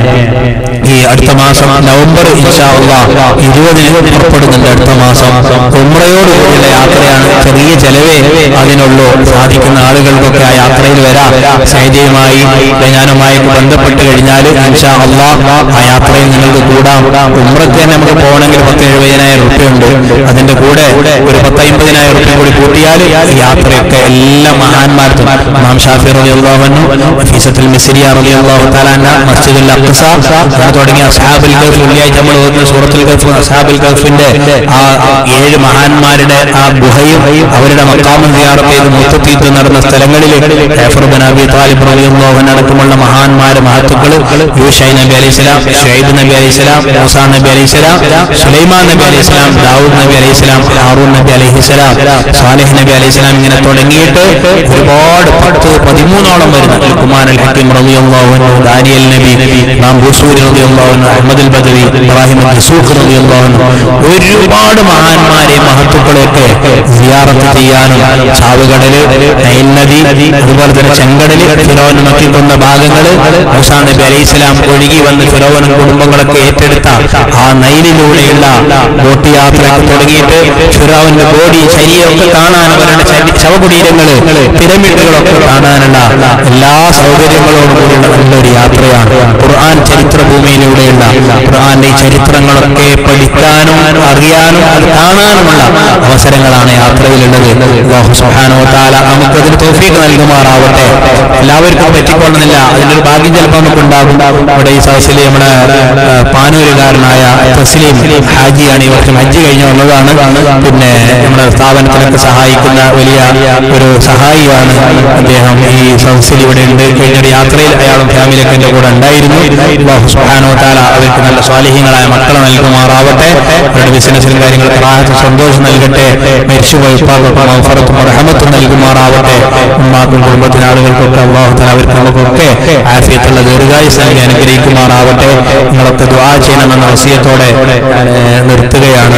ഈ അടുത്ത മാസം നവംബർ ഇൻഷാ അല്ലാഹ് ഇരുപതിന് പുറപ്പെടുന്നുണ്ട് അടുത്ത മാസം ഉമ്രയോടുകൂടിയുള്ള യാത്രയാണ് ചെറിയ ചെലവേ അതിനുള്ളൂ സാധിക്കുന്ന ആളുകൾക്കൊക്കെ ആ യാത്രയിൽ വരാം സൈദ്യയുമായി ഞാനുമായി ബന്ധപ്പെട്ട് കഴിഞ്ഞാൽ ഇൻഷാ അല്ലാഹ് ആ യാത്രയിൽ നിങ്ങൾക്ക് കൂടാം ഉമ്രക്ക് തന്നെ നമുക്ക് പോകണമെങ്കിൽ പത്ത് എഴുപതിനായിരം റുപ്യ ഉണ്ട് അതിന്റെ കൂടെ ഒരു പത്ത് അമ്പതിനായിരം റുപ്യ കൂടി കൂട്ടിയാൽ ഈ യാത്രയൊക്കെ എല്ലാ മഹാന്മാർക്കും ഇമാം ഷാഫി റളിയല്ലാഹു ഫീസത്തുൽ മിസ്രിയ റളിയല്ലാഹു തആല അൻഹ മസ്ജിദുൽ അഖ്സ അങ്ങനെ തുടങ്ങിയ അസ്ഹാബുൽ ഗൾഫ് വെള്ളിയാഴ്ച നമ്മൾ ഓതുന്ന സൂറത്തുൽ ഗൾഫ് അസ്ഹാബുൽ ഗൾഫിന്റെ ആ ഏഴ് മഹാന്മാരുടെ ആ ഗുഹയും അവരുടെ മക്കാമും സിയാറത്ത് ചെയ്ത് മുത്തത്തീത്ത് നടന്ന സ്ഥലങ്ങളിൽ ജാഫർ ബിൻ അബി താലിബ് റളിയല്ലാഹു അൻഹു അടക്കമുള്ള മഹാന്മാര് മഹത്തുക്കൾ യൂഷൈ നബി അലൈഹിസ്സലാം ഷുഐബ് നബി അലൈഹിസ്സലാം മൂസാ നബി അലൈഹിസ്സലാം സുലൈമാൻ നബി അലൈഹിസ്സലാം ദാവൂദ് നബി അലൈഹിസ്സലാം ഹാറൂൻ നബി അലൈഹിസ്സലാം സാലിഹ് നബി അലൈഹിസ്സലാം ഇങ്ങനെ തുടങ്ങിയിട്ട് ഒരുപാട് പത്ത് പതിമൂന്നോളം വരുന്ന ലുക്മാൻ അൽ ഹക്കീം റളിയല്ലാഹു അൻഹു ദാനിയൽ നബി ഇമാം ബൂസൂരി റളിയല്ലാഹു അൻഹു അഹ്മദ് അൽ ബദവി ഇബ്രാഹിം അൽ ദസൂഖ് റളിയല്ലാഹു അൻഹു ഒരുപാട് മഹാന്മാരെ മഹത്തുക്കളെയൊക്കെ സിയാറത്ത് ചെയ്യാനും ചാവുകടല് നൈൽ നദി അതുപോലെ തന്നെ ചെങ്കടല് ഫിറോൻ മക്കിക്കുന്ന ഭാഗങ്ങള് മൂസാ നബി അലൈഹി സ്വലാം ഒഴുകി വന്ന് ഫിറോവനും കുടുംബങ്ങളൊക്കെ ഏറ്റെടുത്ത ആ നൈലിലൂടെയുള്ള ബോട്ട് യാത്ര തുടങ്ങിയിട്ട് ഫിറോവിന്റെ ബോഡി ശരീരമൊക്കെ കാണാൻ അവരുടെ ശരീ- ശവകുടീരങ്ങള് പിരമിഡുകളൊക്കെ കാണാനുള്ള എല്ലാ സൗകര്യങ്ങളോടും കൂടിയുള്ള നല്ലൊരു യാത്രയാണ് ഖുർആൻ ചരിത്രഭൂമിയിലൂടെയുള്ള ഖുർആന്റെ ഈ ചരിത്രങ്ങളൊക്കെ പഠിക്കാനും അറിയാനും അത് കാണാനുമുള്ള അവസരങ്ങളാണ് യാത്രയിലുള്ളത് അല്ലാഹു സുബ്ഹാനഹു വ തആല നമുക്കതിന് തൗഫീഖ് നൽകുമാറാവട്ടെ എല്ലാവർക്കും പറ്റിക്കൊള്ളുന്നില്ല അതിന്റെ ഒരു ഭാഗ്യം ചിലപ്പോൾ നമുക്കുണ്ടാകും ഇവിടെ ഈ സദസ്സിൽ നമ്മുടെ ആ, പാനൂരുകാരനായ തസ്ലീം ഹാജിയാണ് ഈ വർഷം ഹജ്ജ് കഴിഞ്ഞ് വന്നതാണ് പിന്നെ നമ്മുടെ സ്ഥാപനത്തിനൊക്കെ സഹായിക്കുന്ന വലിയ ഒരു സഹായിയാണ് അദ്ദേഹം ഈ സദസ്സിൽ ഇവിടെ ഉണ്ട് കഴിഞ്ഞൊരു യാത്രയിൽ അയാളും ഫാമിലിയൊക്കെ എന്റെ കൂടെ ഉണ്ടായിരുന്നു അല്ലാഹു സുബ്ഹാനഹു വ തആല അവർക്ക് നല്ല സ്വാലിഹ്യങ്ങളായ മക്കളെ നൽകുമാറാവട്ടെ അവരുടെ ബിസിനസ്സിലും കാര്യങ്ങൾക്ക് റാഹത്ത് സന്തോഷം നൽകട്ടെ മരിച്ചുപോയി ഉപ്പാക്കൊക്കെ മൗഫറത്തും റഹമത്തും നൽകുമാറാവട്ടെ ഉമ്മാക്കും കുടുംബത്തിന് ആളുകൾക്കൊക്കെ അള്ളാഹു തആല അവർക്ക് നമുക്കൊക്കെ ആഫിയത്തുള്ള ദീർഘായുസ് നൽകി അനുഗ്രഹിക്കുമാറാവട്ടെ നിങ്ങളൊക്കെ ദുആ ചെയ്യണമെന്ന വസിയത്തോടെ ഞാൻ നിർത്തുകയാണ്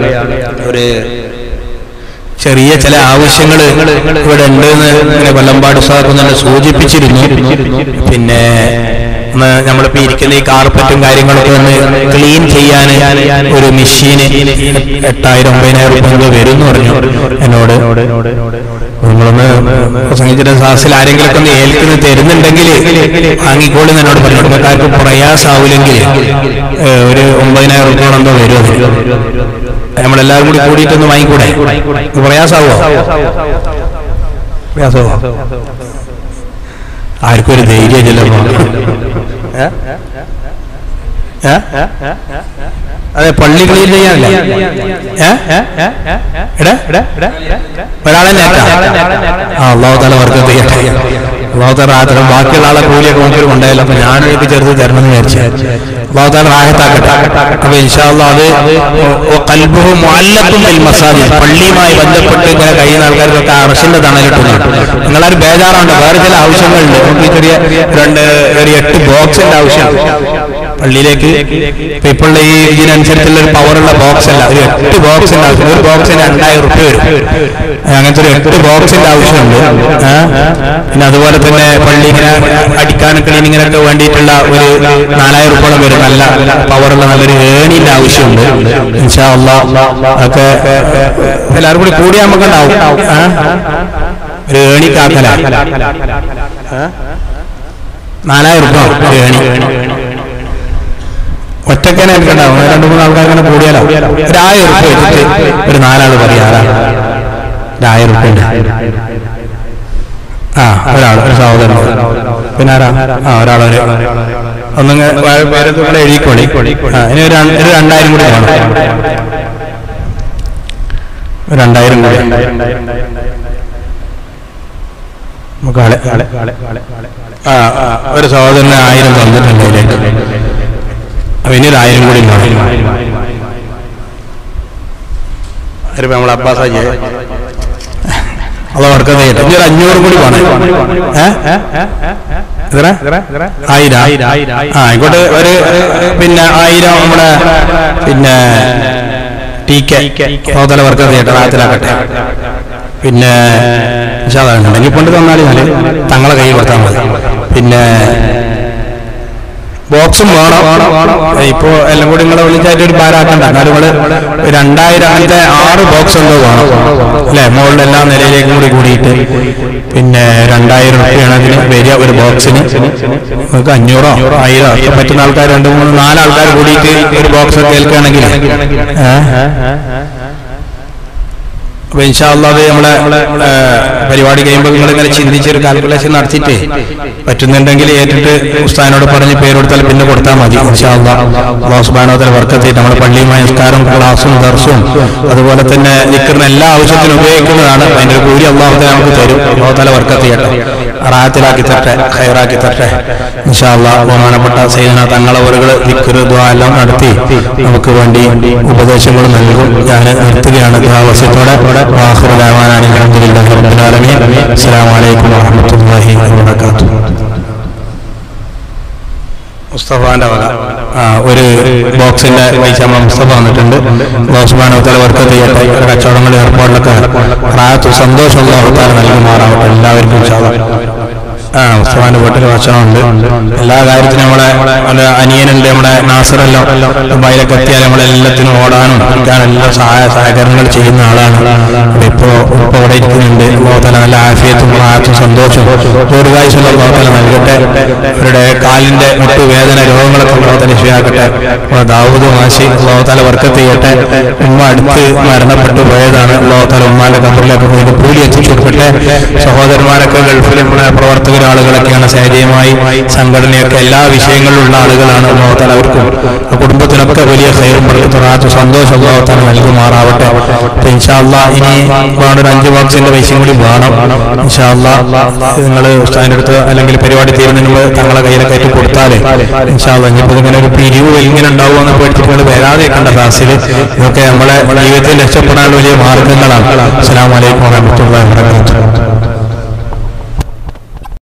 ഒരു ചെറിയ ചില ആവശ്യങ്ങൾ ഇവിടെ ഉണ്ട് എന്ന് ഇങ്ങനെ കൊല്ലമ്പാട് സാർക്ക് തന്നെ സൂചിപ്പിച്ചിരുന്നു പിന്നെ ഒന്ന് നമ്മളിപ്പോ ഇരിക്കുന്ന ഈ കാർപ്പറ്റും കാര്യങ്ങളൊക്കെ ഒന്ന് ക്ലീൻ ചെയ്യാൻ ഒരു മെഷീന് എട്ടായിരം ഒമ്പതിനായിരം രൂപ എന്തോ വരും എന്ന് പറഞ്ഞു എന്നോട് നിങ്ങളൊന്ന് പ്രസംഗിച്ചിട്ട് ക്ലാസ്സിൽ ആരെങ്കിലും ഒന്ന് ഏൽക്കുന്ന തരുന്നുണ്ടെങ്കിൽ വാങ്ങിക്കോളി എന്ന് എന്നോട് പറഞ്ഞു കുടുംബക്കാർക്ക് പ്രയാസാവൂലെങ്കിൽ ഏഹ്, ഒരു ഒമ്പതിനായിരം രൂപ എന്തോ വരും അതിന്. നമ്മളെല്ലാവരും കൂടി കൂടിയിട്ടൊന്ന് വാങ്ങിക്കൂടെ ഇത് പ്രയാസാവോ പ്രയാസാവോ ആർക്കും ഒരു ധൈര്യം ചെല്ലുമ്പോ അതെ പള്ളി ക്ലീൻ ചെയ്യാനല്ലേ ഏ? എടാ ഒരാളെ ആ അള്ളാഹു തല വർക്ക് ചെയ്യട്ടെ അള്ളാഹു തല റാഹത്തരം ബാക്കിയുള്ള ആളെ കൂലിയൊക്കെ മുമ്പിൽ കൊണ്ടായാലും അപ്പൊ ഞാനൊക്കെ ചെറുത് തരണം എന്ന് വിചാരിച്ചു അള്ളാഹു തല റാഹത്താക്കട്ടെ അപ്പൊ ഇൻഷാല്ല അത് കൽബുഹു മുഅല്ലഖും ബിൽ മസാജിദ് പള്ളിയുമായി ബന്ധപ്പെട്ട് ഇങ്ങനെ കഴിയുന്ന ആൾക്കാർക്കൊക്കെ അറസിന്റെ തണലിട്ടുന്നു നിങ്ങളാരും ബേജാറാണ്ട് വേറെ ചില ആവശ്യങ്ങളുണ്ട് നമുക്ക് ഈ ചെറിയ രണ്ട് ഒരു എട്ട് ബോക്സിന്റെ ആവശ്യം പള്ളിയിലേക്ക് ഇപ്പൊ ഇപ്പോഴുള്ള ഈ ഇതിനനുസരിച്ചുള്ള ഒരു പവറുള്ള ബോക്സ് അല്ല ഒരു എട്ട് ബോക്സിന്റെ ആവശ്യം ഒരു ബോക്സിന് രണ്ടായിരം റുപ്യ വരും അങ്ങനത്തെ ഒരു എട്ട് ബോക്സിന്റെ ആവശ്യമുണ്ട് ആ? പിന്നെ അതുപോലെ തന്നെ പള്ളി ഇങ്ങനെ അടിക്കാനും ക്ലീനിങ്ങിനൊക്കെ വേണ്ടിയിട്ടുള്ള ഒരു നാലായിരം റുപ്യോളം വരും നല്ല പവറുള്ള നല്ലൊരു ഏണിന്റെ ആവശ്യമുണ്ട് ഇൻഷാ അള്ളാ ഒക്കെ എല്ലാവരും കൂടി കൂടി നമുക്കുണ്ടാവും ആ? ഒരു ഏണിക്കാക്കല നാലായിരം റുപ്യ ഒരു ഏണി ഒറ്റക്കനെ എനിക്കുണ്ടാവും രണ്ടു മൂന്ന് ആൾക്കാർ അങ്ങനെ കൂടിയാലോ ഒരു ആയിരം ഉറുപ്പ് വെച്ചിട്ട് ഒരു നാലാള് പറയാറാ ഒരു ആയിരം ഉറുപ്പ് ഉണ്ട് ആ ഒരാൾ ഒരു സഹോദരൻ പിന്നെ ആരാ ആ ഒരാൾ ഒരു ഒന്നിങ്ങ് പേരൊക്കെ കൂടെ എഴുതിക്കോളി ആ ഇനി ഒരു രണ്ട്- ഒരു രണ്ടായിരം കൂടി വേണം ഒരു രണ്ടായിരം കൂടി നമുക്ക് ആളെ ആ ആ, ഒരു സഹോദരന് ആയിരം തന്നിട്ടുണ്ട് ഇതിലേക്ക് അപ്പൊ ഇനി ഒരു ആയിരം കൂടി വേണം ഒരു നമ്മളെ അബ്ബാസ് അയ്യേ അതാ വർക്കത് ചെയ്യട്ടെ ഇനി ഒരു അഞ്ഞൂറും കൂടി വേണം ഏ എത്ര ആയിരം ആ ആയിക്കോട്ടെ ഒരു പിന്നെ ആയിരം നമ്മുടെ പിന്നെ ടി കെ സോദല വർക്കത് ചെയ്യട്ടെ റാത്തിലാക്കട്ടെ പിന്നെ ഉണ്ടെങ്കിൽ കൊണ്ട് തന്നാലും മതി തങ്ങളെ കൈ കൊടുത്താൽ മതി പിന്നെ ബോക്സും വേണം ഇപ്പോ എല്ലാം കൂടി നിങ്ങളെ വിളിച്ചായിട്ട് ഒരു ഭാരാക്കണ്ട എന്നാലും നിങ്ങള് രണ്ടായിരം അങ്ങനത്തെ ആറ് ബോക്സ് എന്തോ വേണം അല്ലെ മുകളിൽ എല്ലാ നിലയിലേക്കും കൂടി കൂടിയിട്ട് പിന്നെ രണ്ടായിരം റുപ്യാണ് അതിന് വരിക ഒരു ബോക്സിന് നമുക്ക് അഞ്ഞൂറോ ആയിരോ ഒക്കെ പറ്റുന്ന ആൾക്കാർ രണ്ട് മൂന്ന് നാല് ആൾക്കാർ കൂടിയിട്ട് ഒരു ബോക്സ് കേൾക്കുകയാണെങ്കിൽ അപ്പൊ ഇൻഷാല്ലാതെ നമ്മളെ ഏ, പരിപാടി കഴിയുമ്പോൾ നിങ്ങൾ ഇങ്ങനെ ചിന്തിച്ചൊരു കാൽക്കുലേഷൻ നടത്തിയിട്ട് പറ്റുന്നുണ്ടെങ്കിൽ ഏറ്റിട്ട് ഉസ്താദിനോട് പറഞ്ഞ് പേരെടുത്താൽ പിന്നെ കൊടുത്താൽ മതി ഇൻഷാല്ലാസ്ബാനോദൽ വർക്കെത്തിയിട്ട് നമ്മുടെ പള്ളിയുമായ നിസ്കാരം ക്ലാസും ദർസും അതുപോലെ തന്നെ നിൽക്കുന്ന എല്ലാ ആവശ്യത്തിനും ഉപയോഗിക്കുന്നതാണ് അതിന്റെ ഒരു കൂലി അള്ളാഹുദെ നമുക്ക് തരും അള്ളാഹുദാല വർക്കെത്തിയട്ടെ റാഹത്തിലാക്കി തട്ടെ ഹൈറാക്കി തട്ടെ ഇൻഷാല്ലാ ബഹുമാനപ്പെട്ട സൈദന തങ്ങളെ ഒരുകൾ ദിക്കറ് ദ്വാ എല്ലാം നടത്തി നമുക്ക് വേണ്ടി ഉപദേശങ്ങൾ നൽകും ഞാൻ നിർത്തുകയാണ് ദ്വാവസ്യത്തോടെ വാഹുർ ദാവാനാണ് അൽഹംദുലില്ലാഹി റബ്ബിൽ ആലമീൻ അസ്സലാമു അലൈക്കും വറഹ്മത്തുള്ളാഹി വബറകാതുഹു മുസ്തഫാന്റെ വക ആ ഒരു ബോക്സിന്റെ പൈസ നമ്മളെ മുസ്തഫ വന്നിട്ടുണ്ട് ബോക്സ്മാനോത്തല വർക്ക് ചെയ്യട്ടെ കച്ചവടങ്ങൾ ഏർപ്പാടിലൊക്കെ റായത്തു സന്തോഷം അള്ളാഹുത്താല നൽകുമാറാവട്ടെ എല്ലാവർക്കും ഇൻഷാ അല്ലാഹ്. ആ മുസ്തഫാന്റെ വീട്ടിൽ ഭക്ഷണമുണ്ട് എല്ലാ കാര്യത്തിനും നമ്മളെ ഒരു അനിയനുണ്ട് നമ്മുടെ നാസറെല്ലാം ദുബായിലൊക്കെ എത്തിയാൽ നമ്മളെല്ലാത്തിനും ഓടാനും നിൽക്കാനും എല്ലാ സഹായ സഹകരണങ്ങൾ ചെയ്യുന്ന ആളാണ് അപ്പൊ ഇപ്പോ ഇപ്പൊ ഇവിടെ ഇരിക്കുന്നുണ്ട് അള്ളാഹുത്താല നല്ല ആഫിയത്തും റായത്തും സന്തോഷവും ദീർഘായുസുള്ള അള്ളാഹുത്താല നൽകട്ടെ അവരുടെ കാലിന്റെ മുട്ട് വേദന രോഗങ്ങളൊക്കെ അള്ളാഹുത്താല ശരിയാക്കട്ടെ അപ്പൊ ദാവൂദ് മാഷി അള്ളാഹുത്താല വർക്കത്ത് ചെയ്യട്ടെ ഉമ്മ അടുത്ത് മരണപ്പെട്ടു പോയതാണ് അള്ളാഹുത്താല ഉമ്മാന്റെ കബറിലേക്ക് പോയി കൂലി എത്തിച്ചു കൊടുക്കട്ടെ സഹോദരന്മാരൊക്കെ ഗൾഫിൽ നമ്മുടെ പ്രവർത്തകർ ആളുകളൊക്കെയാണ് സൈനികമായി സംഘടനയൊക്കെ എല്ലാ വിഷയങ്ങളിലുള്ള ആളുകളാണ് അള്ളാഹുത്താല അവർക്കും ആ കുടുംബത്തിനൊക്കെ വലിയ ഹൈറും റാത്ത് സന്തോഷം അള്ളാഹുത്താല നൽകുമാറാവട്ടെ അപ്പൊ ഇൻഷാല്ലാ ഇനി വേണ്ട ഒരു അഞ്ച് ബോക്സിന്റെ പൈസയും കൂടി വേണം ഇൻഷാല്ലാ നിങ്ങൾ ഉസ്താദിന്റെ അടുത്ത് അല്ലെങ്കിൽ പരിപാടി തീരുന്നതിന് മുമ്പ് തങ്ങളെ കയ്യിലൊക്കെ ആയിട്ട് കൊടുത്താല് ഇൻഷാല്ലാ ഇനിയിപ്പോ ഇങ്ങനെ ഒരു പിരിവ് ഇങ്ങനെ ഉണ്ടാവുമെന്ന് പേടിച്ചിട്ട് നിങ്ങൾ വരാതെ കണ്ട ക്ലാസ്സിൽ ഇതൊക്കെ നമ്മളെ ജീവിതത്തിൽ രക്ഷപ്പെടാനുള്ള വലിയ മാർഗങ്ങളാണ് അസ്സലാമു അലൈക്കും വറഹ്മത്തുള്ളാഹി വബറകാതുഹു